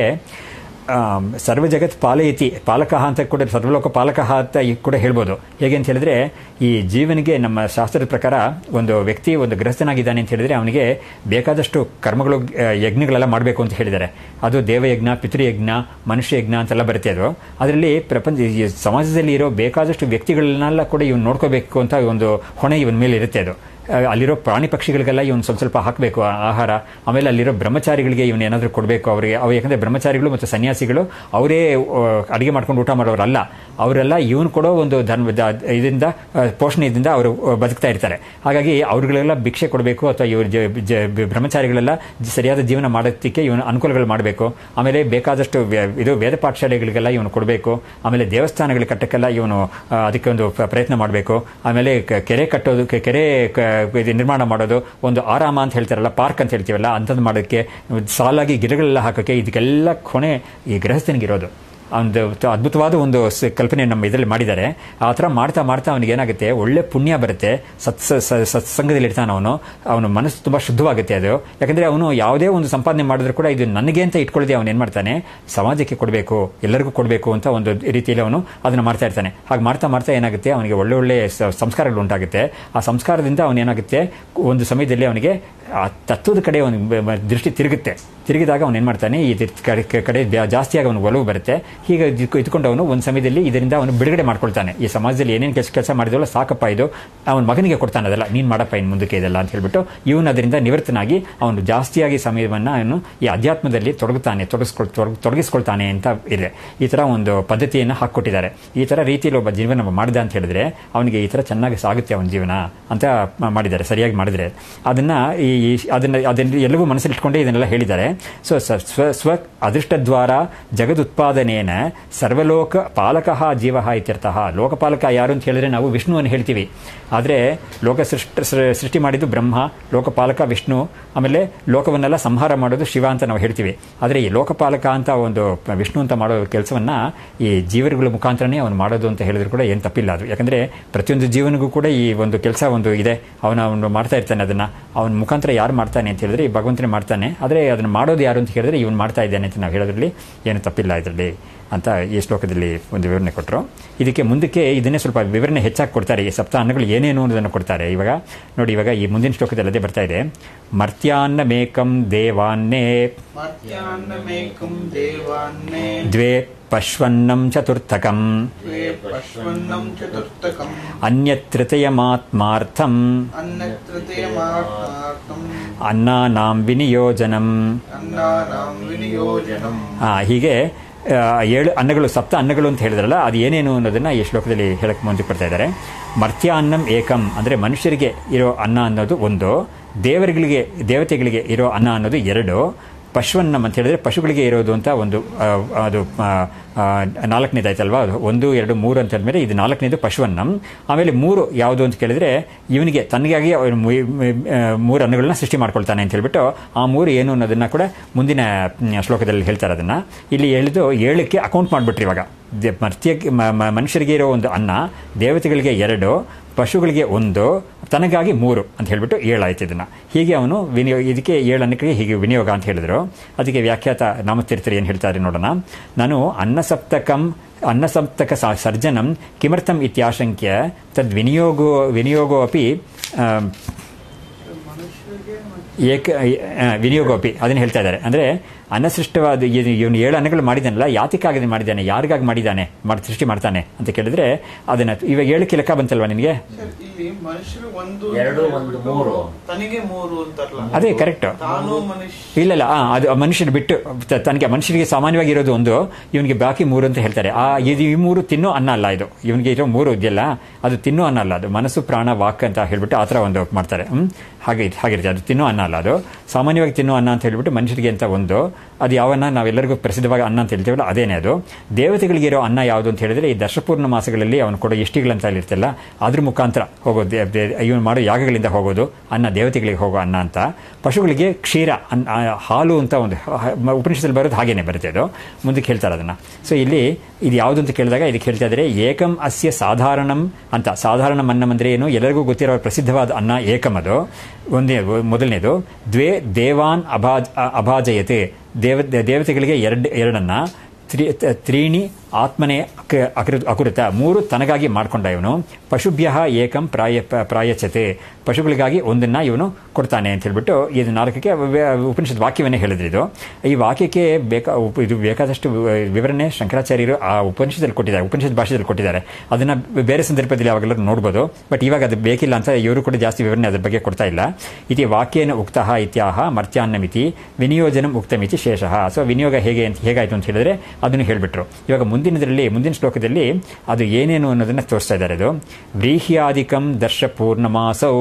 ಆಮ್, ಸರ್ವ ಜಗತ್ ಪಾಲಯತಿ ಪಾಲಕ ಅಂತ ಕೂಡ ಸರ್ವಲೋಕ ಪಾಲಕ ಅಂತ ಈ ಕೂಡ ಹೇಳ್ಬೋದು ಹೇಗೆ ಅಂತ ಹೇಳಿದ್ರೆ ಈ ಜೀವನಿಗೆ ನಮ್ಮ ಶಾಸ್ತ್ರದ ಪ್ರಕಾರ ಒಂದು ವ್ಯಕ್ತಿ ಒಂದು ಗೃಹಸ್ಥನಾಗಿದ್ದಾನೆ ಅಂತ ಹೇಳಿದ್ರೆ ಅವನಿಗೆ ಬೇಕಾದಷ್ಟು ಕರ್ಮಗಳು ಆ, ಯಜ್ಞಗಳೆಲ್ಲ ಮಾಡಬೇಕು ಅಂತ ಹೇಳಿದ್ದಾರೆ ಅದು ದೇವಯಜ್ಞ ಪಿತೃಯಜ್ಞ ಮನುಷ್ಯ ಯಜ್ಞ ಅಂತೆಲ್ಲ ಬರುತ್ತೆ ಅದು ಅದರಲ್ಲಿ ಪ್ರಪಂಚ ಈ ಸಮಾಜದಲ್ಲಿ ಇರೋ ಬೇಕಾದಷ್ಟು ವ್ಯಕ್ತಿಗಳನ್ನೆಲ್ಲ ಕೂಡ ಇವನು ನೋಡ್ಕೋಬೇಕು ಅಂತ ಒಂದು ಹೊಣೆ ಇವನ ಮೇಲೆ ಇರುತ್ತೆ ಅದು ಆ, ಅಲ್ಲಿರೋ ಪ್ರಾಣಿ ಪಕ್ಷಿಗಳಿಗೆಲ್ಲ ಇವನು ಸ್ವಲ್ಪ ಸ್ವಲ್ಪ ಹಾಕಬೇಕು ಆಹಾರ ಆಮೇಲೆ ಅಲ್ಲಿರೋ ಬ್ರಹ್ಮಚಾರಿಗಳಿಗೆ ಇವನು ಏನಾದರೂ ಕೊಡಬೇಕು ಅವರಿಗೆ ಅವು ಯಾಕಂದ್ರೆ ಬ್ರಹ್ಮಚಾರಿಗಳು ಮತ್ತು ಸನ್ಯಾಸಿಗಳು ಅವರೇ ಅಡಿಗೆ ಮಾಡ್ಕೊಂಡು ಊಟ ಮಾಡೋರಲ್ಲ ಅವರೆಲ್ಲ ಇವನು ಕೊಡೋ ಒಂದು ಧರ್ಮ ದ- ಇದರಿಂದ ಆ, ಪೋಷಣೆಯಿಂದ ಅವರು ಆ, ಬದುಕ್ತಾ ಇರ್ತಾರೆ ಹಾಗಾಗಿ ಅವ್ರಿಗೆಲ್ಲ ಭಿಕ್ಷೆ ಕೊಡಬೇಕು ಅಥವಾ ಇವ್ರ ಜ- ಜ- ಬ್ರಹ್ಮಚಾರಿಗಳೆಲ್ಲ ಜ- ಸರಿಯಾದ ಜೀವನ ಮಾಡೋದಕ್ಕೆ ಇವನು ಅನುಕೂಲಗಳು ಮಾಡಬೇಕು ಆಮೇಲೆ ಬೇಕಾದಷ್ಟು ವ್ಯ- ಇದು ವೇದ ಪಾಠಶಾಲೆಗಳಿಗೆಲ್ಲ ಇವನು ಕೊಡಬೇಕು ಆಮೇಲೆ ದೇವಸ್ಥಾನಗಳ ಕಟ್ಟಕ್ಕೆಲ್ಲ ಇವನು ಆ, ಅದಕ್ಕೆ ಒಂದು ಪ- ಪ್ರಯತ್ನ ಮಾಡಬೇಕು ಆಮೇಲೆ ಕ- ಕೆರೆ ಕಟ್ಟೋದು ಕೆ- ಕೆರೆ ಕ- ಇದು ನಿರ್ಮಾಣ ಮಾಡೋದು ಒಂದು ಆರಾಮ ಅಂತ ಹೇಳ್ತಾರಲ್ಲ ಪಾರ್ಕ್ ಅಂತ ಹೇಳ್ತೀವಲ್ಲ ಅಂಥದ್ದು ಮಾಡೋದಕ್ಕೆ ಸಾಲಾಗಿ ಗಿಡಗಳೆಲ್ಲ ಹಾಕೋಕ್ಕೆ ಇದಕ್ಕೆಲ್ಲ ಕೊನೆ ಈ ಗೃಹಸ್ಥನಿಗಿರೋದು ಒಂದು ತ- ಅದ್ಭುತವಾದ ಒಂದು ಸ- ಕಲ್ಪನೆ ನಮ್ಮ ಇದರಲ್ಲಿ ಮಾಡಿದ್ದಾರೆ ಆ ಥರ ಮಾಡ್ತಾ ಮಾಡ್ತಾ ಅವನಿಗೆ ಏನಾಗುತ್ತೆ ಒಳ್ಳೆ ಪುಣ್ಯ ಬರುತ್ತೆ ಸತ್ ಸ- ಸ- ಸತ್ಸಂಗದಲ್ಲಿ ಇರ್ತಾನೆ ಅವನು ಅವನ ಮನಸ್ಸು ತುಂಬಾ ಶುದ್ಧವಾಗುತ್ತೆ ಅದು ಯಾಕಂದ್ರೆ ಅವನು ಯಾವುದೇ ಒಂದು ಸಂಪಾದನೆ ಮಾಡಿದ್ರು ಕೂಡ ಇದು ನನಗೆ ಅಂತ ಇಟ್ಕೊಳ್ಳದೆ ಅವನು ಏನ್ ಮಾಡ್ತಾನೆ ಸಮಾಜಕ್ಕೆ ಕೊಡಬೇಕು ಎಲ್ಲರಿಗೂ ಕೊಡಬೇಕು ಅಂತ ಒಂದು ರೀತಿಯಲ್ಲಿ ಅವನು ಅದನ್ನ ಮಾಡ್ತಾ ಇರ್ತಾನೆ ಹಾಗೆ ಮಾಡ್ತಾ ಮಾಡ್ತಾ ಏನಾಗುತ್ತೆ ಅವನಿಗೆ ಒಳ್ಳೆ ಒಳ್ಳೆ ಸ- ಸಂಸ್ಕಾರಗಳು ಉಂಟಾಗುತ್ತೆ ಆ ಸಂಸ್ಕಾರದಿಂದ ಅವನು ಏನಾಗುತ್ತೆ ಒಂದು ಸಮಯದಲ್ಲಿ ಅವನಿಗೆ ಆ ತತ್ವದ ಕಡೆ ಅವನ ದೃಷ್ಟಿ ತಿರುಗುತ್ತೆ ತಿರುಗಿದಾಗ ಅವನು ಏನ್ ಮಾಡ್ತಾನೆ ಈ ತಿ- ಕಡೆ ಕಡೆ ಜಾ- ಜಾಸ್ತಿಯಾಗಿ ಅವನು ಒಲವು ಬರುತ್ತೆ ಹೀಗೆ ಇದ್ಕೊ- ಇದ್ಕೊಂಡು ಅವನು ಒಂದು ಸಮಯದಲ್ಲಿ ಇದರಿಂದ ಅವನು ಬಿಡುಗಡೆ ಮಾಡ್ಕೊಳ್ತಾನೆ ಈ ಸಮಾಜದಲ್ಲಿ ಏನೇನು ಕೆಲಸ ಕೆಲಸ ಮಾಡಿದವಲ್ಲ ಸಾಕಪ್ಪ ಇದು ಅವನ ಮಗನಿಗೆ ಕೊಡ್ತಾನೆ ಅದೆಲ್ಲ ನೀನ್ ಮಾಡಪ್ಪ ಇನ್ನು ಮುಂದಕ್ಕೆ ಇದೆಲ್ಲ ಅಂತ ಹೇಳ್ಬಿಟ್ಟು ಇವನು ಅದರಿಂದ ನಿವೃತ್ತನಾಗಿ ಅವನು ಜಾಸ್ತಿಯಾಗಿ ಸಮಯವನ್ನ ಅವನು ಈ ಅಧ್ಯಾತ್ಮದಲ್ಲಿ ತೊಡಗುತ್ತಾನೆ ತೊಡಗಿಸ್ಕೊಳ್ ತೊಡಗ್- ತೊಡಗಿಸ್ಕೊಳ್ತಾನೆ ಅಂತ ಇದೆ ಈ ತರ ಒಂದು ಪದ್ಧತಿಯನ್ನು ಹಾಕೊಟ್ಟಿದ್ದಾರೆ ಈ ತರ ರೀತಿಯಲ್ಲಿ ಒಬ್ಬ ಜೀವನ ಮಾಡಿದ ಅಂತ ಹೇಳಿದ್ರೆ ಅವನಿಗೆ ಈ ತರ ಚೆನ್ನಾಗಿ ಸಾಗುತ್ತೆ ಅವನ ಜೀವನ ಅಂತ ಮ- ಮಾಡಿದ್ದಾರೆ ಸರಿಯಾಗಿ ಮಾಡಿದ್ರೆ ಅದನ್ನ ಈ ಈ- ಅದನ್ನ ಅದನ್ನ ಎಲ್ಲವೂ ಮನಸ್ಸಲ್ಲಿ ಇಟ್ಕೊಂಡೇ ಇದನ್ನೆಲ್ಲ ಹೇಳಿದ್ದಾರೆ ಸೊ ಸ- ಸ್ವ ಸ್ವ ಅದೃಷ್ಟದ್ವಾರ ಜಗದುತ್ಪಾದನೇನ ಸರ್ವಲೋಕ ಪಾಲಕ ಜೀವ ಇತ್ಯರ್ಥಃ ಲೋಕಪಾಲಕ ಯಾರು ಅಂತ ಹೇಳಿದ್ರೆ ನಾವು ವಿಷ್ಣುವನ್ನು ಹೇಳ್ತೀವಿ ಆದರೆ ಲೋಕ ಸೃಷ್ಟ ಸೃ- ಸೃಷ್ಟಿ ಮಾಡಿದ್ದು ಬ್ರಹ್ಮ ಲೋಕಪಾಲಕ ವಿಷ್ಣು ಆಮೇಲೆ ಲೋಕವನ್ನೆಲ್ಲ ಸಂಹಾರ ಮಾಡೋದು ಶಿವ ಅಂತ ನಾವು ಹೇಳ್ತೀವಿ ಆದರೆ ಈ ಲೋಕಪಾಲಕ ಅಂತ ಒಂದು ವಿಷ್ಣು ಅಂತ ಮಾಡೋ ಕೆಲಸವನ್ನ ಈ ಜೀವರುಗಳ ಮುಖಾಂತರನೇ ಅವನು ಮಾಡೋದು ಅಂತ ಹೇಳಿದ್ರು ಕೂಡ ಏನು ತಪ್ಪಿಲ್ಲ ಅದು ಯಾಕಂದ್ರೆ ಪ್ರತಿಯೊಂದು ಜೀವನಿಗೂ ಕೂಡ ಈ ಒಂದು ಕೆಲಸ ಒಂದು ಇದೆ ಅವನ ಅವನು ಮಾಡ್ತಾ ಇರ್ತಾನೆ ಅದನ್ನ ಅವನ ಮುಖಾಂತರ ಯಾರು ಮಾಡ್ತಾನೆ ಅಂತ ಹೇಳಿದ್ರೆ ಈ ಭಗವಂತನೇ ಮಾಡ್ತಾನೆ ಆದರೆ ಅದನ್ನ ಮಾಡೋದು ಯಾರು ಅಂತ ಹೇಳಿದ್ರೆ ಇವನು ಮಾಡ್ತಾ ಇದ್ದಾನೆ ಅಂತ ನಾವು ಹೇಳೋದ್ರಲ್ಲಿ ಏನು ತಪ್ಪಿಲ್ಲ ಇದರಲ್ಲಿ ಅಂತ ಈ ಶ್ಲೋಕದಲ್ಲಿ ಒಂದು ವಿವರಣೆ ಕೊಟ್ಟರು ಇದಕ್ಕೆ ಮುಂದಕ್ಕೆ ಇದನ್ನೇ ಸ್ವಲ್ಪ ವಿವರಣೆ ಹೆಚ್ಚಾಗಿ ಕೊಡ್ತಾರೆ ಈ ಸಪ್ತ ಅನ್ನಗಳು ಏನೇನು ಅನ್ನೋದನ್ನು ಕೊಡ್ತಾರೆ ಇವಾಗ ನೋಡಿ ಇವಾಗ ಈ ಮುಂದಿನ ಶ್ಲೋಕದಲ್ಲಿ ಅದೇ ಬರ್ತಾ ಇದೆ ಮರ್ತ್ಯಾನ್ನ ಮೇಕಂ ದೇವಾನ್ನೇ ಮರ್ತ್ಯಾನ್ನಮೇಕಂ ದೇವಾನ್ನೇ ದ್ವೇ ಪಶ್ವನ್ನಂ ಚತುರ್ಥಕಂ ದ್ವೇ ಪಶ್ವನ್ನಂ ಚತುರ್ಥಕಂ ಅನ್ಯತೃತೀಯಮಾತ್ಮಾರ್ಥಂ ಅನ್ನತೃತೀಯಮಾತ್ಮಾರ್ಥಂ ಅನ್ನಾನಾಂ ವಿನಿಯೋಜನಂ ಅನ್ನಾನಾಂ ವಿನಿಯೋಜನಂ ಆ, ಹೀಗೆ ಆ, ಏಳು ಅನ್ನಗಳು ಸಪ್ತ ಅನ್ನಗಳು ಅಂತ ಹೇಳಿದ್ರಲ್ಲ ಅದು ಏನೇನು ಅನ್ನೋದನ್ನ ಈ ಶ್ಲೋಕದಲ್ಲಿ ಹೇಳಕ್ ಮುಂದೆ ಕೊಡ್ತಾ ಇದ್ದಾರೆ ಮರ್ತ್ಯ ಅನ್ನಂ ಏಕಂ ಅಂದ್ರೆ ಮನುಷ್ಯರಿಗೆ ಇರೋ ಅನ್ನ ಅನ್ನೋದು ಒಂದು ದೇವರುಗಳಿಗೆ ದೇವತೆಗಳಿಗೆ ಇರೋ ಅನ್ನ ಅನ್ನೋದು ಎರಡು ಪಶುವನ್ನಂ ಅಂತ ಹೇಳಿದ್ರೆ ಪಶುಗಳಿಗೆ ಇರೋದು ಅಂತ ಒಂದು ಆ, ಅದು ಆ, ಆ, ನಾಲ್ಕನೇದಾಯ್ತಲ್ವಾ ಅದು ಒಂದು ಎರಡು ಮೂರು ಅಂತ ಹೇಳಿದ್ಮೇಲೆ ಇದು ನಾಲ್ಕನೇದು ಪಶುವನ್ನಂ ಆಮೇಲೆ ಮೂರು ಯಾವುದು ಅಂತ ಕೇಳಿದ್ರೆ ಇವನಿಗೆ ತನಗಾಗಿ ಅವನು ಮು- ಮು- ಆ, ಮೂರು ಅನ್ನಗಳನ್ನ ಸೃಷ್ಟಿ ಮಾಡ್ಕೊಳ್ತಾನೆ ಅಂತ ಹೇಳ್ಬಿಟ್ಟು ಆ ಮೂರು ಏನು ಅನ್ನೋದನ್ನ ಕೂಡ ಮುಂದಿನ ಮ್, ಶ್ಲೋಕದಲ್ಲಿ ಹೇಳ್ತಾರೆ ಅದನ್ನ ಇಲ್ಲಿ ಹೇಳಿದು ಏಳಕ್ಕೆ ಅಕೌಂಟ್ ಮಾಡ್ಬಿಟ್ರಿ ಇವಾಗ ದೆ- ಮರ್ತ್ಯಕ್ಕೆ ಮ- ಮ- ಮನುಷ್ಯರಿಗೆ ಇರೋ ಒಂದು ಅನ್ನ ದೇವತೆಗಳಿಗೆ ಎರಡು ಪಶುಗಳಿಗೆ ಒಂದು ತನಗಾಗಿ ಮೂರು ಅಂತ ಹೇಳ್ಬಿಟ್ಟು ಏಳಾಯ್ತು ಇದನ್ನ ಹೀಗೆ ಅವನು ವಿನಿಯೋಗ ಇದಕ್ಕೆ ಏಳು ಅನ್ನಕ್ಕೆ ಹೀಗೆ ವಿನಿಯೋಗ ಅಂತ ಹೇಳಿದ್ರು ಅದಕ್ಕೆ ವ್ಯಾಖ್ಯಾತ ನಾಮತೀರ್ಥರು ಏನು ಹೇಳ್ತಾರೆ ನೋಡೋಣ ನಾನು ಅನ್ನಸಪ್ತಕಂ ಅನ್ನಸಪ್ತಕ ಸ- ಸರ್ಜನಂ ಕಿಮರ್ಥಂ ಇತ್ಯಾಶಂಕ್ಯ ತದ್ ವಿನಿಯೋಗೋ ವಿನಿಯೋಗೋ ಅಪಿ ಆ, ಮನುಷ್ಯರಿಗೆ ಏಕ ಆ, ವಿನಿಯೋಗೋಪಿ ಅದನ್ನ ಹೇಳ್ತಾ ಇದ್ದಾರೆ ಅಂದ್ರೆ ಅನಸೃಷ್ಟವಾದ ಇವನು ಏಳು ಅನ್ನಗಳು ಮಾಡಿದಾನಲ್ಲ ಯಾತಕ್ಕಾಗಿ ಅದನ್ನ ಮಾಡಿದ್ದಾನೆ ಯಾರಿಗಾಗಿ ಮಾಡಿದ್ದಾನೆ ಮಾಡಿ ಸೃಷ್ಟಿ ಮಾಡ್ತಾನೆ ಅಂತ ಕೇಳಿದ್ರೆ ಅದನ್ನ ಇವಾಗ ಏಳಕ್ಕೆ ಲೆಕ್ಕ ಬಂತಲ್ವಾ ನಿನಗೆ ಸರ್ ಇಲ್ಲಿ ಮನುಷ್ಯರು ಒಂದು ಎರಡು, ಒಂದು, ಮೂರು. ತನಗೆ ಮೂರು ಅಂತಾರಲ್ಲ ಅದೇ ಕರೆಕ್ಟ್ ತಾನು ಮನುಷ್ಯ ಇಲ್ಲ ಇಲ್ಲ ಆ, ಅದು ಮನುಷ್ಯನ ಬಿಟ್ಟು ತ- ತನಗೆ ಮನುಷ್ಯರಿಗೆ ಸಾಮಾನ್ಯವಾಗಿ ಇರೋದು ಒಂದು ಇವನಿಗೆ ಬಾಕಿ ಮೂರು ಅಂತ ಹೇಳ್ತಾರೆ ಆ ಇದು ಈ ಮೂರು ತಿನ್ನೋ ಅನ್ನ ಅಲ್ಲ ಇದು ಇವನಿಗೆ ಇರೋ ಮೂರು ಇದೆಯಲ್ಲ ಅದು ತಿನ್ನೋ ಅನ್ನ ಅಲ್ಲ ಅದು ಮನಸ್ಸು ಪ್ರಾಣ ವಾಕ್ ಅಂತ ಹೇಳ್ಬಿಟ್ಟು ಆ ಥರ ಒಂದು ಮಾಡ್ತಾರೆ ಹ್ಮ್ ಹಾಗೆ ಹಾಗಿರುತ್ತೆ ಅದು ತಿನ್ನೋ ಅನ್ನ ಅಲ್ಲ ಅದು ಸಾಮಾನ್ಯವಾಗಿ ತಿನ್ನೋ ಅನ್ನ ಅಂತ ಹೇಳ್ಬಿಟ್ಟು ಮನುಷ್ಯರಿಗೆ ಅಂತ ಒಂದು ಅದು ಯಾವನ್ನ ನಾವೆಲ್ಲರಿಗೂ ಪ್ರಸಿದ್ಧವಾಗಿ ಅನ್ನ ಅಂತ ಹೇಳ್ತೀವಲ್ಲ ಅದೇನೇ ಅದು ದೇವತೆಗಳಿಗೆ ಇರೋ ಅನ್ನ ಯಾವುದು ಅಂತ ಹೇಳಿದ್ರೆ ಈ ದಶಪೂರ್ಣ ಮಾಸಗಳಲ್ಲಿ ಅವನು ಕೊಡೋ ಇಷ್ಟಿಗಳಂತ ಇರ್ತಲ್ಲ ಅದ್ರ ಮುಖಾಂತರ ಹೋಗೋದು ದೇ- ದೇ- ಇವನು ಮಾಡೋ ಯಾಗಗಳಿಂದ ಹೋಗೋದು ಅನ್ನ ದೇವತೆಗಳಿಗೆ ಹೋಗೋ ಅನ್ನ ಅಂತ ಪಶುಗಳಿಗೆ ಕ್ಷೀರ ಅನ್- ಆ, ಹಾಲು ಅಂತ ಒಂದು ಹ- ಮ- ಉಪನಿಷತ್ತಲ್ಲಿ ಬರೋದು ಹಾಗೇನೆ ಬರುತ್ತೆ ಅದು ಮುಂದಕ್ಕೆ ಹೇಳ್ತಾರೆ ಅದನ್ನ ಸೊ ಇಲ್ಲಿ ಇದು ಯಾವುದು ಅಂತ ಕೇಳಿದಾಗ ಇದಕ್ಕೆ ಹೇಳ್ತಾ ಇದ್ದಾರೆ ಏಕಂ ಅಸ್ಯ ಸಾಧಾರಣಂ ಅಂತ ಸಾಧಾರಣ ಅನ್ನಂ ಅಂದ್ರೆ ಏನು ಎಲ್ಲರಿಗೂ ಗೊತ್ತಿರೋ ಪ್ರಸಿದ್ಧವಾದ ಅನ್ನ ಏಕಂ ಅದು ಒಂದೇ ಮೊದಲನೇದು ದ್ವೇ ದೇವಾನ್ ಅಭಾಜ್ ಅ- ಅಭಾಜಯತೆ ದೇವ ದೇವತೆಗಳಿಗೆ ಎರಡು ಎರಡನ್ನ ತ್ರಿ ತ- ತ್ರೀಣಿ ಆತ್ಮನೆ ಅಕ- ಅಕೃ- ಅಕೃತ ಮೂರು ತನಗಾಗಿ ಮಾಡ್ಕೊಂಡ ಇವನು ಪಶುಭ್ಯ ಏಕಂ ಪ್ರಾಯ ಪ- ಪ್ರಾಯಚತೆ ಪಶುಗಳಿಗಾಗಿ ಒಂದನ್ನ ಇವನು ಕೊಡ್ತಾನೆ ಅಂತ ಹೇಳ್ಬಿಟ್ಟು ಇದು ನಾಲ್ಕಕ್ಕೆ ವ- ಉಪನಿಷತ್ ವಾಕ್ಯವನ್ನೇ ಹೇಳಿದ್ರು ಇದು ಈ ವಾಕ್ಯಕ್ಕೆ ಬೇಕಾ ಉಪ- ಇದು ಬೇಕಾದಷ್ಟು ವಿ- ವಿವರಣೆ ಶಂಕರಾಚಾರ್ಯರು ಆ ಉಪನಿಷತ್ತಲ್ಲಿ ಕೊಟ್ಟಿದ್ದಾರೆ ಉಪನಿಷತ್ ಭಾಷೆಯಲ್ಲಿ ಕೊಟ್ಟಿದ್ದಾರೆ ಅದನ್ನ ಬೇರೆ ಸಂದರ್ಭದಲ್ಲಿ ಯಾವಾಗಲೂ ನೋಡ್ಬೋದು ಬಟ್ ಇವಾಗ ಅದು ಬೇಕಿಲ್ಲ ಅಂತ ಇವರು ಕೂಡ ಜಾಸ್ತಿ ವಿವರಣೆ ಅದ್ರ ಬಗ್ಗೆ ಕೊಡ್ತಾ ಇಲ್ಲ ಇತಿ ವಾಕ್ಯೇನ ಉಕ್ತಃ ಇತ್ಯಾಹ ಮರ್ತ್ಯಾನ್ನಮಿತಿ ವಿನಿಯೋಜನಂ ಉಕ್ತಮಿತಿ ಶೇಷಃ ಸೊ ವಿನಿಯೋಗ ಹೇಗೆ ಅಂತ ಹೇಗಾಯ್ತು ಅಂತ ಹೇಳಿದ್ರೆ ಅದನ್ನು ಹೇಳ್ಬಿಟ್ರು ಇವಾಗ ಮುಂದಿನದರಲ್ಲಿ ಮುಂದಿನ ಶ್ಲೋಕದಲ್ಲಿ ಅದು ಏನೇನು ಅನ್ನೋದನ್ನ ತೋರಿಸ್ತಾ ಇದ್ದಾರೆ ಅದು ವ್ರೀಹ್ಯಾದಿಕಂ ದರ್ಶ ಪೂರ್ಣಮಾಸೌ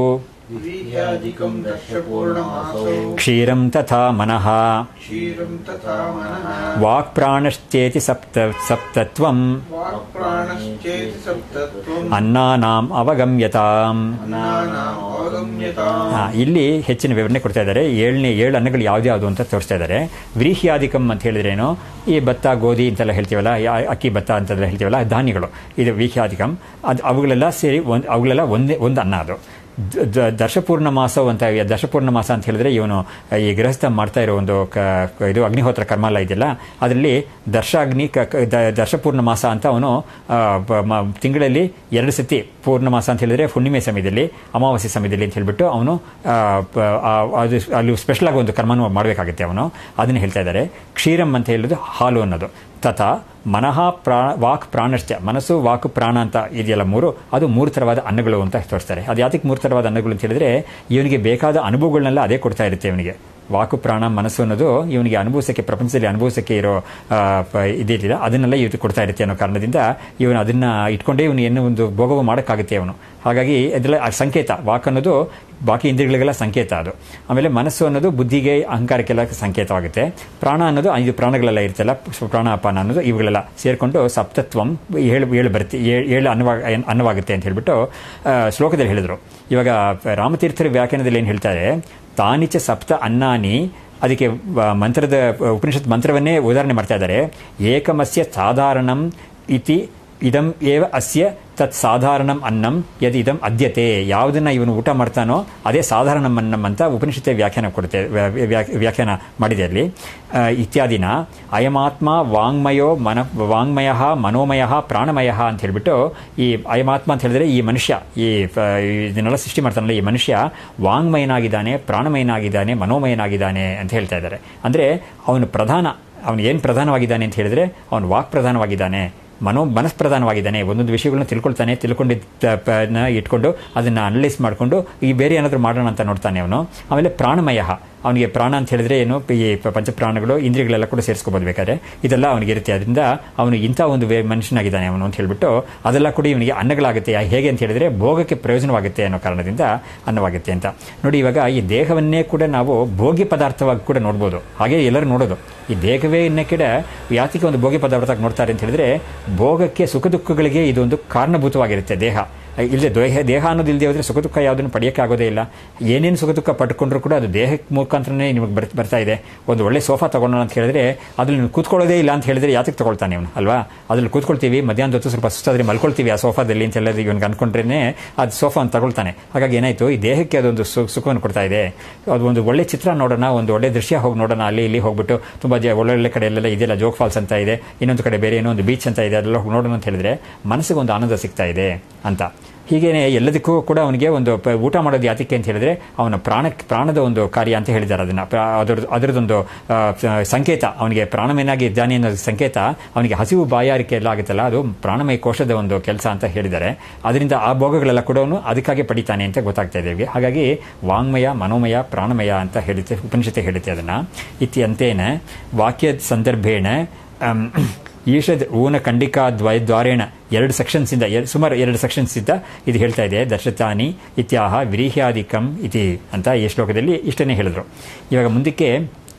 वीह्यादिकं दर्शपूर्णमासौ ಕ್ಷೀರಂ ತಥಾ ಮನಃ क्षीरं तथा मनः ವಾಕ್ ಪ್ರಾಣಶ್ಚೇತಿ ಸಪ್ತ ಸಪ್ತತ್ವಂ वाक्प्राणश्चेति सप्तत्वम् ಅನ್ನಾನಾಂ ಅವಗಮ್ಯತಾಂ अन्नानाम् अवगम्यताम् ಹಾ, ಇಲ್ಲಿ ಹೆಚ್ಚಿನ ವಿವರಣೆ ಕೊಡ್ತಾ ಇದ್ದಾರೆ ಏಳನೇ ಏಳು ಅನ್ನಗಳು ಯಾವ್ದ್ಯಾವುದು ಅಂತ ತೋರಿಸ್ತಾ ಇದ್ದಾರೆ ವ್ರೀಹ್ಯಾದಿಕಂ ಅಂತ ಹೇಳಿದ್ರೇನು ಈ ಭತ್ತ ಗೋಧಿ ಅಂತೆಲ್ಲ ಹೇಳ್ತೀವಲ್ಲ ಯಾ- ಅಕ್ಕಿ ಭತ್ತ ಅಂತೆಲ್ಲ ಹೇಳ್ತೀವಲ್ಲ ಧಾನ್ಯಗಳು ಇದು ವ್ರೀಹ್ಯಾದಿಕಂ ಅದು ಅವುಗಳೆಲ್ಲ ಸೇರಿ ಒಂದು ಅವುಗಳೆಲ್ಲ ಒಂದೇ ಒಂದು ಅನ್ನ ಅದು ದ- ದ- ದರ್ಶಪೂರ್ಣ ಮಾಸವು ಅಂತ ದರ್ಶಪೂರ್ಣ ಮಾಸ ಅಂತ ಹೇಳಿದ್ರೆ ಇವನು ಈ ಗೃಹಸ್ಥ ಮಾಡ್ತಾ ಇರೋ ಒಂದು ಕ- ಕ- ಇದು ಅಗ್ನಿಹೋತ್ರ ಕರ್ಮಾಲ ಇದೆಯಲ್ಲ ಅದರಲ್ಲಿ ದರ್ಶಾಗ್ನಿ ಕ- ಕ- ದ- ದರ್ಶಪೂರ್ಣ ಮಾಸ ಅಂತ ಅವನು ಆ, ಬ- ಮ- ತಿಂಗಳಲ್ಲಿ ಎರಡು ಸತಿ ಪೂರ್ಣ ಮಾಸ ಅಂತ ಹೇಳಿದ್ರೆ ಹುಣ್ಣಿಮೆ ಸಮಯದಲ್ಲಿ ಅಮಾವಾಸ್ಯೆ ಸಮಯದಲ್ಲಿ ಅಂತ ಹೇಳ್ಬಿಟ್ಟು ಅವನು ಆ, ಪ- ಆ, ಅದು ಅಲ್ಲಿ ಸ್ಪೆಷಲ್ ಆಗಿ ಒಂದು ಕರ್ಮನ ಮಾಡಬೇಕಾಗುತ್ತೆ ಅವನು ಅದನ್ನ ಹೇಳ್ತಾ ಇದ್ದಾರೆ ಕ್ಷೀರಂ ಅಂತ ಹೇಳೋದು ಹಾಲು ಅನ್ನೋದು ತಥಾ ಮನಃ ಪ್ರಾ ವಾಕ್ ಪ್ರಾಣಶ್ಚ ಮನಸ್ಸು ವಾಕ್ ಪ್ರಾಣ ಅಂತ ಇದೆಯಲ್ಲ ಮೂರು ಅದು ಮೂರು ಥರವಾದ ಅನ್ನಗಳು ಅಂತ ತೋರಿಸ್ತಾರೆ ಅದು ಯಾತಕ್ಕೆ ಮೂರು ಥರವಾದ ಅನ್ನಗಳು ಅಂತ ಹೇಳಿದ್ರೆ ಇವನಿಗೆ ಬೇಕಾದ ಅನುಭವಗಳನ್ನೆಲ್ಲ ಅದೇ ಕೊಡ್ತಾ ಇರುತ್ತೆ ಇವನಿಗೆ ವಾಕು ಪ್ರಾಣ ಮನಸ್ಸು ಅನ್ನೋದು ಇವನಿಗೆ ಅನುಭವಿಸಕ್ಕೆ ಪ್ರಪಂಚದಲ್ಲಿ ಅನುಭವಿಸಕ್ಕೆ ಇರೋ ಆ, ಪ- ಇದಿಲ್ಲ ಅದನ್ನೆಲ್ಲ ಇವತ್ತು ಕೊಡ್ತಾ ಇರುತ್ತೆ ಅನ್ನೋ ಕಾರಣದಿಂದ ಇವನು ಅದನ್ನ ಇಟ್ಕೊಂಡೇ ಇವನು ಏನು ಒಂದು ಭೋಗವು ಮಾಡೋಕ್ಕಾಗುತ್ತೆ ಅವನು ಹಾಗಾಗಿ ಅದೆಲ್ಲ ಆ ಸಂಕೇತ ವಾಕ್ ಅನ್ನೋದು ಬಾಕಿ ಇಂದ್ರಿಯಗಳಿಗೆಲ್ಲ ಸಂಕೇತ ಅದು ಆಮೇಲೆ ಮನಸ್ಸು ಅನ್ನೋದು ಬುದ್ಧಿಗೆ ಅಹಂಕಾರಕ್ಕೆಲ್ಲ ಸಂಕೇತವಾಗುತ್ತೆ ಪ್ರಾಣ ಅನ್ನೋದು ಐದು ಪ್ರಾಣಗಳೆಲ್ಲ ಇರ್ತಲ್ಲ ಪ್ರಾಣಾಪಾನ ಅನ್ನೋದು ಇವುಗಳೆಲ್ಲ ಸೇರಿಕೊಂಡು ಸಪ್ತತ್ವಂ ಏಳು ಏಳು ಬರುತ್ತೆ ಏಳು ಏಳು ಅನ್ನವಾ ಅನ್ನವಾಗುತ್ತೆ ಅಂತ ಹೇಳ್ಬಿಟ್ಟು ಆ, ಶ್ಲೋಕದಲ್ಲಿ ಹೇಳಿದರು ಇವಾಗ ರಾಮತೀರ್ಥರ ವ್ಯಾಖ್ಯಾನದಲ್ಲಿ ಏನು ಹೇಳ್ತಾರೆ ತಾನಿಚ ಸಪ್ತ ಅನ್ನಾನಿ ಅದಕ್ಕೆ ವ- ಮಂತ್ರದ ಉಪನಿಷತ್ ಮಂತ್ರವನ್ನೇ ಉದಾಹರಣೆ ಮಾಡ್ತಾ ಇದ್ದಾರೆ ಏಕಮಸ್ಯ ಸಾಧಾರಣಂ ಇತಿ ಇದಂ ಏವ ಅಸ್ಯ ತತ್ ಸಾಧಾರಣಂ ಅನ್ನಂ ಯದ್ ಇದಂ ಅದ್ಯತೆ ಯಾವುದನ್ನ ಇವನು ಊಟ ಮಾಡ್ತಾನೋ ಅದೇ ಸಾಧಾರಣಂ ಅನ್ನಂ ಅಂತ ಉಪನಿಷತ್ತೆ ವ್ಯಾಖ್ಯಾನ ಕೊಡುತ್ತೆ ವ್ಯಾ- ವ್ಯಾ- ವ್ಯಾಖ್ಯಾನ ಮಾಡಿದೆ ಅಲ್ಲಿ ಆ, ಇತ್ಯಾದಿನ ಅಯಮಾತ್ಮ ವಾಂಗ್ಮಯೋ ಮನ ವಾಂಗ್ಮಯ ಮನೋಮಯ ಪ್ರಾಣಮಯ ಅಂತ ಹೇಳ್ಬಿಟ್ಟು ಈ ಅಯಮಾತ್ಮ ಅಂತ ಹೇಳಿದ್ರೆ ಈ ಮನುಷ್ಯ ಈ ಪ- ಇದನ್ನೆಲ್ಲ ಸೃಷ್ಟಿ ಮಾಡ್ತಾನಲ್ಲ ಈ ಮನುಷ್ಯ ವಾಂಗ್ಮಯನಾಗಿದ್ದಾನೆ ಪ್ರಾಣಮಯನಾಗಿದ್ದಾನೆ ಮನೋಮಯನಾಗಿದ್ದಾನೆ ಅಂತ ಹೇಳ್ತಾ ಇದ್ದಾರೆ ಅಂದ್ರೆ ಅವನು ಪ್ರಧಾನ ಅವನು ಏನು ಪ್ರಧಾನವಾಗಿದ್ದಾನೆ ಅಂತ ಹೇಳಿದ್ರೆ ಅವನು ವಾಕ್ ಪ್ರಧಾನವಾಗಿದ್ದಾನೆ ಮನೋ ಮನಸ್ಪ್ರಧಾನವಾಗಿದ್ದಾನೆ ಒಂದೊಂದು ವಿಷಯಗಳನ್ನ ತಿಳ್ಕೊಳ್ತಾನೆ ತಿಳ್ಕೊಂಡಿದ್ದ ಇಟ್ಕೊಂಡು ಅದನ್ನ ಅನಲೈಸ್ ಮಾಡಿಕೊಂಡು ಈ ಬೇರೆ ಏನಾದರೂ ಮಾಡೋಣ ಅಂತ ನೋಡ್ತಾನೆ ಅವನು ಆಮೇಲೆ ಪ್ರಾಣಮಯ ಅವನಿಗೆ ಪ್ರಾಣ ಅಂತ ಹೇಳಿದ್ರೆ ಏನು ಈ ಪ- ಪಂಚಪ್ರಾಣಗಳು ಇಂದ್ರಿಯಗಳೆಲ್ಲ ಕೂಡ ಸೇರಿಸ್ಕೋಬೋದು ಬೇಕಾದ್ರೆ ಇದೆಲ್ಲ ಅವನಿಗೆ ಇರುತ್ತೆ ಅದರಿಂದ ಅವನು ಇಂಥ ಒಂದು ವೇ ಮನುಷ್ಯನಾಗಿದ್ದಾನೆ ಅವನು ಅಂತ ಹೇಳ್ಬಿಟ್ಟು ಅದೆಲ್ಲ ಕೂಡ ಇವನಿಗೆ ಅನ್ನಗಳಾಗುತ್ತೆ ಯಾ- ಹೇಗೆ ಅಂತ ಹೇಳಿದ್ರೆ ಭೋಗಕ್ಕೆ ಪ್ರಯೋಜನವಾಗುತ್ತೆ ಅನ್ನೋ ಕಾರಣದಿಂದ ಅನ್ನವಾಗುತ್ತೆ ಅಂತ ನೋಡಿ ಇವಾಗ ಈ ದೇಹವನ್ನೇ ಕೂಡ ನಾವು ಭೋಗ್ಯ ಪದಾರ್ಥವಾಗಿ ಕೂಡ ನೋಡ್ಬೋದು ಹಾಗೆ ಎಲ್ಲರೂ ನೋಡೋದು ಈ ದೇಹವೇ ಇನ್ನ ಕಡೆ ಯಾತಿಗೆ ಒಂದು ಭೋಗ್ಯ ಪದಾರ್ಥವಾಗಿ ನೋಡ್ತಾರೆ ಅಂತ ಹೇಳಿದ್ರೆ ಭೋಗಕ್ಕೆ ಸುಖ ದುಃಖಗಳಿಗೆ ಇದೊಂದು ಕಾರಣಭೂತವಾಗಿರುತ್ತೆ ದೇಹ ಇಲ್ಲದೆ ದೇಹ ದೇಹ ಅನ್ನೋದು ಇಲ್ಲದೆ ಹೋದ್ರೆ ಸುಖ ದುಃಖ ಯಾವುದನ್ನು ಪಡೆಯೋಕ್ಕೆ ಆಗೋದೇ ಇಲ್ಲ ಏನೇನು ಸುಖ ದುಃಖ ಪಡ್ಕೊಂಡ್ರು ಕೂಡ ಅದು ದೇಹಕ್ಕೆ ಮುಖಾಂತರನೇ ನಿಮಗೆ ಬರ್ ಬರ್ತಾ ಇದೆ ಒಂದು ಒಳ್ಳೆ ಸೋಫಾ ತಗೊಂಡೋಣ ಅಂತ ಹೇಳಿದ್ರೆ ಅದ್ರಲ್ಲಿ ನೀವು ಕೂತ್ಕೊಳ್ಳೋದೇ ಇಲ್ಲ ಅಂತ ಹೇಳಿದ್ರೆ ಯಾತಕ್ಕೆ ತಗೊಳ್ತಾನೆ ಅವನು ಅಲ್ವಾ ಅದ್ರಲ್ಲಿ ಕೂತ್ಕೊಳ್ತೀವಿ ಮಧ್ಯಾಹ್ನದ ಹೊತ್ತು ಸ್ವಲ್ಪ ಸುಸ್ತಾದ್ರೆ ಮಲ್ಕೊಳ್ತೀವಿ ಆ ಸೋಫಾದಲ್ಲಿ ಅಂತ ಎಲ್ಲ ಇವನ್ಗೆ ಅನ್ಕೊಂಡ್ರೇನೆ ಅದು ಸೋಫಾವನ್ನು ತಗೊಳ್ತಾನೆ ಹಾಗಾಗಿ ಏನಾಯ್ತು ಈ ದೇಹಕ್ಕೆ ಅದೊಂದು ಸು- ಸುಖವನ್ನು ಕೊಡ್ತಾ ಇದೆ ಅದು ಒಂದು ಒಳ್ಳೆ ಚಿತ್ರ ನೋಡೋಣ ಒಂದು ಒಳ್ಳೆ ದೃಶ್ಯ ಹೋಗಿ ನೋಡೋಣ ಅಲ್ಲಿ ಇಲ್ಲಿ ಹೋಗ್ಬಿಟ್ಟು ತುಂಬಾ ಜ- ಒಳ್ಳೊಳ್ಳೆ ಕಡೆ ಎಲ್ಲ ಇದೆಲ್ಲ ಜೋಗ್ ಫಾಲ್ಸ್ ಅಂತ ಇದೆ ಇನ್ನೊಂದು ಕಡೆ ಬೇರೆ ಏನೋ ಒಂದು ಬೀಚ್ ಅಂತ ಇದೆ ಅದೆಲ್ಲ ಹೋಗಿ ನೋಡೋಣ ಅಂತ ಹೇಳಿದ್ರೆ ಮನಸ್ಸಿಗೆ ಒಂದು ಆನಂದ ಸಿಗ್ತಾ ಇದೆ ಅಂತ ಹೀಗೇನೆ ಎಲ್ಲದಕ್ಕೂ ಕೂಡ ಅವನಿಗೆ ಒಂದು ಪ- ಊಟ ಮಾಡೋದು ಯಾತಕ್ಕೆ ಅಂತ ಹೇಳಿದ್ರೆ ಅವನ ಪ್ರಾಣಕ್ಕೆ ಪ್ರಾಣದ ಒಂದು ಕಾರ್ಯ ಅಂತ ಹೇಳಿದ್ದಾರೆ ಅದನ್ನ ಪ್ರ- ಅದರ ಅದರದೊಂದು ಆ, ಸ- ಸಂಕೇತ ಅವನಿಗೆ ಪ್ರಾಣಮಯನಾಗಿ ಇದ್ದಾನೆ ಅನ್ನೋ ಸಂಕೇತ ಅವನಿಗೆ ಹಸಿವು ಬಾಯಾರಿಕೆ ಎಲ್ಲ ಆಗುತ್ತಲ್ಲ ಅದು ಪ್ರಾಣಮಯ ಕೋಶದ ಒಂದು ಕೆಲಸ ಅಂತ ಹೇಳಿದ್ದಾರೆ ಅದರಿಂದ ಆ ಭೋಗಗಳೆಲ್ಲ ಕೂಡ ಅವನು ಅದಕ್ಕಾಗಿ ಪಡಿತಾನೆ ಅಂತ ಗೊತ್ತಾಗ್ತಾ ಇದೆ ಇವ್ರಿಗೆ. ಹಾಗಾಗಿ ವಾಂಗ್ಮಯ ಮನೋಮಯ ಪ್ರಾಣಮಯ ಅಂತ ಹೇಳುತ್ತೆ ಉಪನಿಷತ್ತೆ ಹೇಳುತ್ತೆ ಅದನ್ನ ಇತ್ಯಂತೇನ ವಾಕ್ಯದ ಸಂದರ್ಭೇಣ ಅಮ್, ಈಷದ್ ಊನ ಖಂಡಿಕಾ ದ್ವಯ ದ್ವಾರೇಣ ಎರಡು ಸೆಕ್ಷನ್ಸ್ ಇಂದ ಎರ್- ಸುಮಾರು ಎರಡು ಸೆಕ್ಷನ್ಸ್ ಇಂದ ಇದು ಹೇಳ್ತಾ ಇದೆ ದರ್ಶತಾನಿ ಇತ್ಯಾಹ ವಿರೀಹ್ಯಾದಿಕಂ ಇತಿ ಅಂತ ಈ ಶ್ಲೋಕದಲ್ಲಿ ಇಷ್ಟನ್ನೇ ಹೇಳಿದ್ರು ಇವಾಗ ಮುಂದಕ್ಕೆ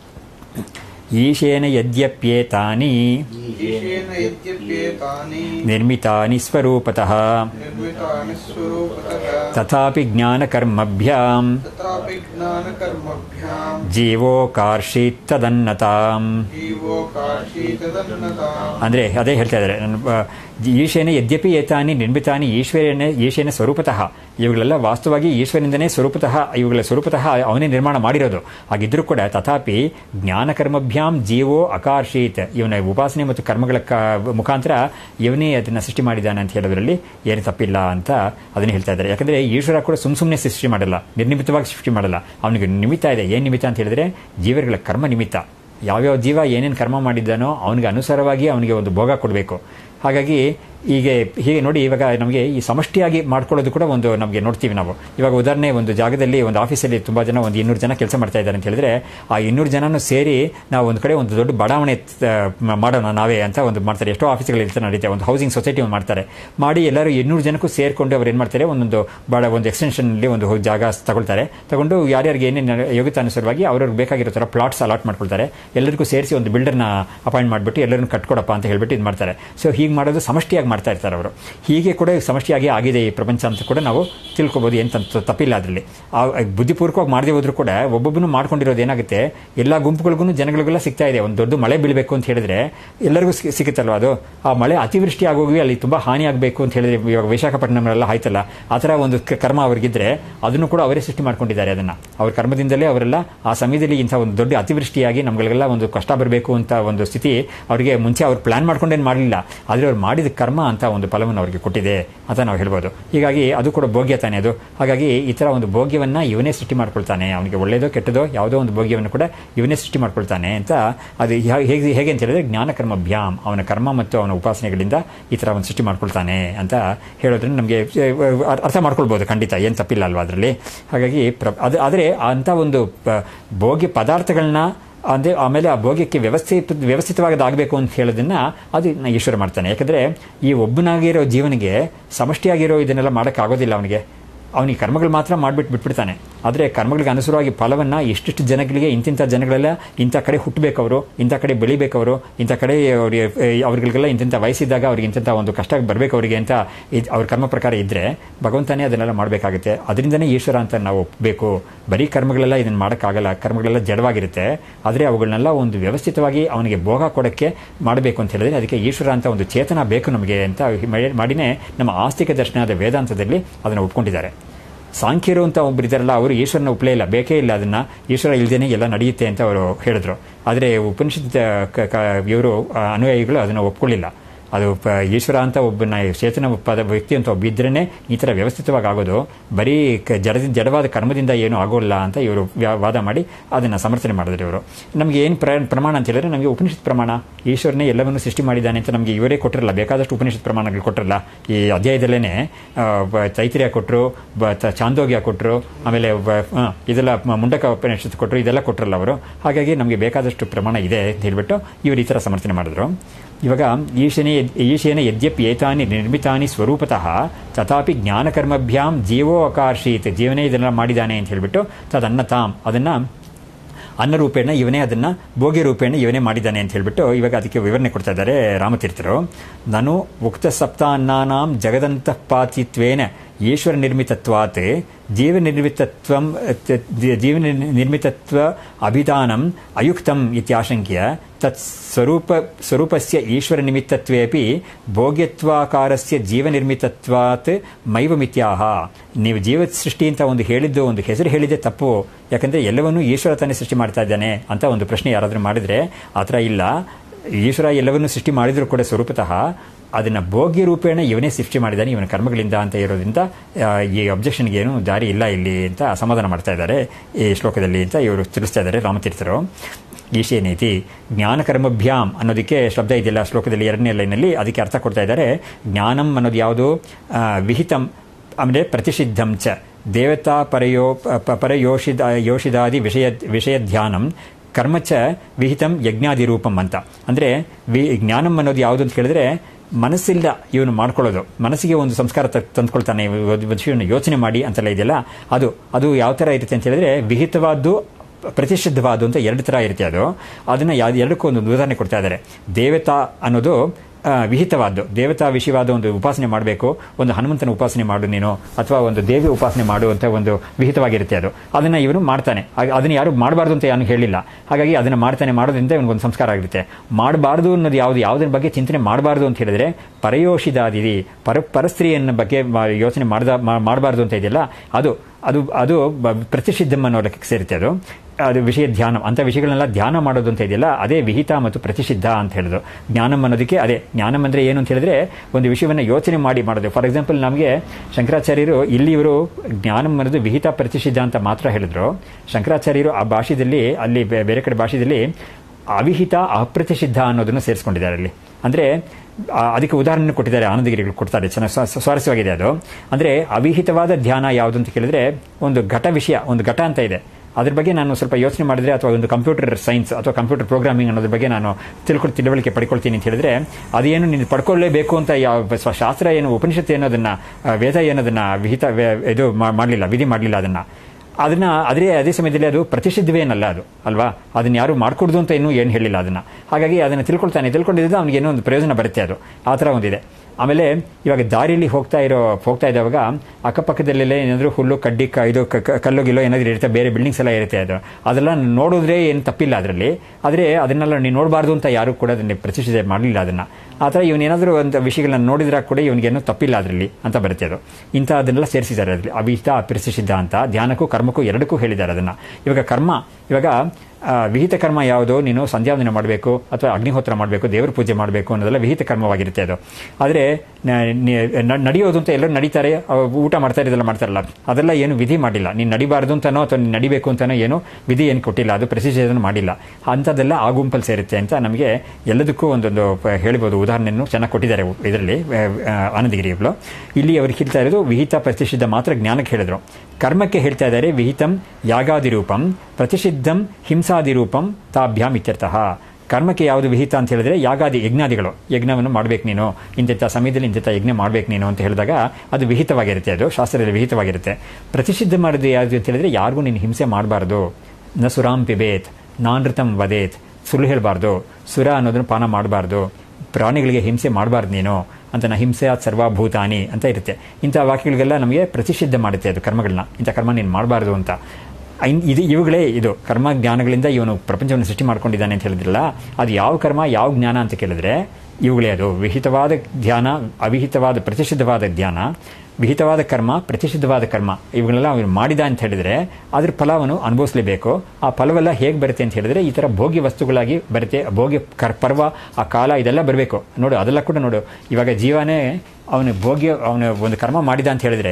ಈಶೇನ ಯದ್ಯಪ್ಯೇತಾನಿ ಈಶೇನ ಯದ್ಯಪ್ಯೇತಾನಿ ನಿರ್ಮಿತಾನಿ ಸ್ವರೂಪತಃ ನಿರ್ಮಿತಾನಿ ಸ್ವರೂಪತಃ ತಥಾಪಿ ಜ್ಞಾನಕರ್ಮಭ್ಯಾಂ ತಥಾಪಿ ಜ್ಞಾನಕರ್ಮಭ್ಯಾಂ ಜೀವೋ ಕಾರ್ಷೀತ್ ತದನ್ನತಾಂ ಜೀವೋ ಕಾಶೀತದನ್ನತಾಂ ಅಂದ್ರೆ ಅದೇ ಹೇಳ್ತಾ ಇದ್ದಾರೆ ನನ್ನ, ಆ, ಈಶೇನ ಯದ್ಯಪಿ ಏತಾನಿ ನಿರ್ಮಿತಾನಿ ಈಶ್ವರನ ಈಶೇನ ಸ್ವರೂಪತಃ ಇವುಗಳೆಲ್ಲ ವಾಸ್ತವವಾಗಿ ಈಶ್ವರನಿಂದನೇ ಸ್ವರೂಪತಃ ಇವುಗಳ ಸ್ವರೂಪತಃ ಅವನೇ ನಿರ್ಮಾಣ ಮಾಡಿರೋದು ಹಾಗಿದ್ರೂ ಕೂಡ ತಥಾಪಿ ಜ್ಞಾನಕರ್ಮಭ್ಯಾಂ ಜೀವೋ ಅಕಾರ್ಷೀತ್ ಇವನ ಉಪಾಸನೆ ಮತ್ತು ಕರ್ಮಗಳ ಕ- ಮುಖಾಂತರ ಇವನೇ ಅದನ್ನ ಸೃಷ್ಟಿ ಮಾಡಿದ್ದಾನೆ ಅಂತ ಹೇಳೋದ್ರಲ್ಲಿ ಏನು ತಪ್ಪಿಲ್ಲ ಅಂತ ಅದನ್ನ ಹೇಳ್ತಾ ಇದ್ದಾರೆ ಯಾಕಂದ್ರೆ ಈಶ್ವರ ಕೂಡ ಸುಮ್ ಸುಮ್ಮನೆ ಸೃಷ್ಟಿ ಮಾಡಲ್ಲ ನಿರ್ನಿಮಿತವಾಗಿ ಸೃಷ್ಟಿ ಮಾಡಲ್ಲ ಅವನಿಗೆ ನಿಮಿತ್ತ ಇದೆ ಏನ್ ನಿಮಿತ್ತ ಅಂತ ಹೇಳಿದ್ರೆ ಜೀವಗಳ ಕರ್ಮ ನಿಮಿತ್ತ ಯಾವ್ಯಾವ ಜೀವ ಏನೇನು ಕರ್ಮ ಮಾಡಿದ್ದಾನೋ ಅವನಿಗೆ ಅನುಸಾರವಾಗಿ ಅವನಿಗೆ ಒಂದು ಭೋಗ ಕೊಡಬೇಕು ಹಾಗಾಗಿ ಹೀಗೆ ಹೀಗೆ ನೋಡಿ ಇವಾಗ ನಮಗೆ ಈ ಸಮಷ್ಟಿಯಾಗಿ ಮಾಡ್ಕೊಳ್ಳೋದು ಕೂಡ ಒಂದು ನಮಗೆ ನೋಡ್ತೀವಿ ನಾವು ಇವಾಗ ಉದಾಹರಣೆ ಒಂದು ಜಾಗದಲ್ಲಿ ಒಂದು ಆಫೀಸಲ್ಲಿ ತುಂಬಾ ಜನ ಒಂದು ಇನ್ನೂರು ಜನ ಕೆಲಸ ಮಾಡ್ತಾ ಇದ್ದಾರೆ ಅಂತ ಹೇಳಿದ್ರೆ ಆ ಇನ್ನೂರು ಜನನು ಸೇರಿ ನಾವು ಒಂದು ಕಡೆ ಒಂದು ದೊಡ್ಡ ಬಡಾವಣೆ ತ- ಮ- ಮಾಡೋಣ ನಾವೇ ಅಂತ ಒಂದು ಮಾಡ್ತಾರೆ ಎಷ್ಟೋ ಆಫೀಸ್ಗಳು ಇರ್ತಾರೆ ನಡೀತೆ ಒಂದು ಹೌಸಿಂಗ್ ಸೊಸೈಟಿ ಒಂದು ಮಾಡ್ತಾರೆ ಮಾಡಿ ಎಲ್ಲರೂ ಇನ್ನೂರು ಜನಕ್ಕೂ ಸೇರ್ಕೊಂಡು ಅವ್ರು ಏನು ಮಾಡ್ತಾರೆ ಒಂದೊಂದು ಬಡ ಒಂದು ಎಕ್ಸ್ಟೆನ್ಷನ್ ಅಲ್ಲಿ ಒಂದು ಹೊ- ಜಾಗ ತಗೊಳ್ತಾರೆ ತಗೊಂಡು ಯಾರ್ಯಾರಿಗೆ ಏನೇನು ಯೋಗ್ಯತಾನುಸಾರವಾಗಿ ಅವ್ರವ್ರಿಗೆ ಬೇಕಾಗಿರೋ ಥರ ಪ್ಲಾಟ್ಸ್ ಅಲಾಟ್ ಮಾಡ್ಕೊಳ್ತಾರೆ ಎಲ್ಲರಿಗೂ ಸೇರಿಸಿ ಒಂದು ಬಿಲ್ಡರ್ನ ಅಪಾಯಿಂಟ್ ಮಾಡಿಬಿಟ್ಟು ಎಲ್ಲರನ್ನು ಕಟ್ಕೊಡಪ್ಪ ಅಂತ ಹೇಳ್ಬಿಟ್ಟು ಇದು ಮಾಡ್ತಾರೆ ಸೊ ಹೀಗೆ ಮಾಡೋದು ಸಮಷ್ಟಿಯಾಗಿ ಮಾಡ್ತಾ ಇರ್ತಾರೆ ಅವರು ಹೀಗೆ ಕೂಡ ಸಮಷ್ಟಿಯಾಗಿ ಆಗಿದೆ ಈ ಪ್ರಪಂಚ ಅಂತ ಕೂಡ ನಾವು ತಿಳ್ಕೊಬೋದು ಏನು ತಂತ ತಪ್ಪಿಲ್ಲ ಅದರಲ್ಲಿ ಆ ಬುದ್ಧಿಪೂರ್ವಕವಾಗಿ ಮಾಡದೆ ಹೋದ್ರೂ ಕೂಡ ಒಬ್ಬೊಬ್ಬನು ಮಾಡ್ಕೊಂಡಿರೋದು ಏನಾಗುತ್ತೆ ಎಲ್ಲ ಗುಂಪುಗಳಿಗೂ ಜನಗಳಿಗೆಲ್ಲ ಸಿಗ್ತಾ ಇದೆ ಒಂದು ದೊಡ್ಡ ಮಳೆ ಬೀಳಬೇಕು ಅಂತ ಹೇಳಿದ್ರೆ ಎಲ್ಲರಿಗೂ ಸಿಗ್- ಸಿಗುತ್ತಲ್ವ ಅದು ಆ ಮಳೆ ಅತಿವೃಷ್ಟಿ ಆಗೋಗಿ ಅಲ್ಲಿ ತುಂಬಾ ಹಾನಿ ಆಗಬೇಕು ಅಂತ ಹೇಳಿದ್ರೆ ಇವಾಗ ವಿಶಾಖಪಟ್ಟಣಂಲ್ಲ ಆಯ್ತಲ್ಲ ಆ ಥರ ಒಂದು ಕ- ಕರ್ಮ ಅವ್ರಿಗಿದ್ರೆ ಅದನ್ನು ಕೂಡ ಅವರೇ ಸೃಷ್ಟಿ ಮಾಡ್ಕೊಂಡಿದ್ದಾರೆ ಅದನ್ನ ಅವ್ರ ಕರ್ಮದಿಂದಲೇ ಅವರೆಲ್ಲ ಆ ಸಮಯದಲ್ಲಿ ಇಂಥ ಒಂದು ದೊಡ್ಡ ಅತಿವೃಷ್ಟಿಯಾಗಿ ನಮ್ಗಳಿಗೆಲ್ಲ ಒಂದು ಕಷ್ಟ ಬರಬೇಕು ಅಂತ ಒಂದು ಸ್ಥಿತಿ ಅವರಿಗೆ ಮುಂಚೆ ಅವ್ರು ಪ್ಲಾನ್ ಮಾಡ್ಕೊಂಡೇನು ಮಾಡಲಿಲ್ಲ ಆದರೆ ಅವ್ರು ಮಾಡಿದ ಕರ್ಮ ಅಂತ ಒಂದು ಫಲವನ್ನು ಅವರಿಗೆ ಕೊಟ್ಟಿದೆ ಅಂತ ನಾವು ಹೇಳ್ಬೋದು ಹೀಗಾಗಿ ಅದು ಕೂಡ ಭೋಗ್ಯ ತಾನೆ ಅದು ಹಾಗಾಗಿ ಈ ಥರ ಒಂದು ಭೋಗ್ಯವನ್ನ ಇವನೇ ಸೃಷ್ಟಿ ಮಾಡ್ಕೊಳ್ತಾನೆ ಅವನಿಗೆ ಒಳ್ಳೇದೋ ಕೆಟ್ಟದೋ ಯಾವುದೋ ಒಂದು ಭೋಗ್ಯವನ್ನು ಕೂಡ ಇವನೇ ಸೃಷ್ಟಿ ಮಾಡ್ಕೊಳ್ತಾನೆ ಅಂತ ಅದು ಹ್ಯಾ- ಹೇಗೆ ಹೇಗೆ ಅಂತ ಹೇಳಿದ್ರೆ ಜ್ಞಾನ ಕರ್ಮ ಭ್ಯಾಮ್ ಅವನ ಕರ್ಮ ಮತ್ತು ಅವನ ಉಪಾಸನೆಗಳಿಂದ ಈ ಥರ ಒಂದು ಸೃಷ್ಟಿ ಮಾಡ್ಕೊಳ್ತಾನೆ ಅಂತ ಹೇಳೋದ್ರಿಂದ ನಮಗೆ ಅರ್ಥ ಮಾಡ್ಕೊಳ್ಬೋದು ಖಂಡಿತ ಏನು ತಪ್ಪಿಲ್ಲ ಅಲ್ವಾ ಅದರಲ್ಲಿ ಹಾಗಾಗಿ ಪ್ರ ಅದು ಆದರೆ ಅಂಥ ಒಂದು ಪ- ಭೋಗ್ಯ ಪದಾರ್ಥಗಳನ್ನ ಅಂದರೆ ಆಮೇಲೆ ಆ ಭೋಗ್ಯಕ್ಕೆ ವ್ಯವಸ್ಥೆ ವ್ಯವಸ್ಥಿತವಾಗಿ ಆಗಬೇಕು ಅಂತ ಹೇಳೋದನ್ನ ಅದು ನ- ಈಶ್ವರ ಮಾಡ್ತಾನೆ ಯಾಕಂದ್ರೆ ಈ ಒಬ್ಬನಾಗಿರೋ ಜೀವನಿಗೆ ಸಮಷ್ಟಿಯಾಗಿರೋ ಇದನ್ನೆಲ್ಲ ಮಾಡೋಕ್ಕಾಗೋದಿಲ್ಲ ಅವನಿಗೆ ಅವನಿಗೆ ಕರ್ಮಗಳು ಮಾತ್ರ ಮಾಡ್ಬಿಟ್ಟು ಬಿಟ್ಬಿಡ್ತಾನೆ ಆದರೆ ಕರ್ಮಗಳಿಗೆ ಅನುಸಾರವಾಗಿ ಫಲವನ್ನ ಎಷ್ಟೆಷ್ಟು ಜನಗಳಿಗೆ ಇಂತಿಂಥ ಜನಗಳೆಲ್ಲ ಇಂಥ ಕಡೆ ಹುಟ್ಟಬೇಕು ಅವರು ಇಂಥ ಕಡೆ ಬೆಳಿಬೇಕು ಅವರು ಇಂಥ ಕಡೆ ಅವ್ರಿಗೆ ಅವ್ರಿಗೆಲ್ಲ ಇಂತಿಂಥ ವಯಸ್ಸಿದ್ದಾಗ ಅವ್ರಿಗೆ ಇಂತಿಂಥ ಒಂದು ಕಷ್ಟ ಬರಬೇಕು ಅವರಿಗೆ ಅಂತ ಇದ್- ಅವ್ರ ಕರ್ಮ ಪ್ರಕಾರ ಇದ್ರೆ ಭಗವಂತನೇ ಅದನ್ನೆಲ್ಲ ಮಾಡಬೇಕಾಗುತ್ತೆ ಅದರಿಂದನೇ ಈಶ್ವರ ಅಂತ ನಾವು ಒಪ್ಪಬೇಕು ಬರೀ ಕರ್ಮಗಳೆಲ್ಲ ಇದನ್ನು ಮಾಡೋಕ್ಕಾಗಲ್ಲ ಕರ್ಮಗಳೆಲ್ಲ ಜಡವಾಗಿರುತ್ತೆ ಆದರೆ ಅವುಗಳನ್ನೆಲ್ಲ ಒಂದು ವ್ಯವಸ್ಥಿತವಾಗಿ ಅವನಿಗೆ ಭೋಗ ಕೊಡೋಕ್ಕೆ ಮಾಡಬೇಕು ಅಂತ ಹೇಳಿದ್ರೆ ಅದಕ್ಕೆ ಈಶ್ವರ ಅಂತ ಒಂದು ಚೇತನ ಬೇಕು ನಮಗೆ ಅಂತ ಮಾಡಿ- ಮಾಡಿನೇ ನಮ್ಮ ಆಸ್ತಿಕ ದರ್ಶನದ ವೇದಾಂತದಲ್ಲಿ ಅದನ್ನು ಒಪ್ಕೊಂಡಿದ್ದಾರೆ ಸಾಂಖ್ಯರು ಅಂತ ಒಬ್ಬರಿದ್ದಾರಲ್ಲ ಅವರು ಈಶ್ವರನ ಒಪ್ಪಲೇ ಇಲ್ಲ ಬೇಕೇ ಇಲ್ಲ ಅದನ್ನ ಈಶ್ವರ ಇಲ್ದೇನೆ ಎಲ್ಲ ನಡೆಯುತ್ತೆ ಅಂತ ಅವರು ಹೇಳಿದ್ರು ಆದರೆ ಉಪನಿಷತ್ ಇವರು ಅನುಯಾಯಿಗಳು ಅದನ್ನು ಒಪ್ಕೊಳ್ಳಿಲ್ಲ ಅದು ಪ- ಈಶ್ವರ ಅಂತ ಒಬ್ಬನ ಚೇತನ ಪದ ವ್ಯಕ್ತಿ ಅಂತ ಒಬ್ಬ ಇದ್ರೇನೆ ಈ ಥರ ವ್ಯವಸ್ಥಿತವಾಗಿ ಆಗೋದು ಬರೀ ಕ- ಜಡ ಜಡವಾದ ಕರ್ಮದಿಂದ ಏನು ಆಗೋಲ್ಲ ಅಂತ ಇವರು ವ್ಯಾ- ವಾದ ಮಾಡಿ ಅದನ್ನು ಸಮರ್ಥನೆ ಮಾಡಿದ್ರು ಇವರು ನಮಗೆ ಏನು ಪ್ರ ಪ್ರಮಾಣ ಅಂತ ಹೇಳಿದ್ರೆ ನಮಗೆ ಉಪನಿಷತ್ ಪ್ರಮಾಣ ಈಶ್ವರನೇ ಎಲ್ಲವನ್ನೂ ಸೃಷ್ಟಿ ಮಾಡಿದ್ದಾನೆ ಅಂತ ನಮಗೆ ಇವರೇ ಕೊಟ್ಟಿರಲ್ಲ ಬೇಕಾದಷ್ಟು ಉಪನಿಷತ್ ಪ್ರಮಾಣಗಳು ಕೊಟ್ಟಿರಲ್ಲ ಈ ಅಧ್ಯಾಯದಲ್ಲೇ ತೈತ್ರಿಯ ಕೊಟ್ಟರು ಚಾಂದೋಗ್ಯ ಕೊಟ್ಟರು ಆಮೇಲೆ ಬ- ಆ, ಇದೆಲ್ಲ ಮ- ಮುಂಡಕ ಉಪನಿಷತ್ ಕೊಟ್ಟರು ಇದೆಲ್ಲ ಕೊಟ್ಟರಲ್ಲ ಅವರು ಹಾಗಾಗಿ ನಮಗೆ ಬೇಕಾದಷ್ಟು ಪ್ರಮಾಣ ಇದೆ ಅಂತ ಹೇಳ್ಬಿಟ್ಟು ಇವರು ಈ ಥರ ಸಮರ್ಥನೆ ಮಾಡಿದ್ರು ಇವಾಗ ಈಶನೇ ಈಶೇನ ಯದ್ಯಪಿ ಏತಾನಿ ನಿರ್ಮಿತಾನಿ ಸ್ವರೂಪತಃ ತಥಾಪಿ ಜ್ಞಾನಕರ್ಮಭ್ಯಾಂ ಜೀವೋ ಅಕಾರ್ಷೀತ್ ಜೀವನೇ ಇದನ್ನೆಲ್ಲ ಮಾಡಿದ್ದಾನೆ ಅಂತ ಹೇಳ್ಬಿಟ್ಟು ತದನ್ನ ತಾಮ್ ಅದನ್ನ ಅನ್ನ ರೂಪೇಣ ಇವನೇ ಅದನ್ನ ಭೋಗ್ಯ ರೂಪೇಣ ಇವನೇ ಮಾಡಿದ್ದಾನೆ ಅಂತ ಹೇಳ್ಬಿಟ್ಟು ಇವಾಗ ಅದಕ್ಕೆ ವಿವರಣೆ ಕೊಡ್ತಾ ಇದ್ದಾರೆ ರಾಮತೀರ್ಥರು ನಾನು ಉಕ್ತ ಸಪ್ತಾನ್ನಾನಾಂ ಜಗದಂತಃ ಪಾತಿತ್ವೇನ ಈಶ್ವರ ನಿರ್ಮಿತತ್ವಾತ್ ಜೀವ ನಿರ್ಮಿತತ್ವಂ ಜೀವ ನಿರ್ಮಿತತ್ವ ಅಭಿಧಾನಂ ಅಯುಕ್ತಂ ಇತ್ಯಾಶಂಕ್ಯ ತತ್ ಸ್ವರೂಪ ಸ್ವರೂಪಸ್ಯ ಈಶ್ವರ ನಿಮಿತ್ತತ್ವೇಪಿ ಭೋಗ್ಯತ್ವಾಕಾರಸ್ಯ ಜೀವ ನಿರ್ಮಿತತ್ವಾತ್ ಮೈವ ಮಿಥ್ಯಾಹ ನೀವು ಜೀವ ಸೃಷ್ಟಿ ಅಂತ ಒಂದು ಹೇಳಿದ್ದು ಒಂದು ಹೆಸರು ಹೇಳಿದೆ ತಪ್ಪು ಯಾಕಂದ್ರೆ ಎಲ್ಲವನ್ನೂ ಈಶ್ವರ ತಾನೇ ಸೃಷ್ಟಿ ಮಾಡ್ತಾ ಇದ್ದಾನೆ ಅಂತ ಒಂದು ಪ್ರಶ್ನೆ ಯಾರಾದರೂ ಮಾಡಿದ್ರೆ ಆ ಥರ ಇಲ್ಲ ಈಶ್ವರ ಎಲ್ಲವನ್ನೂ ಸೃಷ್ಟಿ ಮಾಡಿದ್ರು ಕೂಡ ಸ್ವರೂಪತಃ ಅದನ್ನ ಭೋಗ್ಯ ರೂಪೇಣ ಇವನೇ ಸೃಷ್ಟಿ ಮಾಡಿದ್ದಾನೆ ಇವನ ಕರ್ಮಗಳಿಂದ ಅಂತ ಇರೋದ್ರಿಂದ ಆ, ಈ ಅಬ್ಜೆಕ್ಷನ್ಗೆ ಏನು ದಾರಿ ಇಲ್ಲ ಇಲ್ಲಿ ಅಂತ ಸಮಾಧಾನ ಮಾಡ್ತಾ ಇದ್ದಾರೆ ಈ ಶ್ಲೋಕದಲ್ಲಿ ಅಂತ ಇವರು ತಿಳಿಸ್ತಾ ಇದ್ದಾರೆ ರಾಮತೀರ್ಥರು ಈಶೇ ನೀತಿ ಜ್ಞಾನಕರ್ಮಭ್ಯಾಮ್ ಅನ್ನೋದಕ್ಕೆ ಶಬ್ದ ಇದೆಯಲ್ಲ ಶ್ಲೋಕದಲ್ಲಿ ಎರಡನೇ ಲೈನಲ್ಲಿ ಅದಕ್ಕೆ ಅರ್ಥ ಕೊಡ್ತಾ ಇದ್ದಾರೆ ಜ್ಞಾನಂ ಅನ್ನೋದು ಯಾವುದು ಆ, ವಿಹಿತಂ ಆಮೇಲೆ ಪ್ರತಿಷಿದ್ಧಂ ಚ ದೇವತಾ ಪರಯೋ ಪ- ಪರಯೋಷಿದ ಯೋಷಿದಾದಿ ವಿಷಯ ವಿಷಯ ಧ್ಯಾನಂ ಕರ್ಮ ಚ ವಿಹಿತಂ ಯಜ್ಞಾದಿ ರೂಪಂ ಅಂತ ಅಂದ್ರೆ ವಿ ಜ್ಞಾನಂ ಅನ್ನೋದು ಯಾವುದು ಅಂತ ಕೇಳಿದ್ರೆ ಮನಸ್ಸಿಲ್ಲ ಇವನು ಮಾಡ್ಕೊಳ್ಳೋದು ಮನಸ್ಸಿಗೆ ಒಂದು ಸಂಸ್ಕಾರ ತ- ತಂದ್ಕೊಳ್ತಾನೆ ಒಂದು ವಿಷಯವನ್ನು ಯೋಚನೆ ಮಾಡಿ ಅಂತೆಲ್ಲ ಇದೆಯಲ್ಲ ಅದು ಅದು ಯಾವ ಥರ ಇರುತ್ತೆ ಅಂತ ಹೇಳಿದ್ರೆ ವಿಹಿತವಾದ್ದು ಪ್ರತಿಷ್ಠಿತವಾದ್ದು ಅಂತ ಎರಡು ಥರ ಇರುತ್ತೆ ಅದು ಅದನ್ನ ಯಾವ್ದು ಎರಡಕ್ಕೂ ಒಂದು ಉದಾಹರಣೆ ಕೊಡ್ತಾ ಇದ್ದಾರೆ ದೇವತಾ ಅನ್ನೋದು ಆ, ವಿಹಿತವಾದ್ದು ದೇವತಾ ವಿಷಯವಾದ ಒಂದು ಉಪಾಸನೆ ಮಾಡಬೇಕು ಒಂದು ಹನುಮಂತನ ಉಪಾಸನೆ ಮಾಡು ನೀನು ಅಥವಾ ಒಂದು ದೇವಿ ಉಪಾಸನೆ ಮಾಡು ಅಂತ ಒಂದು ವಿಹಿತವಾಗಿರುತ್ತೆ ಅದು ಅದನ್ನ ಇವನು ಮಾಡ್ತಾನೆ ಹಾಗೆ ಅದನ್ನ ಯಾರು ಮಾಡಬಾರ್ದು ಅಂತ ಯಾರು ಹೇಳಿಲ್ಲ ಹಾಗಾಗಿ ಅದನ್ನ ಮಾಡ್ತಾನೆ ಮಾಡೋದ್ರಿಂದ ಇವನಿಗೊಂದು ಸಂಸ್ಕಾರ ಆಗಿರುತ್ತೆ ಮಾಡಬಾರ್ದು ಅನ್ನೋದು ಯಾವುದು ಯಾವುದ್ರ ಬಗ್ಗೆ ಚಿಂತನೆ ಮಾಡಬಾರ್ದು ಅಂತ ಹೇಳಿದ್ರೆ ಪರಯೋಷಿದಾದಿರಿ ಪರ ಪರಸ್ತ್ರೀಯನ್ನ ಬಗ್ಗೆ ಮಾ- ಯೋಚನೆ ಮಾಡ್ದ ಮಾಡಬಾರ್ದು ಅಂತ ಇದೆಯಲ್ಲ ಅದು ಅದು ಅದು ಬ- ಪ್ರತಿಷಿದ್ಧಂ ಅನ್ನೋ ಲೆಕ್ಕಕ್ಕೆ ಸೇರುತ್ತೆ ಅದು ಅದು ವಿಷಯ ಧ್ಯಾನ ಅಂತ ವಿಷಯಗಳನ್ನೆಲ್ಲ ಧ್ಯಾನ ಮಾಡೋದು ಅಂತ ಇದೆಯಲ್ಲ ಅದೇ ವಿಹಿತ ಮತ್ತು ಪ್ರತಿಷಿದ್ಧ ಅಂತ ಹೇಳಿದ್ರು ಜ್ಞಾನಂ ಅನ್ನೋದಕ್ಕೆ ಅದೇ ಜ್ಞಾನಂ ಅಂದ್ರೆ ಏನು ಅಂತ ಹೇಳಿದ್ರೆ ಒಂದು ವಿಷಯವನ್ನ ಯೋಚನೆ ಮಾಡಿ ಮಾಡೋದು ಫಾರ್ ಎಕ್ಸಾಂಪಲ್ ನಮಗೆ ಶಂಕರಾಚಾರ್ಯರು ಇಲ್ಲಿ ಇವರು ಜ್ಞಾನಂ ಅನ್ನೋದು ವಿಹಿತ ಪ್ರತಿಷಿದ್ಧ ಅಂತ ಮಾತ್ರ ಹೇಳಿದ್ರು ಶಂಕರಾಚಾರ್ಯರು ಆ ಭಾಷೆಯಲ್ಲಿ ಅಲ್ಲಿ ಬೇ- ಬೇರೆ ಕಡೆ ಭಾಷೆಯಲ್ಲಿ ಅವಿಹಿತ ಅಪ್ರತಿಷಿದ್ಧ ಅನ್ನೋದನ್ನು ಸೇರಿಸ್ಕೊಂಡಿದ್ದಾರೆ ಅಲ್ಲಿ ಅಂದರೆ ಆ, ಅದಕ್ಕೆ ಉದಾಹರಣೆ ಕೊಟ್ಟಿದ್ದಾರೆ ಆನಂದಗಿರಿಗಳು ಕೊಡ್ತಾರೆ ಚೆನ್ನಾಗಿ ಸ್ವ- ಸ್ವಾರಸ್ಯವಾಗಿದೆ ಅದು ಅಂದರೆ ಅವಿಹಿತವಾದ ಧ್ಯಾನ ಯಾವುದು ಅಂತ ಕೇಳಿದ್ರೆ ಒಂದು ಘಟ ವಿಷಯ ಒಂದು ಘಟ ಅಂತ ಇದೆ ಅದ್ರ ಬಗ್ಗೆ ನಾನು ಸ್ವಲ್ಪ ಯೋಚನೆ ಮಾಡಿದ್ರೆ ಅಥವಾ ಒಂದು ಕಂಪ್ಯೂಟರ್ ಸೈನ್ಸ್ ಅಥವಾ ಕಂಪ್ಯೂಟರ್ ಪ್ರೋಗ್ರಾಮಿಂಗ್ ಅನ್ನೋದ್ರ ಬಗ್ಗೆ ನಾನು ತಿಳ್ಕೊಂಡು ತಿಳುವಳಿಕೆ ಪಡ್ಕೊಳ್ತೀನಿ ಅಂತ ಹೇಳಿದ್ರೆ ಅದೇನು ನೀನು ಪಡ್ಕೊಳ್ಳೇಬೇಕು ಅಂತ ಯಾವ ಸ್ವ- ಶಾಸ್ತ್ರ ಏನು ಉಪನಿಷತ್ತು ಏನೋದನ್ನ ಆ, ವೇದ ಏನೋದನ್ನ ವಿಹಿತ ವೇ- ಇದು ಮಾ- ಮಾಡಲಿಲ್ಲ ವಿಧಿ ಮಾಡಲಿಲ್ಲ ಅದನ್ನ ಅದನ್ನ ಅದೇ ಅದೇ ಸಮಯದಲ್ಲಿ ಅದು ಪ್ರತಿಷಿದ್ಧವೇನಲ್ಲ ಅದು ಅಲ್ವಾ ಅದನ್ನ ಯಾರು ಮಾಡ್ಕೊಡ್ದು ಅಂತ ಇನ್ನೂ ಏನು ಹೇಳಿಲ್ಲ ಅದನ್ನ ಹಾಗಾಗಿ ಅದನ್ನ ತಿಳ್ಕೊಳ್ತಾನೆ ತಿಳ್ಕೊಂಡಿದ್ದು ಅವ್ನಿಗೆ ಏನೋ ಒಂದು ಪ್ರಯೋಜನ ಬರುತ್ತೆ ಅದು ಆ ಥರ ಒಂದಿದೆ ಆಮೇಲೆ ಇವಾಗ ದಾರಿಯಲ್ಲಿ ಹೋಗ್ತಾ ಇರೋ ಹೋಗ್ತಾ ಇದ್ದಾವಾಗ ಅಕ್ಕಪಕ್ಕದಲ್ಲೆಲ್ಲ ಏನಾದರೂ ಹುಲ್ಲು ಕಡ್ಡಿ ಕ- ಇದು ಕ- ಕ- ಕಲ್ಲು ಗಿಲ್ಲೋ ಏನಾದರೂ ಇರುತ್ತೆ ಬೇರೆ ಬಿಲ್ಡಿಂಗ್ಸ್ ಎಲ್ಲ ಇರುತ್ತೆ ಅದು ಅದೆಲ್ಲ ನೋಡಿದ್ರೆ ಏನು ತಪ್ಪಿಲ್ಲ ಅದರಲ್ಲಿ ಆದರೆ ಅದನ್ನೆಲ್ಲ ನೀನು ನೋಡಬಾರ್ದು ಅಂತ ಯಾರು ಕೂಡ ಅದನ್ನ ಪ್ರತಿಷ್ಠಿತ ಮಾಡಲಿಲ್ಲ ಅದನ್ನ ಆ ಥರ ಇವನೇನಾದರೂ ಒಂದು ವಿಷಯಗಳನ್ನ ನೋಡಿದ್ರೆ ಕೂಡ ಇವನಿಗೇನು ತಪ್ಪಿಲ್ಲ ಅದರಲ್ಲಿ ಅಂತ ಬರುತ್ತೆ ಅದು ಇಂಥ ಅದನ್ನೆಲ್ಲ ಸೇರಿಸಿದ್ದಾರೆ ಅದರಲ್ಲಿ ಅವಿಹಿತ ಅಪ್ರತಿಷ್ಠಿತ ಅಂತ ಧ್ಯಾನಕ್ಕೂ ಕರ್ಮಕ್ಕೂ ಎರಡಕ್ಕೂ ಹೇಳಿದ್ದಾರೆ ಅದನ್ನ ಇವಾಗ ಕರ್ಮ ಇವಾಗ ಆ, ವಿಹಿತ ಕರ್ಮ ಯಾವುದು ನೀನು ಸಂಧ್ಯಾವಂದನೆ ಮಾಡಬೇಕು ಅಥವಾ ಅಗ್ನಿಹೋತ್ರ ಮಾಡಬೇಕು ದೇವರ ಪೂಜೆ ಮಾಡಬೇಕು ಅನ್ನೋದೆಲ್ಲ ವಿಹಿತ ಕರ್ಮವಾಗಿರುತ್ತೆ ಅದು ಆದರೆ ನಡೆಯೋದು ಅಂತ ಎಲ್ಲರೂ ನಡೀತಾರೆ ಅವ್ ಊಟ ಮಾಡ್ತಾರೆ ಇದೆಲ್ಲ ಮಾಡ್ತಾರಲ್ಲ ಅದೆಲ್ಲ ಏನು ವಿಧಿ ಮಾಡಿಲ್ಲ ನೀನು ನಡಿಬಾರ್ದು ಅಂತನೋ ಅಥವಾ ನೀನು ನಡಿಬೇಕು ಅಂತನೋ ಏನು ವಿಧಿ ಏನು ಕೊಟ್ಟಿಲ್ಲ ಅದು ಪ್ರಸಿದ್ಧ ಮಾಡಿಲ್ಲ ಅಂಥದ್ದೆಲ್ಲ ಆ ಗುಂಪಲ್ಲಿ ಸೇರುತ್ತೆ ಅಂತ ನಮಗೆ ಎಲ್ಲದಕ್ಕೂ ಒಂದೊಂದು ಪ- ಹೇಳ್ಬೋದು ಉದಾಹರಣೆಯನ್ನು ಚೆನ್ನಾಗಿ ಕೊಟ್ಟಿದ್ದಾರೆ ಇದರಲ್ಲಿ ಆನಂದಗಿರಿಗಳು ಇಲ್ಲಿ ಅವ್ರು ಹೇಳ್ತಾ ಇರೋದು ವಿಹಿತ ಪ್ರತಿಷ್ಠಿತ ಮಾತ್ರ ಜ್ಞಾನಕ್ಕೆ ಹೇಳಿದ್ರು ಕರ್ಮಕ್ಕೆ ಹೇಳ್ತಾ ಇದ್ದಾರೆ ವಿಹಿತಂ ಯಾಗಾದಿರೂಪಂ ಪ್ರತಿಷಿದ್ಧಂ ಹಿಂಸಾದಿರೂಪಂ ತಾಭ್ಯಾಮ್ ಇತ್ಯರ್ಥಃ ಕರ್ಮಕ್ಕೆ ಯಾವುದು ವಿಹಿತ ಅಂತ ಹೇಳಿದ್ರೆ ಯಾಗಾದಿ ಯಜ್ಞಾದಿಗಳು ಯಜ್ಞವನ್ನು ಮಾಡಬೇಕು ನೀನು ಇಂಥ ಸಮಯದಲ್ಲಿ ಇಂಥ ಯಜ್ಞ ಮಾಡಬೇಕು ನೀನು ಅಂತ ಹೇಳಿದಾಗ ಅದು ವಿಹಿತವಾಗಿರುತ್ತೆ ಅದು ಶಾಸ್ತ್ರದಲ್ಲಿ ವಿಹಿತವಾಗಿರುತ್ತೆ ಪ್ರತಿಷಿದ್ಧ ಮಾಡೋದು ಯಾವುದು ಅಂತ ಹೇಳಿದ್ರೆ ಯಾರಿಗೂ ನೀನು ಹಿಂಸೆ ಮಾಡಬಾರ್ದು ನ ಸುರಾಮ್ ಪಿಬೇತ್ ನಾನೃತಂ ವದೇತ್ ಸುಳ್ಳು ಹೇಳಬಾರ್ದು ಸುರ ಅನ್ನೋದನ್ನು ಪಾನ ಮಾಡಬಾರ್ದು ಪ್ರಾಣಿಗಳಿಗೆ ಹಿಂಸೆ ಮಾಡಬಾರ್ದು ನೀನು ಅಂತ ನ ಹಿಂಸೆ ಸರ್ವಭೂತಾನಿ ಅಂತ ಇರುತ್ತೆ ಇಂಥ ವಾಕ್ಯಗಳಿಗೆಲ್ಲ ನಮಗೆ ಪ್ರತಿಷಿದ್ಧ ಮಾಡುತ್ತೆ ಅದು ಕರ್ಮಗಳನ್ನ ಇಂಥ ಕರ್ಮ ನೀನು ಮಾಡಬಾರ್ದು ಅಂತ ಐನ್- ಇದು ಇವುಗಳೇ ಇದು ಕರ್ಮ ಜ್ಞಾನಗಳಿಂದ ಇವನು ಪ್ರಪಂಚವನ್ನು ಸೃಷ್ಟಿ ಮಾಡ್ಕೊಂಡಿದ್ದಾನೆ ಅಂತ ಹೇಳಿದ್ರಲ್ಲ ಅದು ಯಾವ ಕರ್ಮ ಯಾವ ಜ್ಞಾನ ಅಂತ ಕೇಳಿದ್ರೆ ಇವುಗಳೇ ಅದು ವಿಹಿತವಾದ ಧ್ಯಾನ ಅವಿಹಿತವಾದ ಪ್ರತಿಷಿದ್ಧವಾದ ಧ್ಯಾನ ವಿಹಿತವಾದ ಕರ್ಮ ಪ್ರತಿಷಿದ್ಧವಾದ ಕರ್ಮ ಇವುಗಳೆಲ್ಲ ಅವನು ಮಾಡಿದ ಅಂತ ಹೇಳಿದ್ರೆ ಅದ್ರ ಫಲವನ್ನು ಅನುಭವಿಸಲೇಬೇಕು ಆ ಫಲವೆಲ್ಲ ಹೇಗೆ ಬರುತ್ತೆ ಅಂತ ಹೇಳಿದ್ರೆ ಈ ತರ ಭೋಗ್ಯ ವಸ್ತುಗಳಾಗಿ ಬರುತ್ತೆ ಭೋಗ್ಯ ಕರ್ ಪರ್ವ ಆ ಕಾಲ ಇದೆಲ್ಲ ಬರಬೇಕು ನೋಡು ಅದೆಲ್ಲ ಕೂಡ ನೋಡು ಇವಾಗ ಜೀವನೇ ಅವನು ಭೋಗ್ಯ ಅವನು ಒಂದು ಕರ್ಮ ಮಾಡಿದ ಅಂತ ಹೇಳಿದ್ರೆ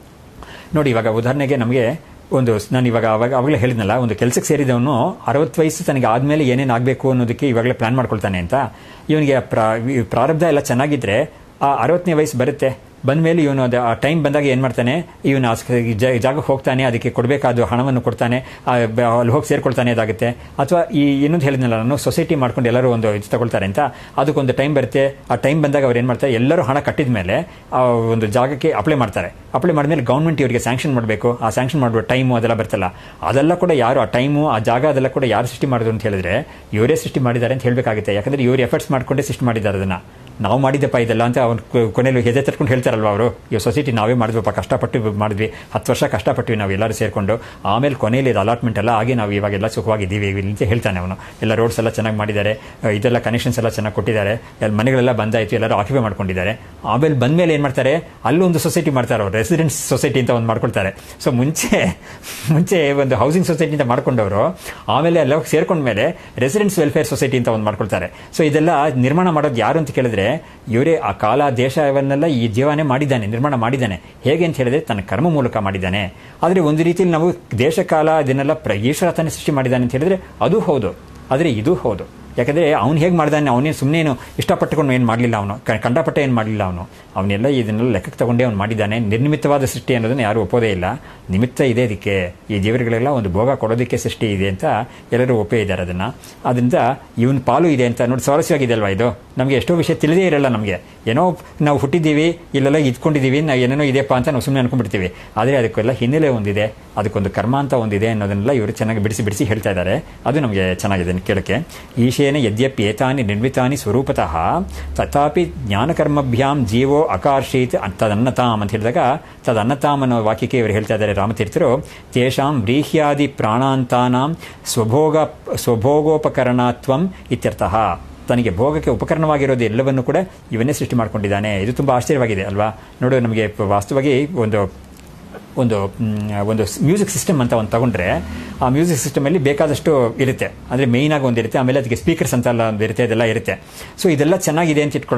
ನೋಡಿ ಇವಾಗ ಉದಾಹರಣೆಗೆ ನಮಗೆ ಒಂದು ನಾನು ಇವಾಗ ಅವಾಗ ಅವಾಗಲೇ ಹೇಳಿದ್ನಲ್ಲ ಒಂದು ಕೆಲಸಕ್ಕೆ ಸೇರಿದವನು ಅರವತ್ತು ವಯಸ್ಸು ತನಗೆ ಆದ್ಮೇಲೆ ಏನೇನು ಆಗಬೇಕು ಅನ್ನೋದಕ್ಕೆ ಇವಾಗಲೇ ಪ್ಲಾನ್ ಮಾಡ್ಕೊಳ್ತಾನೆ ಅಂತ ಇವನಿಗೆ ಪ್ರಾರಬ್ಧ ಎಲ್ಲ ಚೆನ್ನಾಗಿದ್ರೆ ಆ ಅರವತ್ತನೇ ವಯಸ್ಸು ಬರುತ್ತೆ ಬಂದ್ಮೇಲೆ ಇವನು ಅದು ಆ ಟೈಮ್ ಬಂದಾಗ ಏನು ಮಾಡ್ತಾನೆ ಇವನು ಆ ಸ- ಜ- ಜಾಗಕ್ಕೆ ಹೋಗ್ತಾನೆ ಅದಕ್ಕೆ ಕೊಡಬೇಕಾದ ಹಣವನ್ನು ಕೊಡ್ತಾನೆ ಆ ಬ- ಅಲ್ಲಿ ಹೋಗಿ ಸೇರ್ಕೊಳ್ತಾನೆ ಅದಾಗುತ್ತೆ ಅಥವಾ ಈ ಇನ್ನೊಂದು ಹೇಳಿದ್ನಲ್ಲ ನಾನು ಸೊಸೈಟಿ ಮಾಡ್ಕೊಂಡು ಎಲ್ಲರೂ ಒಂದು ಇದು ತಗೊಳ್ತಾರೆ ಅಂತ ಅದಕ್ಕೊಂದು ಟೈಮ್ ಬರುತ್ತೆ ಆ ಟೈಮ್ ಬಂದಾಗ ಅವ್ರು ಏನು ಮಾಡ್ತಾರೆ ಎಲ್ಲರೂ ಹಣ ಕಟ್ಟಿದ ಮೇಲೆ ಆ ಒಂದು ಜಾಗಕ್ಕೆ ಅಪ್ಲೈ ಮಾಡ್ತಾರೆ ಅಪ್ಲೈ ಮಾಡಿದ್ಮೇಲೆ ಗೌರ್ಮೆಂಟ್ ಇವರಿಗೆ ಸ್ಯಾಂಕ್ಷನ್ ಮಾಡಬೇಕು ಆ ಸ್ಯಾಂಕ್ಷನ್ ಮಾಡುವ ಟೈಮು ಅದೆಲ್ಲ ಬರ್ತಲ್ಲ ಅದೆಲ್ಲ ಕೂಡ ಯಾರು ಆ ಟೈಮು ಆ ಜಾಗ ಅದೆಲ್ಲ ಕೂಡ ಯಾರು ಸೃಷ್ಟಿ ಮಾಡಿದ್ರು ಅಂತ ಹೇಳಿದ್ರೆ ಇವರೇ ಸೃಷ್ಟಿ ಮಾಡಿದ್ದಾರೆ ಅಂತ ಹೇಳಬೇಕಾಗುತ್ತೆ ಯಾಕಂದ್ರೆ ಇವರು ಎಫರ್ಟ್ಸ್ ಮಾಡ್ಕೊಂಡೇ ಸೃಷ್ಟಿ ಮಾಡಿದ್ದಾರೆ ಅದನ್ನ ನಾವು ಮಾಡಿದ್ದಪ್ಪ ಇದೆಲ್ಲ ಅಂತ ಅವ್ನು ಕೊನೆಯಲ್ಲಿ ಹೆಜ್ಜೆ ತಟ್ಕೊಂಡು ಹೇಳ್ತಾರಲ್ವ ಅವರು ಈ ಸೊಸೈಟಿ ನಾವೇ ಮಾಡಿದ್ವಪ್ಪ ಕಷ್ಟಪಟ್ಟು ಮಾಡಿದ್ವಿ ಹತ್ತು ವರ್ಷ ಕಷ್ಟಪಟ್ವಿ ನಾವು ಎಲ್ಲರೂ ಸೇರ್ಕೊಂಡು ಆಮೇಲೆ ಕೊನೆಯಲ್ಲಿ ಇದು ಅಲಾಟ್ಮೆಂಟ್ ಎಲ್ಲ ಆಗಿ ನಾವು ಇವಾಗೆಲ್ಲ ಸುಖವಾಗಿದ್ದೀವಿ ಇಲ್ಲಿ ಅಂತ ಹೇಳ್ತಾನೆ ಅವನು ಎಲ್ಲ ರೋಡ್ಸ್ ಎಲ್ಲ ಚೆನ್ನಾಗಿ ಮಾಡಿದ್ದಾರೆ ಅಹ್, ಇದೆಲ್ಲ ಕನೆಕ್ಷನ್ಸ್ ಎಲ್ಲ ಚೆನ್ನಾಗಿ ಕೊಟ್ಟಿದ್ದಾರೆ ಎಲ್ಲ ಮನೆಗಳೆಲ್ಲ ಬಂದಾಯ್ತು ಎಲ್ಲರೂ ಆಕ್ಯುಪೈ ಮಾಡ್ಕೊಂಡಿದ್ದಾರೆ ಆಮೇಲೆ ಬಂದ್ಮೇಲೆ ಏನು ಮಾಡ್ತಾರೆ ಅಲ್ಲೊಂದು ಸೊಸೈಟಿ ಮಾಡ್ತಾರೆ ಅವರು ರೆಸಿಡೆನ್ಸ್ ಸೊಸೈಟಿ ಅಂತ ಒಂದು ಮಾಡ್ಕೊಳ್ತಾರೆ ಸೊ ಮುಂಚೆ ಮುಂಚೆ ಒಂದು ಹೌಸಿಂಗ್ ಸೊಸೈಟಿ ಅಂತ ಮಾಡ್ಕೊಂಡವರು ಆಮೇಲೆ ಎಲ್ಲ ಸೇರ್ಕೊಂಡ್ಮೇಲೆ ರೆಸಿಡೆನ್ಸ್ ವೆಲ್ಫೇರ್ ಸೊಸೈಟಿ ಅಂತ ಒಂದು ಮಾಡ್ಕೊಳ್ತಾರೆ ಸೊ ಇದೆಲ್ಲ ನಿರ್ಮಾಣ ಮಾಡೋದು ಯಾರು ಅಂತ ಕೇಳಿದ್ರೆ ಇವರೇ ಆ ಕಾಲ ದೇಶವನ್ನೆಲ್ಲ ಈ ಜೀವನೇ ಮಾಡಿದ್ದಾನೆ ನಿರ್ಮಾಣ ಮಾಡಿದ್ದಾನೆ ಹೇಗೆ ಅಂತ ಹೇಳಿದ್ರೆ ತನ್ನ ಕರ್ಮ ಮೂಲಕ ಮಾಡಿದ್ದಾನೆ ಆದರೆ ಒಂದು ರೀತಿಯಲ್ಲಿ ನಾವು ದೇಶ ಕಾಲ ಇದನ್ನೆಲ್ಲ ಪ್ರ- ಈಶ್ವರ ತಾನೇ ಸೃಷ್ಟಿ ಮಾಡಿದ್ದಾನೆ ಅಂತ ಹೇಳಿದ್ರೆ ಅದು ಹೌದು ಆದರೆ ಇದು ಹೌದು ಯಾಕಂದ್ರೆ ಅವ್ನು ಹೇಗೆ ಮಾಡಿದಾನೆ ಅವನೇ ಸುಮ್ಮನೆ ಇಷ್ಟಪಟ್ಟುಕೊಂಡು ಏನು ಮಾಡಲಿಲ್ಲ ಅವನು ಕಂಡಪಟ್ಟ ಏನು ಮಾಡಲಿಲ್ಲ ಅವನು ಅವನ್ನೆಲ್ಲ ಇದನ್ನೆಲ್ಲ ಲೆಕ್ಕಕ್ಕೆ ತಗೊಂಡೇ ಅವ್ನು ಮಾಡಿದ್ದಾನೆ ನಿರ್ಮಿತವಾದ ಸೃಷ್ಟಿ ಅನ್ನೋದನ್ನ ಯಾರು ಒಪ್ಪೋದೇ ಇಲ್ಲ ನಿಮಿತ್ತ ಇದೆ ಇದಕ್ಕೆ ಈ ಜೀವರಿಗಳೆಲ್ಲ ಒಂದು ಭೋಗ ಕೊಡೋದಕ್ಕೆ ಸೃಷ್ಟಿ ಇದೆ ಅಂತ ಎಲ್ಲರೂ ಒಪ್ಪೇ ಇದ್ದಾರೆ ಅದನ್ನ ಅದರಿಂದ ಇವನ್ ಪಾಲು ಇದೆ ಅಂತ ನೋಡಿ ಸ್ವಾರಸ್ಯವಾಗಿದೆ ಅಲ್ವಾ ಇದು ನಮಗೆ ಎಷ್ಟೋ ವಿಷಯ ತಿಳಿದೇ ಇರಲ್ಲ ನಮಗೆ ಏನೋ ನಾವು ಹುಟ್ಟಿದ್ದೀವಿ ಇಲ್ಲೆಲ್ಲ ಇದ್ಕೊಂಡಿದ್ದೀವಿ ನಾವು ಏನೇನೋ ಇದೆಯಪ್ಪ ಅಂತ ನಾವು ಸುಮ್ಮನೆ ಅನ್ಕೊಂಡ್ಬಿಡ್ತೀವಿ ಆದರೆ ಅದಕ್ಕೆಲ್ಲ ಹಿನ್ನೆಲೆ ಒಂದಿದೆ ಅದಕ್ಕೊಂದು ಕರ್ಮ ಅಂತ ಒಂದಿದೆ ಅನ್ನೋದನ್ನೆಲ್ಲ ಇವರು ಚೆನ್ನಾಗಿ ಬಿಡಿಸಿ ಬಿಡಿಸಿ ಹೇಳ್ತಾ ಇದ್ದಾರೆ ಅದು ನಮಗೆ ಚೆನ್ನಾಗಿದೆ ಕೇಳಕ್ಕೆ ಈಶೇನ ಯದ್ಯಪ್ಯೇತಾನಿ ನಿರ್ಮಿತಾನಿ ಸ್ವರೂಪತಃ ತಥಾಪಿ ಜ್ಞಾನಕರ್ಮಭ್ಯಾಂ ಜೀವೋ ಅಕಾರ್ಷೀತ್ ತದನ್ನತಾಮ್ ಅಂತ ಹೇಳಿದಾಗ ತದನ್ನತಾಮ್ ಅನ್ನೋ ವಾಕ್ಯಕ್ಕೆ ಇವರು ಹೇಳ್ತಾ ಇದ್ದಾರೆ ರಾಮತೀರ್ಥರು ತೇಷಾಂ ವ್ರೀಹ್ಯಾದಿ ಪ್ರಾಣಾಂತಾನಾಂ ಸ್ವಭೋಗ ಸ್ವಭೋಗೋಪಕರಣತ್ವಂ ಇತ್ಯರ್ಥಃ ತನಗೆ ಭೋಗಕ್ಕೆ ಉಪಕರಣವಾಗಿರೋದು ಎಲ್ಲವನ್ನು ಕೂಡ ಇವನ್ನೇ ಸೃಷ್ಟಿ ಮಾಡ್ಕೊಂಡಿದ್ದಾನೆ ಇದು ತುಂಬಾ ಆಶ್ಚರ್ಯವಾಗಿದೆ ಅಲ್ವಾ ನೋಡು ನಮಗೆ ವಾಸ್ತವವಾಗಿ ಒಂದು ಒಂದು ಮ್, ಒಂದು ಮ್ಯೂಸಿಕ್ ಸಿಸ್ಟಮ್ ಅಂತ ಒಂದು ತಗೊಂಡ್ರೆ ಆ ಮ್ಯೂಸಿಕ್ ಸಿಸ್ಟಮ್ ಅಲ್ಲಿ ಬೇಕಾದಷ್ಟು ಇರುತ್ತೆ ಅಂದ್ರೆ ಮೇಯ್ನ್ ಆಗಿ ಒಂದಿರುತ್ತೆ ಆಮೇಲೆ ಅದಕ್ಕೆ ಸ್ಪೀಕರ್ಸ್ ಅಂತ ಎಲ್ಲ ಒಂದು ಇರುತ್ತೆ ಅದೆಲ್ಲ ಇರುತ್ತೆ ಸೊ ಇದೆಲ್ಲ ಚೆನ್ನಾಗಿದೆ ಅಂತ ಇಟ್ಕೊಳ್ಳೋಣ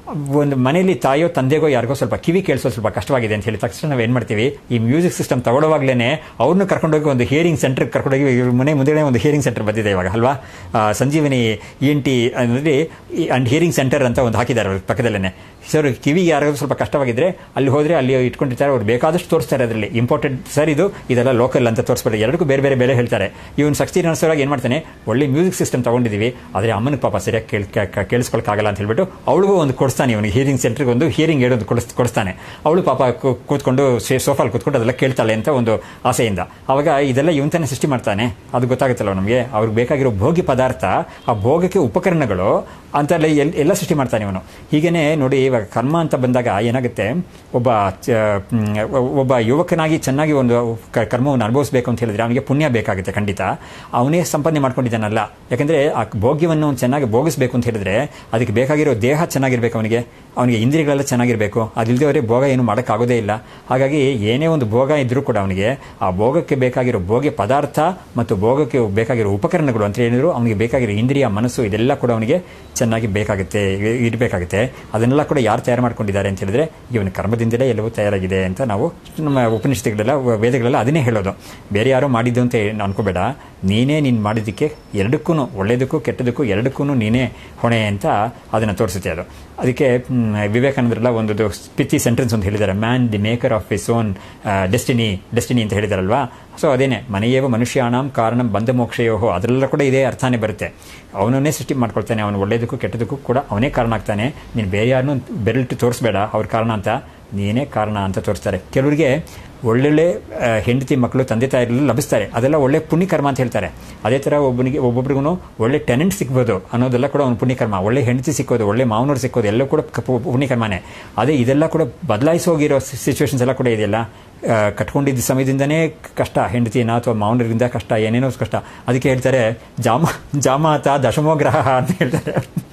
ಒಂದು ಮನೆಯಲ್ಲಿ ತಾಯಿಯೋ ತಂದೆಗೋ ಯಾರಿಗೋ ಸ್ವಲ್ಪ ಕಿವಿ ಕೇಳಿಸೋದು ಸ್ವಲ್ಪ ಕಷ್ಟವಾಗಿದೆ ಅಂತ ಹೇಳಿ ತಕ್ಷಣ ನಾವು ಏನು ಮಾಡ್ತೀವಿ ಈ ಮ್ಯೂಸಿಕ್ ಸಿಸ್ಟಮ್ ತಗೊಳ್ಳುವಾಗಲೇ ಅವ್ರನ್ನ ಕರ್ಕೊಂಡೋಗಿ ಒಂದು ಹಿಯರಿಂಗ್ ಸೆಂಟರ್ ಕರ್ಕೊಂಡೋಗಿ ಇವ್ರ ಮನೆ ಮುಂದೆ ಒಂದು ಹಿಯರಿಂಗ್ ಸೆಂಟರ್ ಬಂದಿದೆ ಇವಾಗ ಅಲ್ವಾ ಆ, ಸಂಜೀವನಿ ಇ ಎನ್ ಟಿ ಅಂದರೆ ಅಂಡ್ ಹಿಯರಿಂಗ್ ಸೆಂಟರ್ ಅಂತ ಒಂದು ಹಾಕಿದ್ದಾರೆ ಅವ್ರ ಪಕ್ಕದಲ್ಲೇ ಸರ್ ಕಿವಿಗೆ ಯಾರಿಗೂ ಸ್ವಲ್ಪ ಕಷ್ಟವಾಗಿದ್ರೆ ಅಲ್ಲಿ ಹೋದ್ರೆ ಅಲ್ಲಿ ಇಟ್ಕೊಂಡಿರ್ತಾರೆ ಅವ್ರು ಬೇಕಾದಷ್ಟು ತೋರಿಸ್ತಾರೆ ಅದರಲ್ಲಿ ಇಂಪಾರ್ಟೆಂಟ್ ಸರ್ ಇದು ಇದೆಲ್ಲ ಲೋಕಲ್ ಅಂತ ತೋರಿಸ್ಬಿಟ್ಟು ಎರಡಕ್ಕೂ ಬೇರೆ ಬೇರೆ ಬೆಲೆ ಹೇಳ್ತಾರೆ ಇವನು ಸಕ್ತಿ ನರ್ಸರಾಗಿ ಏನು ಮಾಡ್ತಾನೆ ಒಳ್ಳೆ ಮ್ಯೂಸಿಕ್ ಸಿಸ್ಟಮ್ ತಗೊಂಡಿದ್ದೀವಿ ಆದರೆ ಅಮ್ಮನಿಗೆ ಪಾಪ ಸರಿಯಾಗಿ ಕೇಳ್ ಕೇಳಿಸ್ಕೊಳಕ್ಕಾಗಲ್ಲ ಅಂತ ಹೇಳ್ಬಿಟ್ಟು ಅವಳಿಗೂ ಒಂದು ಕೊಡಿಸ್ತಾನೆ ಇವನಿಗೆ ಹಿಯರಿಂಗ್ ಸೆಂಟರ್ಗೆ ಒಂದು ಹಿಯರಿಂಗ್ ಏಡ್ ಒಂದು ಕೊಡಿಸ್ ಕೊಡಿಸ್ತಾನೆ ಅವಳು ಪಾಪ ಕೂ- ಕೂತ್ಕೊಂಡು ಸೋಫಾಲ್ ಕೂತ್ಕೊಂಡು ಅದೆಲ್ಲ ಕೇಳ್ತಾಳೆ ಅಂತ ಒಂದು ಆಸೆಯಿಂದ ಅವಾಗ ಇದೆಲ್ಲ ಇವನ್ ತಾನೇ ಸೃಷ್ಟಿ ಮಾಡ್ತಾನೆ ಅದು ಗೊತ್ತಾಗುತ್ತಲ್ಲ ನಮಗೆ ಅವ್ರಿಗೆ ಬೇಕಾಗಿರೋ ಭೋಗ್ಯ ಪದಾರ್ಥ ಆ ಭೋಗಕ್ಕೆ ಉಪಕರಣಗಳು ಅಂತೆಲ್ಲ ಎಲ್- ಎಲ್ಲ ಸೃಷ್ಟಿ ಮಾಡ್ತಾನೆ ಇವನು ಹೀಗೇನೆ ನೋಡಿ ಇವಾಗ ಕರ್ಮ ಅಂತ ಬಂದಾಗ ಏನಾಗುತ್ತೆ ಒಬ್ಬ ಚ- ಮ್, ಒಬ್ಬ ಯುವಕನಾಗಿ ಚೆನ್ನಾಗಿ ಒಂದು ಕ- ಕರ್ಮವನ್ನು ಅನುಭವಿಸಬೇಕು ಅಂತ ಹೇಳಿದ್ರೆ ಅವನಿಗೆ ಪುಣ್ಯ ಬೇಕಾಗುತ್ತೆ ಖಂಡಿತ ಅವನೇ ಸಂಪಾದನೆ ಮಾಡ್ಕೊಂಡಿದ್ದಾನಲ್ಲ ಯಾಕಂದ್ರೆ ಆ ಭೋಗ್ಯವನ್ನು ಅವ್ನು ಚೆನ್ನಾಗಿ ಭೋಗಿಸ್ಬೇಕು ಅಂತ ಹೇಳಿದ್ರೆ ಅದಕ್ಕೆ ಬೇಕಾಗಿರೋ ದೇಹ ಚೆನ್ನಾಗಿರ್ಬೇಕು ಅವನಿಗೆ ಅವನಿಗೆ ಇಂದ್ರಿಯಗಳೆಲ್ಲ ಚೆನ್ನಾಗಿರಬೇಕು ಅದಿಲ್ಲದೆ ಭೋಗ ಏನು ಮಾಡೋಕ್ಕಾಗೋದೇ ಇಲ್ಲ ಹಾಗಾಗಿ ಏನೇ ಒಂದು ಭೋಗ ಇದ್ರೂ ಕೂಡ ಅವನಿಗೆ ಆ ಭೋಗಕ್ಕೆ ಬೇಕಾಗಿರೋ ಭೋಗ್ಯ ಪದಾರ್ಥ ಮತ್ತು ಭೋಗಕ್ಕೆ ಬೇಕಾಗಿರೋ ಉಪಕರಣಗಳು ಅಂತ ಹೇಳಿದ್ರು ಅವನಿಗೆ ಬೇಕಾಗಿರೋ ಇಂದ್ರಿಯ ಮನಸ್ಸು ಇದೆಲ್ಲ ಕೂಡ ಅವನಿಗೆ ಚೆನ್ನಾಗಿ ಬೇಕಾಗುತ್ತೆ ಇ- ಇರಬೇಕಾಗುತ್ತೆ ಅದನ್ನೆಲ್ಲ ಕೂಡ ಯಾರು ತಯಾರು ಮಾಡ್ಕೊಂಡಿದ್ದಾರೆ ಅಂತ ಹೇಳಿದ್ರೆ ಇವನ ಕರ್ಮದಿಂದಲೇ ಎಲ್ಲವೂ ತಯಾರಾಗಿದೆ ಅಂತ ನಾವು ನಮ್ಮ ಉಪನಿಷತ್ತುಗಳೆಲ್ಲ ವೇದಗಳೆಲ್ಲ ಅದನ್ನೇ ಹೇಳೋದು ಬೇರೆ ಯಾರೋ ಮಾಡಿದ್ದು ಅಂತ ಏನ್ ಅನ್ಕೋಬೇಡ ನೀನೇ ನೀನು ಮಾಡಿದ್ದಕ್ಕೆ ಎರಡಕ್ಕೂ ಒಳ್ಳೇದಕ್ಕೂ ಕೆಟ್ಟದಕ್ಕೂ ಎರಡಕ್ಕೂ ನೀನೇ ಹೊಣೆ ಅಂತ ಅದನ್ನು ತೋರಿಸುತ್ತೆ ಅದು ಅದಕ್ಕೆ ಮ್, ವಿವೇಕಾನಂದರೆಲ್ಲ ಒಂದು ಸ್ಪಿತಿ ಸೆಂಟೆನ್ಸ್ ಅಂತ ಹೇಳಿದ್ದಾರೆ man the maker of his own destiny destiny ಅಂತ ಹೇಳಿದಾರಲ್ವಾ ಸೊ ಅದೇನೆ ಮನೆಯೇವ ಮನುಷ್ಯಾಣಂ ಕಾರಣಂ ಬಂಧ ಮೋಕ್ಷಯೋಹೋ ಅದರೆಲ್ಲ ಕೂಡ ಇದೇ ಅರ್ಥನೇ ಬರುತ್ತೆ ಅವನನ್ನೇ ಸೃಷ್ಟಿ ಮಾಡ್ಕೊಳ್ತಾನೆ ಅವನು ಒಳ್ಳೇದಕ್ಕೂ ಕೆಟ್ಟದಕ್ಕೂ ಕೂಡ ಅವನೇ ಕಾರಣ ಆಗ್ತಾನೆ ನೀನು ಬೇರೆ ಯಾರನ್ನೂ ಬೆರಳಿಟ್ಟು ತೋರಿಸ್ಬೇಡ ಅವ್ರ ಕಾರಣ ಅಂತ ನೀನೇ ಕಾರಣ ಅಂತ ತೋರಿಸ್ತಾರೆ ಕೆಲವರಿಗೆ ಒಳ್ಳೊಳ್ಳೆ ಆ, ಹೆಂಡತಿ ಮಕ್ಕಳು ತಂದೆ ತಾಯಿಗಳು ಲಭಿಸ್ತಾರೆ ಅದೆಲ್ಲ ಒಳ್ಳೆ ಪುಣ್ಯಕರ್ಮ ಅಂತ ಹೇಳ್ತಾರೆ ಅದೇ ಥರ ಒಬ್ಬನಿಗೆ ಒಬ್ಬೊಬ್ರಿಗೂ ಒಳ್ಳೆ ಟೆನೆಂಟ್ ಸಿಗ್ಬೋದು ಅನ್ನೋದೆಲ್ಲ ಕೂಡ ಒಂದು ಪುಣ್ಯಕರ್ಮ ಒಳ್ಳೆ ಹೆಂಡತಿ ಸಿಕ್ಕೋದು ಒಳ್ಳೆ ಮಾವನವ್ರು ಸಿಕ್ಕೋದು ಎಲ್ಲ ಕೂಡ ಕ- ಪು- ಪುಣ್ಯಕರ್ಮನೇ ಅದೇ ಇದೆಲ್ಲ ಕೂಡ ಬದಲಾಯಿಸಿ ಹೋಗಿರೋ ಸಿಚುವೇಶನ್ಸ್ ಎಲ್ಲ ಕೂಡ ಇದೆಯಲ್ಲ ಆ, ಕಟ್ಕೊಂಡಿದ್ದ ಸಮಯದಿಂದನೇ ಕಷ್ಟ ಹೆಂಡತಿನ ಅಥವಾ ಮಾವನರಿಂದ ಕಷ್ಟ ಏನೇನೋ ಕಷ್ಟ ಅದಕ್ಕೆ ಹೇಳ್ತಾರೆ ಜಾಮ ಜಾಮಾತ ದಶಮೋಗ್ರಹ ಅಂತ ಹೇಳ್ತಾರೆ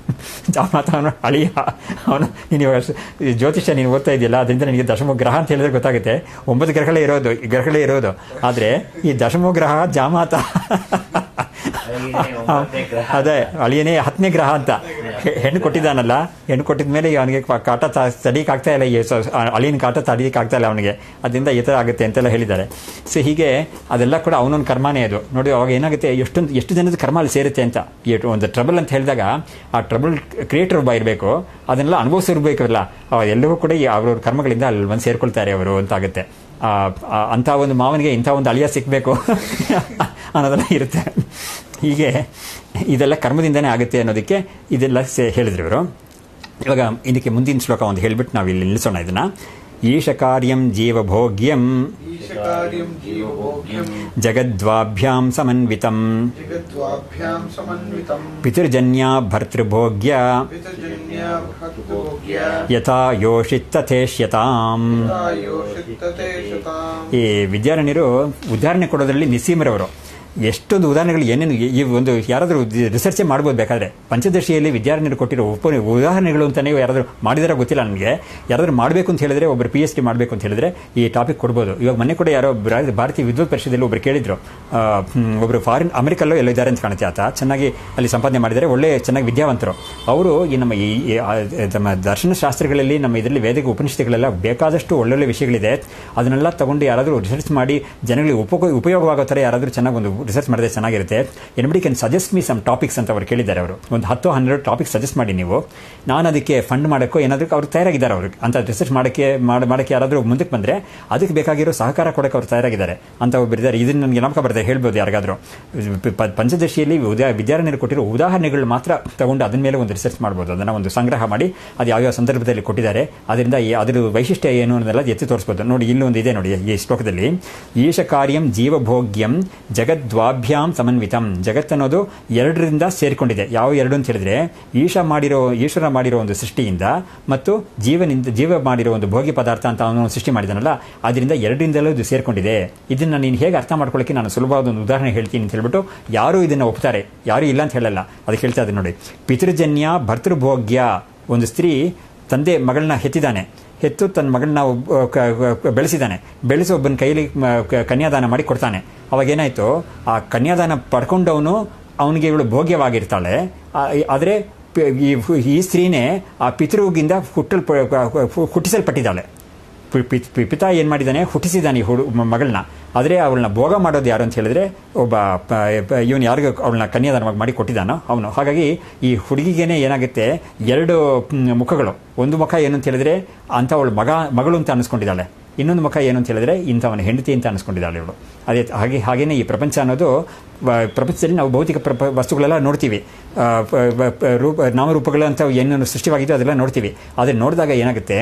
ಜಾಮಾತ ಅವನು ಅಳಿಯ ಅವನು ನೀನು ಇವಾಗ ಸ- ಈ ಜ್ಯೋತಿಷ್ಯ ನೀನು ಓದ್ತಾ ಇದೆಯಲ್ಲ ಅದರಿಂದ ನಿನಗೆ ದಶಮ ಗ್ರಹ ಅಂತ ಹೇಳಿದ್ರೆ ಗೊತ್ತಾಗುತ್ತೆ ಒಂಬತ್ತು ಗ್ರಹಗಳೇ ಇರೋದು ಗ್ರಹಗಳೇ ಇರೋದು ಆದರೆ ಈ ದಶಮ ಗ್ರಹ ಜಾಮಾತ ಅಳಿಯನೇ ಒಂಬತ್ತನೇ ಗ್ರಹ. ಅದೇ ಅಳಿಯನೇ ಹತ್ತನೇ ಗ್ರಹ ಅಂತ ಹೆ- ಹೆಣ್ಣು ಕೊಟ್ಟಿದ್ದಾನಲ್ಲ ಹೆಣ್ಣು ಕೊಟ್ಟಿದ ಮೇಲೆ ಅವನಿಗೆ ಕಾಟ ತಡೀಕ್ ಆಗ್ತಾ ಇಲ್ಲ ಈ ಸ- ಅಳಿಯನ ಕಾಟ ತಡೀಕ್ ಆಗ್ತಾ ಇಲ್ಲ ಅವನಿಗೆ ಅದರಿಂದ ಈ ಥರ ಆಗುತ್ತೆ ಅಂತೆಲ್ಲ ಹೇಳಿದ್ದಾರೆ ಸೊ ಹೀಗೆ ಅದೆಲ್ಲ ಕೂಡ ಅವನೊಂದು ಕರ್ಮನೇ ಅದು ನೋಡಿ ಅವಾಗ ಏನಾಗುತ್ತೆ ಎಷ್ಟೊಂದು ಎಷ್ಟು ಜನದ ಕರ್ಮ ಅಲ್ಲಿ ಸೇರುತ್ತೆ ಅಂತ ಈ ಒಂದು ಟ್ರಬಲ್ ಅಂತ ಹೇಳಿದಾಗ ಆ ಟ್ರಬಲ್ ಕ್ರಿಯೇಟರ್ ಒಬ್ಬ ಇರಬೇಕು ಅದನ್ನೆಲ್ಲ ಅನುಭವಿಸಿರ್ಬೇಕಲ್ಲ ಅವಾಗ ಎಲ್ಲವೂ ಕೂಡ ಈ ಅವ್ರವ್ರ ಕರ್ಮಗಳಿಂದ ಅಲ್ಲಿ ಬಂದು ಸೇರ್ಕೊಳ್ತಾರೆ ಅವರು ಅಂತ ಆಗುತ್ತೆ ಆ, ಆ, ಅಂಥ ಒಂದು ಮಾವನಿಗೆ ಇಂಥ ಒಂದು ಅಳಿಯ ಸಿಕ್ಕಬೇಕು ಅನ್ನೋದೆಲ್ಲ ಇರುತ್ತೆ ಹೀಗೆ ಇದೆಲ್ಲ ಕರ್ಮದಿಂದನೇ ಆಗುತ್ತೆ ಅನ್ನೋದಕ್ಕೆ ಇದೆಲ್ಲ ಸೇ ಹೇಳಿದ್ರು ಇವರು ಇವಾಗ ಇದಕ್ಕೆ ಮುಂದಿನ ಶ್ಲೋಕ ಒಂದು ಹೇಳ್ಬಿಟ್ಟು ನಾವು ಇಲ್ಲಿ ನಿಲ್ಲಿಸೋಣ ಇದನ್ನ ಈಶ ಕಾರ್ಯಂ ಜೀವಭೋಗ್ಯಂ ಈಶಕಾರ್ಯಂ ಜೀವಭೋಗ್ಯಂ ಜಗದ್ವಾಭ್ಯಾಂ ಸಮನ್ವಿತಂ ಜಗದ್ವಾಭ್ಯಾಂ ಸಮನ್ವಿತಂ ಪಿತೃಜನ್ಯ ಭರ್ತೃಭೋಗ್ಯ ಪಿತೃಜನ್ಯ ಭಕ್ತಭೋಗ್ಯ ಯಥಾ ಯೋಷಿತ್ ತಥೇಷ್ಯತಾಂ ಯೋಷಿತ್ತತೆ ಶತಾಂ ಈ ವಿದ್ಯಾರಣ್ಯರು ಉದಾಹರಣೆ ಕೊಡೋದ್ರಲ್ಲಿ ನಿಸ್ಸೀಮರವರು ಎಷ್ಟೊಂದು ಉದಾಹರಣೆಗಳು ಏನೇನು ಈ- ಈ ಒಂದು ಯಾರಾದರೂ ರಿಸರ್ಚೇ ಮಾಡ್ಬೋದು ಬೇಕಾದ್ರೆ ಪಂಚದಶಿಯಲ್ಲಿ ವಿದ್ಯಾರಣ್ಯರು ಕೊಟ್ಟಿರೋ ಉಪ ಉದಾಹರಣೆಗಳು ಅಂತಾನೆ ಯಾರಾದರೂ ಮಾಡಿದಾರ ಗೊತ್ತಿಲ್ಲ ನನಗೆ ಯಾರಾದರೂ ಮಾಡಬೇಕು ಅಂತ ಹೇಳಿದ್ರೆ ಒಬ್ಬರು ಪಿ ಎಚ್ ಡಿ ಮಾಡಬೇಕು ಅಂತ ಹೇಳಿದ್ರೆ ಈ ಟಾಪಿಕ್ ಕೊಡ್ಬೋದು ಇವಾಗ ಮೊನ್ನೆ ಕೂಡ ಯಾರೋ ಬ್ರಾ- ಭಾರತೀಯ ವಿದ್ಯುತ್ ಪರಿಷದಲ್ಲಿ ಒಬ್ರು ಕೇಳಿದ್ರು ಆ, ಹ್ಮ್, ಒಬ್ರು ಫಾರಿನ್ ಅಮೆರಿಕಲ್ಲೋ ಎಲ್ಲ ಇದ್ದಾರೆ ಅಂತ ಕಾಣುತ್ತೆ ಆತ ಚೆನ್ನಾಗಿ ಅಲ್ಲಿ ಸಂಪಾದನೆ ಮಾಡಿದ್ದಾರೆ ಒಳ್ಳೆ ಚೆನ್ನಾಗಿ ವಿದ್ಯಾವಂತರು ಅವರು ಈ ನಮ್ಮ ಈ ಈ, ಆ, ನಮ್ಮ ದರ್ಶನ ಶಾಸ್ತ್ರಗಳಲ್ಲಿ ನಮ್ಮ ಇದರಲ್ಲಿ ವೇದಿಕ ಉಪನಿಷತ್ತುಗಳೆಲ್ಲ ಬೇಕಾದಷ್ಟು ಒಳ್ಳೊಳ್ಳೆ ವಿಷಯಗಳಿದೆ ಅದನ್ನೆಲ್ಲ ತಗೊಂಡು ಯಾರಾದರೂ ರಿಸರ್ಚ್ ಮಾಡಿ ಜನಗಳಿಗೆ ಉಪಯೋಗ ಉಪಯೋಗವಾಗೋ ಥರ ಯಾರಾದರೂ ಚೆನ್ನಾಗಿ ಒಂದು ರಿಸರ್ಚ್ ಮಾಡಿದ್ರೆ ಚೆನ್ನಾಗಿರುತ್ತೆ anybody can suggest me some topics ಅಂತ ಅವ್ರು ಕೇಳಿದ್ದಾರೆ ಅವರು ಒಂದು ಹತ್ತು ಹನ್ನೆರಡು ಟಾಪಿಕ್ ಸಜೆಸ್ಟ್ ಮಾಡಿ ನೀವು ನಾನು ಅದಕ್ಕೆ ಫಂಡ್ ಮಾಡೋಕ್ಕೋ ಏನಾದರೂ ಅವ್ರು ತಯಾರಾಗಿದ್ದಾರೆ ಅವರು ಅಂತ ರಿಸರ್ಚ್ ಮಾಡೋಕ್ಕೆ ಮಾಡ- ಮಾಡೋಕ್ಕೆ ಯಾರಾದರೂ ಮುಂದಕ್ಕೆ ಬಂದರೆ ಅದಕ್ಕೆ ಬೇಕಾಗಿರೋ ಸಹಕಾರ ಕೊಡೋಕೆ ಅವ್ರು ತಯಾರಾಗಿದ್ದಾರೆ ಅಂತ ಒಬ್ಬರು ಇದ್ದಾರೆ ಇದನ್ನು ನನಗೆ ನಮಕ ಬರ್ತದೆ ಹೇಳ್ಬೋದು ಯಾರಿಗಾದರೂ ಪ- ಪಂಚದಶಿಯಲ್ಲಿ ಉದಾ ವಿದ್ಯಾರಣ್ಯರು ಕೊಟ್ಟಿರೋ ಉದಾಹರಣೆಗಳು ಮಾತ್ರ ತಗೊಂಡು ಅದನ್ನ ಮೇಲೆ ಒಂದು ರಿಸರ್ಚ್ ಮಾಡ್ಬೋದು ಅದನ್ನು ಒಂದು ಸಂಗ್ರಹ ಮಾಡಿ ಅದು ಯಾವ್ಯಾವ ಸಂದರ್ಭದಲ್ಲಿ ಕೊಟ್ಟಿದ್ದಾರೆ ಅದರಿಂದ ಈ- ಅದರ ವೈಶಿಷ್ಟ್ಯ ಏನು ಅನ್ನೋದೆಲ್ಲ ಎತ್ತಿ ತೋರಿಸ್ಬೋದು ನೋಡಿ ಇಲ್ಲೊಂದು ಇದೆ ನೋಡಿ ಈ ಶ್ಲೋಕದಲ್ಲಿ ಈಶ ಕಾರ್ಯಂ ಜೀವಭೋಗ್ಯಂ ಜಗದ್ವಾಭ್ಯಾಂ ಸಮನ್ವಿತಂ ಜಗತ್ತನ್ನೋದು ಎರಡರಿಂದ ಸೇರಿಕೊಂಡಿದೆ ಯಾವ ಎರಡು ಅಂತ ಹೇಳಿದ್ರೆ ಈಶ ಮಾಡಿರೋ ಈಶ್ವರ ಮಾಡಿರೋ ಒಂದು ಸೃಷ್ಟಿಯಿಂದ ಮತ್ತು ಜೀವನಿಂದ ಜೀವ ಮಾಡಿರೋ ಒಂದು ಭೋಗ್ಯ ಪದಾರ್ಥ ಅಂತ ಅವನು ಸೃಷ್ಟಿ ಮಾಡಿದಾನಲ್ಲ ಅದರಿಂದ ಎರಡರಿಂದಲೂ ಇದು ಸೇರ್ಕೊಂಡಿದೆ ಇದನ್ನ ನೀನು ಹೇಗೆ ಅರ್ಥ ಮಾಡ್ಕೊಳ್ಳೋಕೆ ನಾನು ಸುಲಭವಾದ ಒಂದು ಉದಾಹರಣೆ ಹೇಳ್ತೀನಿ ಅಂತ ಹೇಳ್ಬಿಟ್ಟು ಯಾರು ಇದನ್ನ ಒಪ್ತಾರೆ ಯಾರು ಇಲ್ಲ ಅಂತ ಹೇಳಲ್ಲ ಅದಕ್ಕೆ ಹೇಳ್ತಾ ಇದ್ದೀನಿ ನೋಡಿ ಪಿತೃಜನ್ಯ ಭರ್ತೃಭೋಗ್ಯ ಒಂದು ಸ್ತ್ರೀ ತಂದೆ ಮಗಳನ್ನ ಹೆತ್ತಿದ್ದಾನೆ ಹೆತ್ತು ತನ್ನ ಮಗಳನ್ನ ಒಬ್ಬ- ಕ- ಕ- ಬೆಳೆಸಿದ್ದಾನೆ ಬೆಳೆಸಿ ಒಬ್ಬನ ಕೈಲಿ ಮ- ಕ- ಕನ್ಯಾದಾನ ಮಾಡಿ ಕೊಡ್ತಾನೆ ಅವಾಗ ಏನಾಯ್ತು ಆ ಕನ್ಯಾದಾನ ಪಡ್ಕೊಂಡವನು ಅವನಿಗೆ ಇವಳು ಭೋಗ್ಯವಾಗಿರ್ತಾಳೆ ಆ- ಆದರೆ ಪ- ಈ ಈ ಸ್ತ್ರೀನೇ ಆ ಪಿತೃಗಿಂದ ಹುಟ್ಟಲ್ ಹುಟ್ಟಿಸಲ್ಪಟ್ಟಿದ್ದಾಳೆ ಪಿ- ಪಿ- ಪಿ- ಪಿತಾ ಏನ್ ಮಾಡಿದ್ದಾನೆ ಹುಟ್ಟಿಸಿದ್ದಾನೆ ಈ ಹುಡು ಮ- ಮಗಳನ್ನ ಆದರೆ ಅವಳನ್ನ ಭೋಗ ಮಾಡೋದು ಯಾರು ಅಂತ ಹೇಳಿದ್ರೆ ಒಬ್ಬ ಇವನು ಯಾರಿಗೂ ಅವಳನ್ನ ಕನ್ಯಾದಾನವಾಗಿ ಮಾಡಿ ಕೊಟ್ಟಿದ್ದಾನೋ ಅವನು ಹಾಗಾಗಿ ಈ ಹುಡುಗಿಗೇನೆ ಏನಾಗುತ್ತೆ ಎರಡು ಮ್, ಮುಖಗಳು ಒಂದು ಮುಖ ಏನು ಅಂತ ಹೇಳಿದ್ರೆ ಅಂತ ಅವಳು ಮಗ ಮಗಳು ಅಂತ ಅನಿಸ್ಕೊಂಡಿದ್ದಾಳೆ ಇನ್ನೊಂದು ಮುಖ ಏನು ಅಂತ ಹೇಳಿದ್ರೆ ಇಂಥವನ ಹೆಂಡತಿ ಅಂತ ಅನಿಸ್ಕೊಂಡಿದ್ದಾಳೆ ಇವಳು ಅದೇ ಹಾಗೆ ಹಾಗೇನೆ ಈ ಪ್ರಪಂಚ ಅನ್ನೋದು ವ- ಪ್ರಪಂಚದಲ್ಲಿ ನಾವು ಭೌತಿಕ ಪ್ರಪ ವಸ್ತುಗಳೆಲ್ಲ ನೋಡ್ತೀವಿ ಆ, ಪ- ಪ- ಪ- ರೂಪ ನಾಮರೂಪಗಳು ಅಂತ ಏನೇನು ಸೃಷ್ಟಿವಾಗಿದೆಯೋ ಅದೆಲ್ಲ ನೋಡ್ತೀವಿ ಆದರೆ ನೋಡಿದಾಗ ಏನಾಗುತ್ತೆ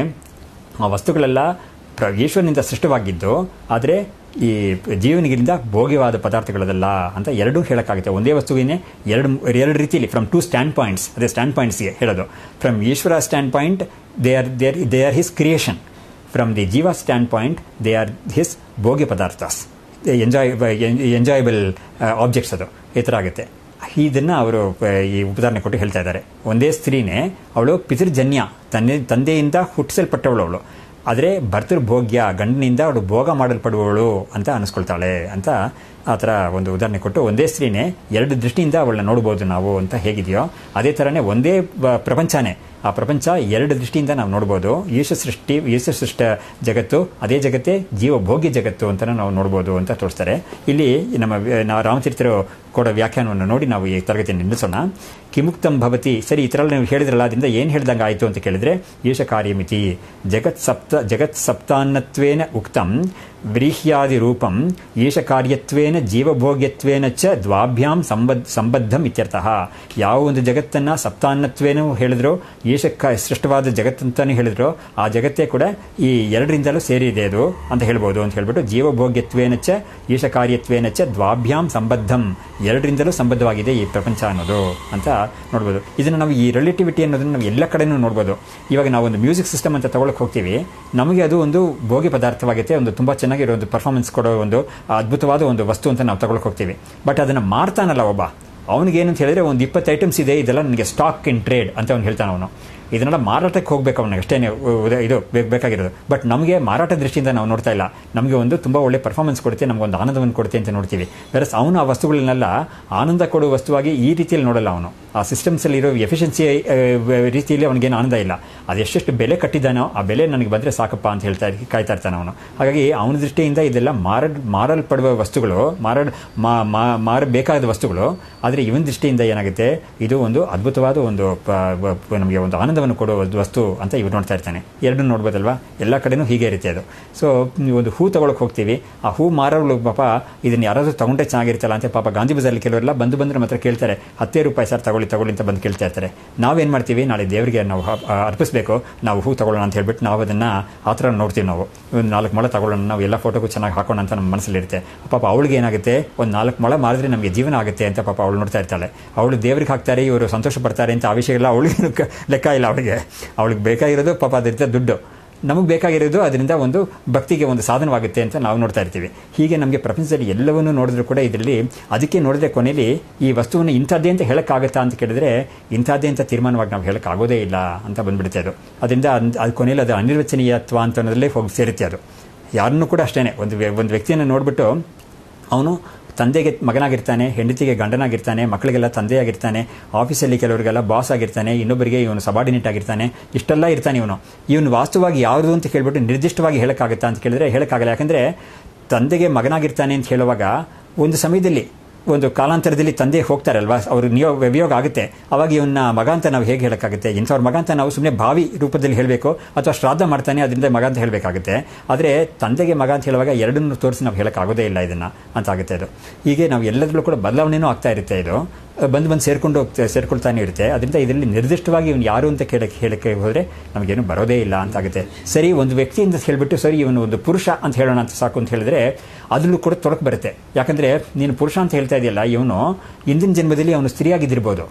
ಆ ವಸ್ತುಗಳೆಲ್ಲ ಪ್ರ- ಈಶ್ವರನಿಂದ ಸೃಷ್ಟವಾಗಿದ್ದು ಆದರೆ ಈ ಜೀವನಿಗಿಂದ ಭೋಗ್ಯವಾದ ಪದಾರ್ಥಗಳದಲ್ಲ ಅಂತ ಎರಡೂ ಹೇಳಕ್ಕಾಗುತ್ತೆ ಒಂದೇ ವಸ್ತುವಿನೇ ಎರಡು ಎರಡು ರೀತಿಯಲ್ಲಿ ಫ್ರಮ್ ಟೂ ಸ್ಟ್ಯಾಂಡ್ ಪಾಯಿಂಟ್ಸ್ ಅದೇ ಸ್ಟ್ಯಾಂಡ್ ಪಾಯಿಂಟ್ಸ್ಗೆ ಹೇಳೋದು from Ishwara stand point they are there they are his creation from the jiva stand point they are his ಭೋಗ್ಯ ಪದಾರ್ಥಸ್ ಎಂಜಾಯ್ ಎಂಜಾಯಬಲ್ ಆಬ್ಜೆಕ್ಟ್ಸ್ ಅದು ಈ ಥರ ಆಗುತ್ತೆ ಇದನ್ನ ಅವರು ಈ ಉದಾಹರಣೆ ಕೊಟ್ಟು ಹೇಳ್ತಾ ಇದ್ದಾರೆ ಒಂದೇ ಸ್ತ್ರೀನೇ ಅವಳು ಪಿತೃಜನ್ಯ ತಂದೆ ತಂದೆಯಿಂದ ಹುಟ್ಟಿಸಲ್ಪಟ್ಟವಳು ಅವಳು ಆದರೆ ಭರ್ತೃಭೋಗ್ಯ ಗಂಡನಿಂದ ಅವಳು ಭೋಗ ಮಾಡಲ್ಪಡುವವಳು ಅಂತ ಅನಿಸ್ಕೊಳ್ತಾಳೆ ಅಂತ ಆ ಥರ ಒಂದು ಉದಾಹರಣೆ ಕೊಟ್ಟು ಒಂದೇ ಸ್ತ್ರೀನೇ ಎರಡು ದೃಷ್ಟಿಯಿಂದ ಅವಳನ್ನ ನೋಡ್ಬೋದು ನಾವು ಅಂತ ಹೇಗಿದೆಯೋ ಅದೇ ಥರನೇ ಒಂದೇ ಬ- ಪ್ರಪಂಚನೇ ಆ ಪ್ರಪಂಚ ಎರಡು ದೃಷ್ಟಿಯಿಂದ ನಾವು ನೋಡ್ಬೋದು ಈಶ ಸೃಷ್ಟಿ ಈಶ ಸೃಷ್ಟ ಜಗತ್ತು ಅದೇ ಜಗತ್ತೇ ಜೀವ ಭೋಗ್ಯ ಜಗತ್ತು ಅಂತ ನಾವು ನೋಡ್ಬೋದು ಅಂತ ತೋರಿಸ್ತಾರೆ ಇಲ್ಲಿ ನಮ್ಮ ವ್ಯ- ನಾವು ರಾಮತೀರ್ಥರು ಕೊಡೋ ವ್ಯಾಖ್ಯಾನವನ್ನು ನೋಡಿ ನಾವು ಈ ತರಗತಿಯನ್ನು ನಿಲ್ಲಿಸೋಣ ಕಿಮುಕ್ತಂ ಭವತಿ ಸರಿ ಈ ಥರ ನೀವು ಹೇಳಿದ್ರಲ್ಲ ಅದರಿಂದ ಏನು ಹೇಳ್ದಂಗೆ ಆಯಿತು ಅಂತ ಕೇಳಿದ್ರೆ ಈಶ ಕಾರ್ಯಮಿತಿ ಜಗತ್ ಸಪ್ತ ಜಗತ್ ಸಪ್ತಾನ್ನತ್ವೇನ ಉಕ್ತಂ ವ್ರೀಹ್ಯಾದಿ ರೂಪಂ ಈಶ ಕಾರ್ಯತ್ವೇನ ಜೀವಭೋಗ್ಯತ್ವೇನ ಚ ದ್ವಾಭ್ಯಾಂ ಸಂಬದ್ ಸಂಬದ್ಧಂ ಇತ್ಯರ್ಥಃ ಯಾವ ಒಂದು ಜಗತ್ತನ್ನ ಸಪ್ತಾನ್ನತ್ವೇನೂ ಹೇಳಿದ್ರು ಈಶಕ್ಕ ಸೃಷ್ಟವಾದ ಜಗತ್ತಂತಾನು ಹೇಳಿದ್ರು ಆ ಜಗತ್ತೇ ಕೂಡ ಈ ಎರಡರಿಂದಲೂ ಸೇರಿದೆ ಅದು ಅಂತ ಹೇಳ್ಬೋದು ಅಂತ ಹೇಳ್ಬಿಟ್ಟು ಜೀವಭೋಗ್ಯತ್ವೇನ ಚ ಈಶ ಕಾರ್ಯತ್ವೇನ ಚ ದ್ವಾಭ್ಯಾಂ ಸಂಬದ್ಧಂ ಎರಡರಿಂದಲೂ ಸಂಬದ್ಧವಾಗಿದೆ ಈ ಪ್ರಪಂಚ ಅನ್ನೋದು ಅಂತ ನೋಡ್ಬೋದು ಇದನ್ನು ನಾವು ಈ ರಿಲೇಟಿವಿಟಿ ಅನ್ನೋದನ್ನ ನಾವು ಎಲ್ಲ ಕಡೆನೂ ನೋಡ್ಬೋದು ಇವಾಗ ನಾವು ಒಂದು ಮ್ಯೂಸಿಕ್ ಸಿಸ್ಟಮ್ ಅಂತ ತಗೊಳಕ್ ಹೋಗ್ತೀವಿ ನಮಗೆ ಅದು ಒಂದು ಭೋಗ್ಯ ಪದಾರ್ಥವಾಗುತ್ತೆ ಒಂದು ತುಂಬಾ ಚೆನ್ನಾಗಿರೋ ಒಂದು ಪರ್ಫಾರ್ಮೆನ್ಸ್ ಕೊಡೋ ಒಂದು ಅದ್ಭುತವಾದ ಒಂದು ವಸ್ತು ಅಂತ ನಾವು ತಗೊಳಕ್ ಹೋಗ್ತೀವಿ ಬಟ್ ಅದನ್ನ ಮಾರ್ತಾನಲ್ಲ ಒಬ್ಬ ಅವನಿಗೆ ಏನಂತ ಹೇಳಿದ್ರೆ ಒಂದು ಇಪ್ಪತ್ತು ಐಟಮ್ಸ್ ಇದೆ ಇದೆಲ್ಲ ನನಗೆ ಸ್ಟಾಕ್ ಇನ್ ಟ್ರೇಡ್ ಅಂತ ಅವ್ನು ಹೇಳ್ತಾನೆ ಅವನು ಇದನ್ನೆಲ್ಲ ಮಾರಾಟಕ್ಕೆ ಹೋಗ್ಬೇಕು ಅವನಿಗೆ ಅಷ್ಟೇ ಇದು ಬೇಕ್- ಬೇಕಾಗಿರೋದು ಬಟ್ ನಮಗೆ ಮಾರಾಟ ದೃಷ್ಟಿಯಿಂದ ನಾವು ನೋಡ್ತಾ ಇಲ್ಲ ನಮಗೆ ಒಂದು ತುಂಬಾ ಒಳ್ಳೆ ಪರ್ಫಾರ್ಮೆನ್ಸ್ ಕೊಡುತ್ತೆ ನಮ್ಗೆ ಒಂದು ಆನಂದವನ್ನು ಕೊಡುತ್ತೆ ಅಂತ ನೋಡ್ತೀವಿ ಬೇರೆ ಅವನು ಆ ವಸ್ತುಗಳನ್ನೆಲ್ಲ ಆನಂದ ಕೊಡುವ ವಸ್ತುವಾಗಿ ಈ ರೀತಿಯಲ್ಲಿ ನೋಡಲ್ಲ ಅವನು ಆ ಸಿಸ್ಟಮ್ಸ್ ಅಲ್ಲಿ ಇರೋ ಎಫಿಷಿಯನ್ಸಿ ರೀತಿಯಲ್ಲಿ ಅವನಿಗೇನು ಆನಂದ ಇಲ್ಲ ಅದೆಷ್ಟೆಷ್ಟು ಬೆಲೆ ಕಟ್ಟಿದ್ದಾನೋ ಆ ಬೆಲೆ ನನಗೆ ಬಂದ್ರೆ ಸಾಕಪ್ಪ ಅಂತ ಹೇಳ್ತಾ ಕಾಯ್ತಾ ಇರ್ತಾನೆ ಅವನು ಹಾಗಾಗಿ ಅವನ ದೃಷ್ಟಿಯಿಂದ ಇದೆಲ್ಲ ಮಾರ ಮಾರಲ್ಪಡುವ ವಸ್ತುಗಳು ಮಾರ ಮಾ- ಮಾ- ಮಾರಬೇಕಾದ ವಸ್ತುಗಳು ಆದರೆ ಇವನ ದೃಷ್ಟಿಯಿಂದ ಏನಾಗುತ್ತೆ ಇದು ಒಂದು ಅದ್ಭುತವಾದ ಒಂದು ಪ- ಪ- ನಮಗೆ ಒಂದು ಆನಂದವನ್ನು ಕೊಡುವ ಒಂದು ವಸ್ತು ಅಂತ ಇವ್ರು ನೋಡ್ತಾ ಇರ್ತಾನೆ ಎರಡನ್ನೂ ನೋಡ್ಬೋದಲ್ವಾ ಎಲ್ಲ ಕಡೆನೂ ಹೀಗೆ ಇರುತ್ತೆ ಅದು ಸೊ ಒಂದು ಹೂ ತಗೊಳಕ್ ಹೋಗ್ತೀವಿ ಆ ಹೂ ಮಾರೋಳು ಪಾಪ ಇದನ್ನ ಯಾರಾದ್ರೂ ತಗೊಂಡ್ರೆ ಚೆನ್ನಾಗಿರ್ತಲ್ಲ ಅಂತ ಪಾಪ ಗಾಂಧಿ ಬಜಾರ್ಲಿ ಕೆಲವರೆಲ್ಲ ಬಂದು ಬಂದ್ರೆ ಮಾತ್ರ ಕೇಳ್ತಾರೆ ಹತ್ತೇ ರೂಪಾಯಿ ಸರ್ ತಗೊಳ್ಳಿ ತಗೊಳ್ಳಿ ಅಂತ ಬಂದು ಕೇಳ್ತಾ ಇರ್ತಾರೆ ನಾವೇನ್ ಮಾಡ್ತೀವಿ ನಾಳೆ ದೇವರಿಗೆ ನಾವು ಹ- ಆ, ಅರ್ಪಿಸ್ಬೇಕು ನಾವು ಹೂ ತಗೊಳ್ಳೋಣ ಅಂತ ಹೇಳ್ಬಿಟ್ಟು ನಾವು ಅದನ್ನ ಆ ಥರ ನೋಡ್ತೀವಿ ನಾವು ಒಂದು ನಾಲ್ಕು ಮೊಳ ತಗೊಳ್ಳೋಣ ನಾವು ಎಲ್ಲ ಫೋಟೋಗೂ ಚೆನ್ನಾಗಿ ಹಾಕೋಣ ಅಂತ ನಮ್ಮ ಮನಸ್ಸಲ್ಲಿರುತ್ತೆ ಪಾಪ ಅವಳಿಗೆ ಏನಾಗುತ್ತೆ ಒಂದು ನಾಲ್ಕು ಮೊಳ ಮಾರಿದ್ರೆ ನಮಗೆ ಜೀವನ ಆಗುತ್ತೆ ಅಂತ ಪಾಪ ಅವಳು ನೋಡ್ತಾ ಇರ್ತಾಳೆ ಅವಳು ದೇವ್ರಿಗೆ ಹಾಕ್ತಾರೆ ಇವರು ಸಂತೋಷ ಪಡ್ತಾರೆ ಅಂತ ಆ ವಿಷಯ ಎಲ್ಲ ಅವಳಿಗೆ ಲೆಕ್ಕ ಇಲ್ಲ ಅವಳಿಗೆ ಅವಳಿಗೆ ಬೇಕಾಗಿರೋದು ಪಾಪ ಅದರಿಂದ ದುಡ್ಡು ನಮಗೆ ಬೇಕಾಗಿರೋದು ಅದರಿಂದ ಒಂದು ಭಕ್ತಿಗೆ ಒಂದು ಸಾಧನವಾಗುತ್ತೆ ಅಂತ ನಾವು ನೋಡ್ತಾ ಇರ್ತೀವಿ ಹೀಗೆ ನಮಗೆ ಪ್ರಪಂಚದಲ್ಲಿ ಎಲ್ಲವನ್ನೂ ನೋಡಿದ್ರು ಕೂಡ ಇದರಲ್ಲಿ ಅದಕ್ಕೆ ನೋಡಿದ್ರೆ ಕೊನೆಯಲ್ಲಿ ಈ ವಸ್ತುವನ್ನು ಇಂಥದ್ದೇ ಅಂತ ಹೇಳಕ್ಕಾಗತ್ತಾ ಅಂತ ಕೇಳಿದ್ರೆ ಇಂಥದ್ದೇ ಅಂತ ತೀರ್ಮಾನವಾಗಿ ನಾವು ಹೇಳಕ್ಕಾಗೋದೇ ಇಲ್ಲ ಅಂತ ಬಂದ್ಬಿಡುತ್ತೆ ಅದು ಅದರಿಂದ ಅದ್- ಅದು ಕೊನೆಯಲ್ಲಿ ಅದು ಅನಿರ್ವಚನೀಯತ್ವ ಅಂತ ಅನ್ನೋದ್ರಲ್ಲೇ ಹೋಗಿ ಸೇರುತ್ತೆ ಅದು ಯಾರನ್ನೂ ಕೂಡ ಅಷ್ಟೇನೆ ಒಂದು ವ್ಯ- ಒಂದು ವ್ಯಕ್ತಿಯನ್ನು ನೋಡ್ಬಿಟ್ಟು ಅವನು ತಂದೆಗೆ ಮಗನಾಗಿರ್ತಾನೆ ಹೆಂಡತಿಗೆ ಗಂಡನಾಗಿರ್ತಾನೆ ಮಕ್ಕಳಿಗೆಲ್ಲ ತಂದೆಯಾಗಿರ್ತಾನೆ ಆಫೀಸಲ್ಲಿ ಕೆಲವರಿಗೆಲ್ಲ ಬಾಸ್ ಆಗಿರ್ತಾನೆ ಇನ್ನೊಬ್ಬರಿಗೆ ಇವನು ಸಬಾರ್ಡಿನೇಟ್ ಆಗಿರ್ತಾನೆ ಇಷ್ಟೆಲ್ಲ ಇರ್ತಾನೆ ಇವನು ಇವನು ವಾಸ್ತವವಾಗಿ ಯಾವುದು ಅಂತ ಕೇಳ್ಬಿಟ್ಟು ನಿರ್ದಿಷ್ಟವಾಗಿ ಹೇಳಕ್ಕಾಗತ್ತಾ ಅಂತ ಕೇಳಿದ್ರೆ ಹೇಳಕ್ಕಾಗಲ್ಲ ಯಾಕಂದ್ರೆ ತಂದೆಗೆ ಮಗನಾಗಿರ್ತಾನೆ ಅಂತ ಹೇಳುವಾಗ ಒಂದು ಸಮಯದಲ್ಲಿ ಒಂದು ಕಾಲಾಂತರದಲ್ಲಿ ತಂದೆ ಹೋಗ್ತಾರಲ್ವಾ ಅವರು ನಿಯೋಗ ವಿಯೋಗ ಆಗುತ್ತೆ ಅವಾಗ ಇವನ್ನ ಮಗ ಅಂತ ನಾವು ಹೇಗೆ ಹೇಳಕ್ಕಾಗುತ್ತೆ ಇಂಥವ್ರ ಮಗ ಅಂತ ನಾವು ಸುಮ್ಮನೆ ಭಾವಿ ರೂಪದಲ್ಲಿ ಹೇಳಬೇಕು ಅಥವಾ ಶ್ರಾದ್ದ ಮಾಡ್ತಾನೆ ಅದರಿಂದ ಮಗ ಅಂತ ಹೇಳಬೇಕಾಗುತ್ತೆ ಆದರೆ ತಂದೆಗೆ ಮಗ ಅಂತ ಹೇಳುವಾಗ ಎರಡನ್ನು ತೋರಿಸಿ ನಾವು ಹೇಳಕ್ಕಾಗೋದೇ ಇಲ್ಲ ಇದನ್ನ ಅಂತ ಆಗುತ್ತೆ ಅದು ಹೀಗೆ ನಾವು ಎಲ್ಲದರಲ್ಲೂ ಕೂಡ ಬದಲಾವಣೆನೂ ಆಗ್ತಾ ಇರುತ್ತೆ ಇದು ಬಂದು ಬಂದು ಸೇರ್ಕೊಂಡು ಹೋಗ್ತಾ ಸೇರ್ಕೊಳ್ತಾನೆ ಇರುತ್ತೆ ಅದರಿಂದ ಇದರಲ್ಲಿ ನಿರ್ದಿಷ್ಟವಾಗಿ ಇವನು ಯಾರು ಅಂತ ಕೇಳಕ್ಕೆ ಹೇಳಕ್ಕೆ ಹೋದ್ರೆ ನಮಗೇನು ಬರೋದೇ ಇಲ್ಲ ಅಂತ ಆಗುತ್ತೆ ಸರಿ ಒಂದು ವ್ಯಕ್ತಿಯಿಂದ ಹೇಳ್ಬಿಟ್ಟು ಸರಿ ಇವನು ಒಂದು ಪುರುಷ ಅಂತ ಹೇಳೋಣ ಅಂತ ಸಾಕು ಅಂತ ಹೇಳಿದ್ರೆ ಅದ್ರಲ್ಲೂ ಕೂಡ ತೊಡಕ್ ಬರುತ್ತೆ ಯಾಕಂದ್ರೆ ನೀನು ಪುರುಷ ಅಂತ ಹೇಳ್ತಾ ಇದೆಯಲ್ಲ ಇವನು ಹಿಂದಿನ ಜನ್ಮದಲ್ಲಿ ಅವನು ಸ್ತ್ರೀಯಾಗಿದ್ದಿರ್ಬೋದು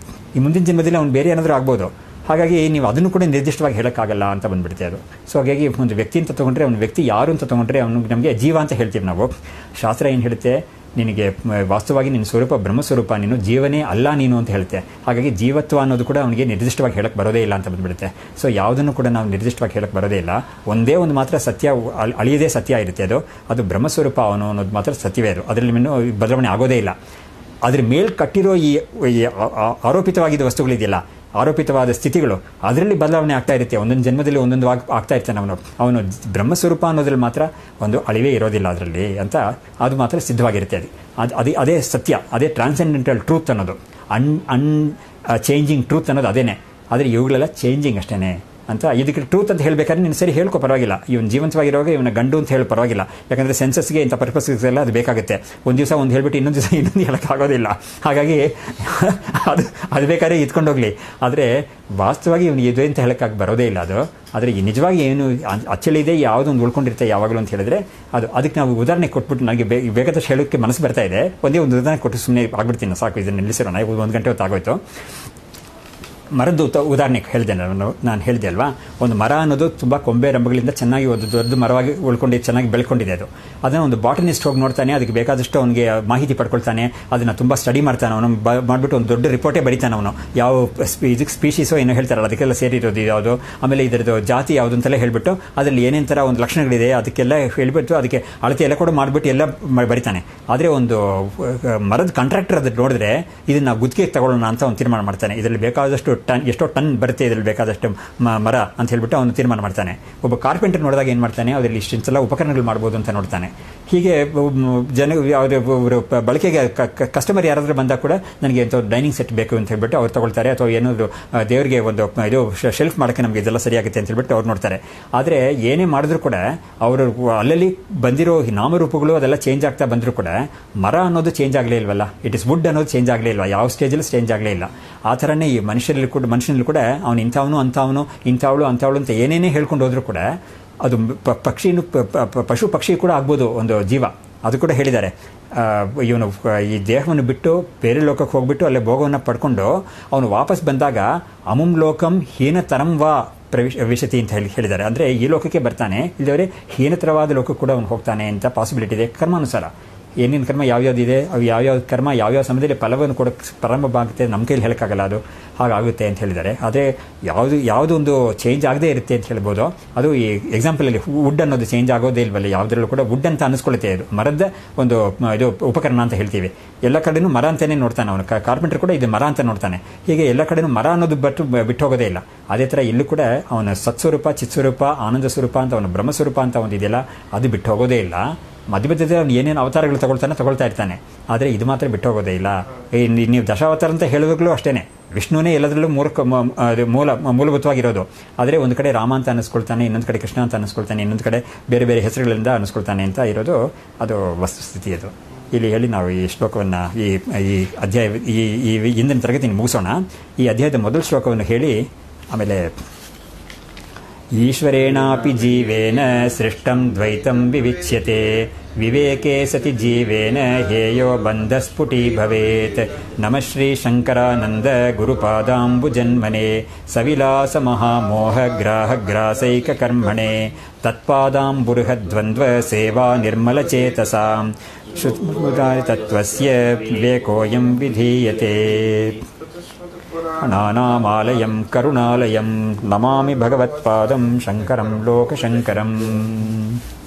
ಈ ಮುಂದಿನ ಜನ್ಮದಲ್ಲಿ ಅವನು ಬೇರೆ ಏನಾದರೂ ಆಗ್ಬೋದು ಹಾಗಾಗಿ ನೀವು ಅದನ್ನು ಕೂಡ ನಿರ್ದಿಷ್ಟವಾಗಿ ಹೇಳಕ್ಕಾಗಲ್ಲ ಅಂತ ಬಂದ್ಬಿಡುತ್ತೆ ಅದು ಸೊ ಹಾಗಾಗಿ ಒಂದು ವ್ಯಕ್ತಿ ಅಂತ ತಗೊಂಡ್ರೆ ಅವನ ವ್ಯಕ್ತಿ ಯಾರು ಅಂತ ತಗೊಂಡ್ರೆ ಅವನು ನಮಗೆ ಜೀವ ಅಂತ ಹೇಳ್ತೀವಿ ನಾವು ಶಾಸ್ತ್ರ ಏನು ಹೇಳುತ್ತೆ ನಿನಗೆ ಮ, ವಾಸ್ತವವಾಗಿ ನಿನ್ನ ಸ್ವರೂಪ ಬ್ರಹ್ಮಸ್ವರೂಪ ನೀನು ಜೀವನೇ ಅಲ್ಲ ನೀನು ಅಂತ ಹೇಳುತ್ತೆ ಹಾಗಾಗಿ ಜೀವತ್ವ ಅನ್ನೋದು ಕೂಡ ಅವನಿಗೆ ನಿರ್ದಿಷ್ಟವಾಗಿ ಹೇಳಕ್ ಬರೋದೇ ಇಲ್ಲ ಅಂತ ಬಂದ್ಬಿಡುತ್ತೆ ಸೊ ಯಾವುದನ್ನು ಕೂಡ ನಾವು ನಿರ್ದಿಷ್ಟವಾಗಿ ಹೇಳಕ್ ಬರೋದೇ ಇಲ್ಲ ಒಂದೇ ಒಂದು ಮಾತ್ರ ಸತ್ಯ ಅಳ್- ಅಳಿಯದೇ ಸತ್ಯ ಇರುತ್ತೆ ಅದು ಅದು ಬ್ರಹ್ಮಸ್ವರೂಪ ಅವನು ಅನ್ನೋದು ಮಾತ್ರ ಸತ್ಯವೇ ಅದು ಅದರಲ್ಲಿ ಇನ್ನೂ ಬದಲಾವಣೆ ಆಗೋದೇ ಇಲ್ಲ ಅದ್ರ ಮೇಲ್ ಕಟ್ಟಿರೋ ಈ ಈ ಆ- ಆ- ಆರೋಪಿತವಾಗಿದ್ದ ವಸ್ತುಗಳಿದೆಯಲ್ಲ ಆರೋಪಿತವಾದ ಸ್ಥಿತಿಗಳು ಅದರಲ್ಲಿ ಬದಲಾವಣೆ ಆಗ್ತಾ ಇರುತ್ತೆ ಒಂದೊಂದು ಜನ್ಮದಲ್ಲಿ ಒಂದೊಂದು ಆಗ್- ಆಗ್ತಾ ಇರ್ತಾನೆ ಅವನು ಅವನು ಬ್ರಹ್ಮಸ್ವರೂಪ ಅನ್ನೋದ್ರಲ್ಲಿ ಮಾತ್ರ ಒಂದು ಅಳಿವೇ ಇರೋದಿಲ್ಲ ಅದರಲ್ಲಿ ಅಂತ ಅದು ಮಾತ್ರ ಸಿದ್ಧವಾಗಿರುತ್ತೆ ಅದು ಅದು ಅದೇ ಅದೇ ಸತ್ಯ ಅದೇ ಟ್ರಾನ್ಸೆಂಡೆಂಟಲ್ ಟ್ರೂತ್ ಅನ್ನೋದು ಅನ್ ಅನ್ ಚೇಂಜಿಂಗ್ ಟ್ರೂತ್ ಅನ್ನೋದು ಅದೇನೆ ಆದರೆ ಇವುಗಳೆಲ್ಲ ಚೇಂಜಿಂಗ್ ಅಷ್ಟೇನೆ ಅಂತ ಇದಕ್ಕೆ ಟ್ರೂತ್ ಅಂತ ಹೇಳ್ಬೇಕಾದ್ರೆ ನೀನು ಸರಿ ಹೇಳ್ಕೊ ಪರವಾಗಿಲ್ಲ ಇವನು ಜೀವಂತವಾಗಿರುವಾಗ ಇವನ ಗಂಡು ಅಂತ ಹೇಳಿ ಪರವಾಗಿಲ್ಲ ಯಾಕಂದ್ರೆ ಸೆನ್ಸಸ್ಗೆ ಇಂಥ ಪರ್ಪಸ್ಗೆ ಎಲ್ಲ ಅದು ಬೇಕಾಗುತ್ತೆ ಒಂದು ದಿವಸ ಒಂದು ಹೇಳ್ಬಿಟ್ಟು ಇನ್ನೊಂದು ದಿವಸ ಇನ್ನೊಂದು ಹೇಳೋಕ್ಕಾಗೋದಿಲ್ಲ ಹಾಗಾಗಿ ಅದು ಅದು ಬೇಕಾದ್ರೆ ಇದ್ಕೊಂಡು ಹೋಗ್ಲಿ ಆದರೆ ವಾಸ್ತವವಾಗಿ ಇವನು ಇದು ಅಂತ ಹೇಳೋಕ್ಕಾಗಿ ಬರೋದೇ ಇಲ್ಲ ಅದು ಆದರೆ ಈ ನಿಜವಾಗಿ ಏನು ಅ- ಅಚ್ಚಳಿದೆ ಯಾವುದೊಂದು ಉಳ್ಕೊಂಡಿರುತ್ತೆ ಯಾವಾಗಲೂ ಅಂತ ಹೇಳಿದ್ರೆ ಅದು ಅದಕ್ಕೆ ನಾವು ಉದಾಹರಣೆ ಕೊಟ್ಬಿಟ್ಟು ನನಗೆ ಬೇ ಬೇಕಾದಷ್ಟು ಹೇಳೋಕ್ಕೆ ಮನಸ್ಸು ಬರ್ತಾ ಇದೆ ಒಂದೇ ಒಂದು ಉದಾಹರಣೆ ಕೊಟ್ಟು ಸುಮ್ಮನೆ ಆಗ್ಬಿಡ್ತೀನಿ ನಾನು, ಸಾಕು ಇದನ್ನು ನಿಲ್ಲಿಸಿರೋಣ ಒಂದು ಗಂಟೆ ಹೊತ್ತು ಆಗೋಯ್ತು ಮರದ್ದು ಉತ- ಉದಾಹರಣೆ ಹೇಳಿದೆ ನಾನು ನಾನು ಹೇಳಿದೆ ಅಲ್ವಾ ಒಂದು ಮರ ಅನ್ನೋದು ತುಂಬ ಕೊಂಬೆ ರಂಬಗಳಿಂದ ಚೆನ್ನಾಗಿ ಒಂದು ದೊಡ್ಡ ಮರವಾಗಿ ಉಳ್ಕೊಂಡು ಚೆನ್ನಾಗಿ ಬೆಳ್ಕೊಂಡಿದೆ ಅದು ಅದನ್ನು ಒಂದು ಬಾಟನಿಸ್ಟ್ ಹೋಗಿ ನೋಡ್ತಾನೆ ಅದಕ್ಕೆ ಬೇಕಾದಷ್ಟು ಅವನಿಗೆ ಮಾಹಿತಿ ಪಡ್ಕೊಳ್ತಾನೆ ಅದನ್ನು ತುಂಬ ಸ್ಟಡಿ ಮಾಡ್ತಾನೆ ಅವನು ಬ- ಮಾಡಿಬಿಟ್ಟು ಒಂದು ದೊಡ್ಡ ರಿಪೋರ್ಟೇ ಬರೀತಾನೆ ಅವನು ಯಾವ ಸ್ಪೀ- ಇದಕ್ಕೆ ಸ್ಪೀಶೀಸೋ ಏನೋ ಹೇಳ್ತಾರಲ್ಲ ಅದಕ್ಕೆಲ್ಲ ಸೇರಿರೋದು ಯಾವುದು ಆಮೇಲೆ ಇದರದ್ದು ಜಾತಿ ಯಾವುದು ಅಂತೆಲ್ಲ ಹೇಳ್ಬಿಟ್ಟು ಅದರಲ್ಲಿ ಏನೇನು ಥರ ಒಂದು ಲಕ್ಷಣಗಳಿದೆ ಅದಕ್ಕೆಲ್ಲ ಹೇಳ್ಬಿಟ್ಟು ಅದಕ್ಕೆ ಅಳತೆ ಎಲ್ಲ ಕೂಡ ಮಾಡಿಬಿಟ್ಟು ಎಲ್ಲ ಮ- ಬರಿತಾನೆ ಆದರೆ ಒಂದು ಅಹ್, ಮರದ ಕಾಂಟ್ರಾಕ್ಟರ್ ಅದನ್ನು ನೋಡಿದ್ರೆ ಇದನ್ನ ಗುತ್ತಿಗೆ ತಗೊಳ್ಳೋಣ ಅಂತ ಒಂದು ತೀರ್ಮಾನ ಮಾಡ್ತಾನೆ ಇದರಲ್ಲಿ ಬೇಕಾದಷ್ಟು ಟನ್ ಎಷ್ಟೋ ಟನ್ ಬರುತ್ತೆ ಇದರಲ್ಲಿ ಬೇಕಾದಷ್ಟು ಮ- ಮರ ಅಂತ ಹೇಳ್ಬಿಟ್ಟು ಅವನು ತೀರ್ಮಾನ ಮಾಡ್ತಾನೆ ಒಬ್ಬ ಕಾರ್ಪೆಂಟರ್ ನೋಡಿದಾಗ ಏನು ಮಾಡ್ತಾನೆ ಅದರಲ್ಲಿ ಇಷ್ಟಿಂಚೆಲ್ಲ ಉಪಕರಣಗಳು ಮಾಡ್ಬೋದು ಅಂತ ನೋಡ್ತಾನೆ ಹೀಗೆ ಮ್, ಜನ ಯಾವುದೇ ಒಬ್ಬರು ಪ- ಬಳಕೆಗೆ ಕಸ್ಟಮರ್ ಯಾರಾದರೂ ಬಂದಾಗ ಕೂಡ ನನಗೆ ಇಂಥ ಡೈನಿಂಗ್ ಸೆಟ್ ಬೇಕು ಅಂತ ಹೇಳ್ಬಿಟ್ಟು ಅವ್ರು ತಗೊಳ್ತಾರೆ ಅಥವಾ ಏನಾದ್ರು ಆ, ದೇವರಿಗೆ ಒಂದು ಪ- ಇದು ಶೆಲ್ಫ್ ಮಾಡೋಕ್ಕೆ ನಮಗೆ ಇದೆಲ್ಲ ಸರಿಯಾಗುತ್ತೆ ಅಂತ ಹೇಳ್ಬಿಟ್ಟು ಅವ್ರು ನೋಡ್ತಾರೆ ಆದರೆ ಏನೇ ಮಾಡಿದ್ರು ಕೂಡ ಅವರು ಅಲ್ಲಲ್ಲಿ ಬಂದಿರೋ ಈ ನಾಮರೂಪಗಳು ಅದೆಲ್ಲ ಚೇಂಜ್ ಆಗ್ತಾ ಬಂದರೂ ಕೂಡ ಮರ ಅನ್ನೋದು ಚೇಂಜ್ ಆಗಲೇ ಇಲ್ವಲ್ಲ ಇಟ್ ಇಸ್ ವುಡ್ ಅನ್ನೋದು ಚೇಂಜ್ ಆಗಲೇ ಇಲ್ವಾ ಯಾವ ಸ್ಟೇಜಲ್ಲಿ ಚೇಂಜ್ ಆಗಲೇ ಇಲ್ಲ ಆ ಥರನೇ ಈ ಮನುಷ್ಯರಲ್ಲಿ ಕೂಡ ಮನುಷ್ಯನಲ್ಲಿ ಕೂಡ ಅವನು ಇಂಥವನು ಅಂಥವನು ಇಂಥವಳು ಅಂಥವಳು ಅಂತ ಏನೇನೇ ಹೇಳ್ಕೊಂಡು ಹೋದ್ರು ಕೂಡ ಅದು ಪ- ಪಕ್ಷಿನೂ ಪ- ಪ- ಪಶು ಪಕ್ಷಿ ಕೂಡ ಆಗ್ಬೋದು ಒಂದು ಜೀವ ಅದು ಕೂಡ ಹೇಳಿದ್ದಾರೆ ಆ, ಇವನು ಈ ದೇಹವನ್ನು ಬಿಟ್ಟು ಬೇರೆ ಲೋಕಕ್ಕೆ ಹೋಗ್ಬಿಟ್ಟು ಅಲ್ಲೇ ಭೋಗವನ್ನು ಪಡ್ಕೊಂಡು ಅವನು ವಾಪಸ್ ಬಂದಾಗ ಅಮುಂ ಲೋಕಂ ಹೀನತರಂ ವಾ ಪ್ರವೇಶ ವಿಶತಿ ಅಂತ ಹೇಳಿ ಹೇಳಿದ್ದಾರೆ ಅಂದರೆ ಈ ಲೋಕಕ್ಕೆ ಬರ್ತಾನೆ ಇಲ್ಲದವರೆ ಹೀನತರವಾದ ಲೋಕಕ್ಕೆ ಕೂಡ ಅವನು ಹೋಗ್ತಾನೆ ಅಂತ ಪಾಸಿಬಿಲಿಟಿ ಇದೆ ಕರ್ಮಾನುಸಾರ ಏನೇನು ಕರ್ಮ ಯಾವ್ಯಾವ್ದಿದೆ ಅವು ಯಾವ್ಯಾವ ಕರ್ಮ ಯಾವ್ಯಾವ ಸಮಯದಲ್ಲಿ ಫಲವನ್ನು ಕೊಡೋಕ್ಕೆ ಪ್ರಾರಂಭ ಆಗುತ್ತೆ ನಮ್ಮ ಕೈಲಿ ಹೇಳೋಕ್ಕಾಗಲ್ಲ ಅದು ಹಾಗಾಗುತ್ತೆ ಅಂತ ಹೇಳಿದ್ದಾರೆ ಆದರೆ ಯಾವುದು ಯಾವುದೊಂದು ಚೇಂಜ್ ಆಗದೇ ಇರುತ್ತೆ ಅಂತ ಹೇಳ್ಬೋದು ಅದು ಈ ಎಕ್ಸಾಂಪಲಲ್ಲಿ ವುಡ್ ಅನ್ನೋದು ಚೇಂಜ್ ಆಗೋದೇ ಇಲ್ವಲ್ಲ ಯಾವುದ್ರಲ್ಲೂ ಕೂಡ ವುಡ್ ಅಂತ ಅನಿಸ್ಕೊಳ್ಳುತ್ತೆ ಅದು ಮರದ ಒಂದು ಮ, ಇದು ಉಪಕರಣ ಅಂತ ಹೇಳ್ತೀವಿ ಎಲ್ಲ ಕಡೆನೂ ಮರ ಅಂತಾನೆ ನೋಡ್ತಾನೆ ಅವನು ಕಾರ್ಪೆಂಟರ್ ಕೂಡ ಇದು ಮರ ಅಂತ ನೋಡ್ತಾನೆ ಹೀಗೆ ಎಲ್ಲ ಕಡೆನೂ ಮರ ಅನ್ನೋದು ಬಟ್ಟು ಬಿಟ್ಟು ಹೋಗೋದೇ ಇಲ್ಲ ಅದೇ ಥರ ಇಲ್ಲೂ ಕೂಡ ಅವನ ಸತ್ಸ್ವರೂಪ ಚಿತ್ಸ್ವರೂಪ ಆನಂದ ಸ್ವರೂಪ ಅಂತ ಅವನ ಬ್ರಹ್ಮಸ್ವರೂಪ ಅಂತ ಒಂದು ಇದೆಯಲ್ಲ ಅದು ಬಿಟ್ಟು ಹೋಗೋದೇ ಇಲ್ಲ ಮಧ್ಯ ಮಧ್ಯದಲ್ಲಿ ಅವ್ನು ಏನೇನು ಅವತಾರಗಳು ತಗೊಳ್ತಾನೆ ತಗೊಳ್ತಾ ಇರ್ತಾನೆ ಆದರೆ ಇದು ಮಾತ್ರ ಬಿಟ್ಟು ಹೋಗೋದೇ ಇಲ್ಲ ಈ ನಿ- ನೀವು ದಶಾವತಾರ ಅಂತ ಹೇಳುವಾಗಲೂ ಅಷ್ಟೇನೆ ವಿಷ್ಣುನೇ ಎಲ್ಲದರಲ್ಲೂ ಮೂಲ ಅದು ಮೂಲ ಮೂಲಭೂತವಾಗಿರೋದು ಆದರೆ ಒಂದು ಕಡೆ ರಾಮ ಅಂತ ಅನ್ನಿಸ್ಕೊಳ್ತಾನೆ ಇನ್ನೊಂದು ಕಡೆ ಕೃಷ್ಣ ಅಂತ ಅನ್ನಿಸ್ಕೊಳ್ತಾನೆ ಇನ್ನೊಂದು ಕಡೆ ಬೇರೆ ಬೇರೆ ಹೆಸರುಗಳಿಂದ ಅನ್ನಿಸ್ಕೊಳ್ತಾನೆ ಅಂತ ಇರೋದು ಅದು ವಸ್ತುಸ್ಥಿತಿ ಅದು ಇಲ್ಲಿ ಹೇಳಿ ನಾವು ಈ ಶ್ಲೋಕವನ್ನು ಈ ಈ ಅಧ್ಯಾಯ ಈ ಈ ಇಂದಿನ ತರಗತಿ ಮುಗಿಸೋಣ ಈ ಅಧ್ಯಾಯದ ಮೊದಲ ಶ್ಲೋಕವನ್ನು ಹೇಳಿ ಆಮೇಲೆ ಈಶ್ವರೇಣಾಪಿ ಜೀವೇನ ಸೃಷ್ಟಂ ದ್ವೈತಂ ವಿವಿಚ್ಯತೆ ವಿವೇಕೆ ಸತಿ ಜೀವೇನ ಹೇಯೋ ಬಂಧಸ್ಫುಟಿ ಭವೇತ್ ನಮಃ ಶ್ರೀ ಶಂಕರಾನಂದ ಗುರುಪಾದಾಂಬುಜನ್ಮನೆ ಸವಿಲಾಸ ಮಹಾಮೋಹ ಗ್ರಾಹ ಗ್ರಾಸೈಕ ಕರ್ಮಣೆ ತತ್ಪಾದಾಂಬುರುಹದ್ವಂದ್ವ ಸೇವಾ ನಿರ್ಮಲಚೇತಸಾಂ ಶುದ್ಧಾಯ ತತ್ವಸ್ಯ ವಿವೇಕೋಯಂ ವಿಧೀಯತೆ नानामालयं करुणालयं नमामि भगवत्पादं शङ्करं लोकशङ्करम्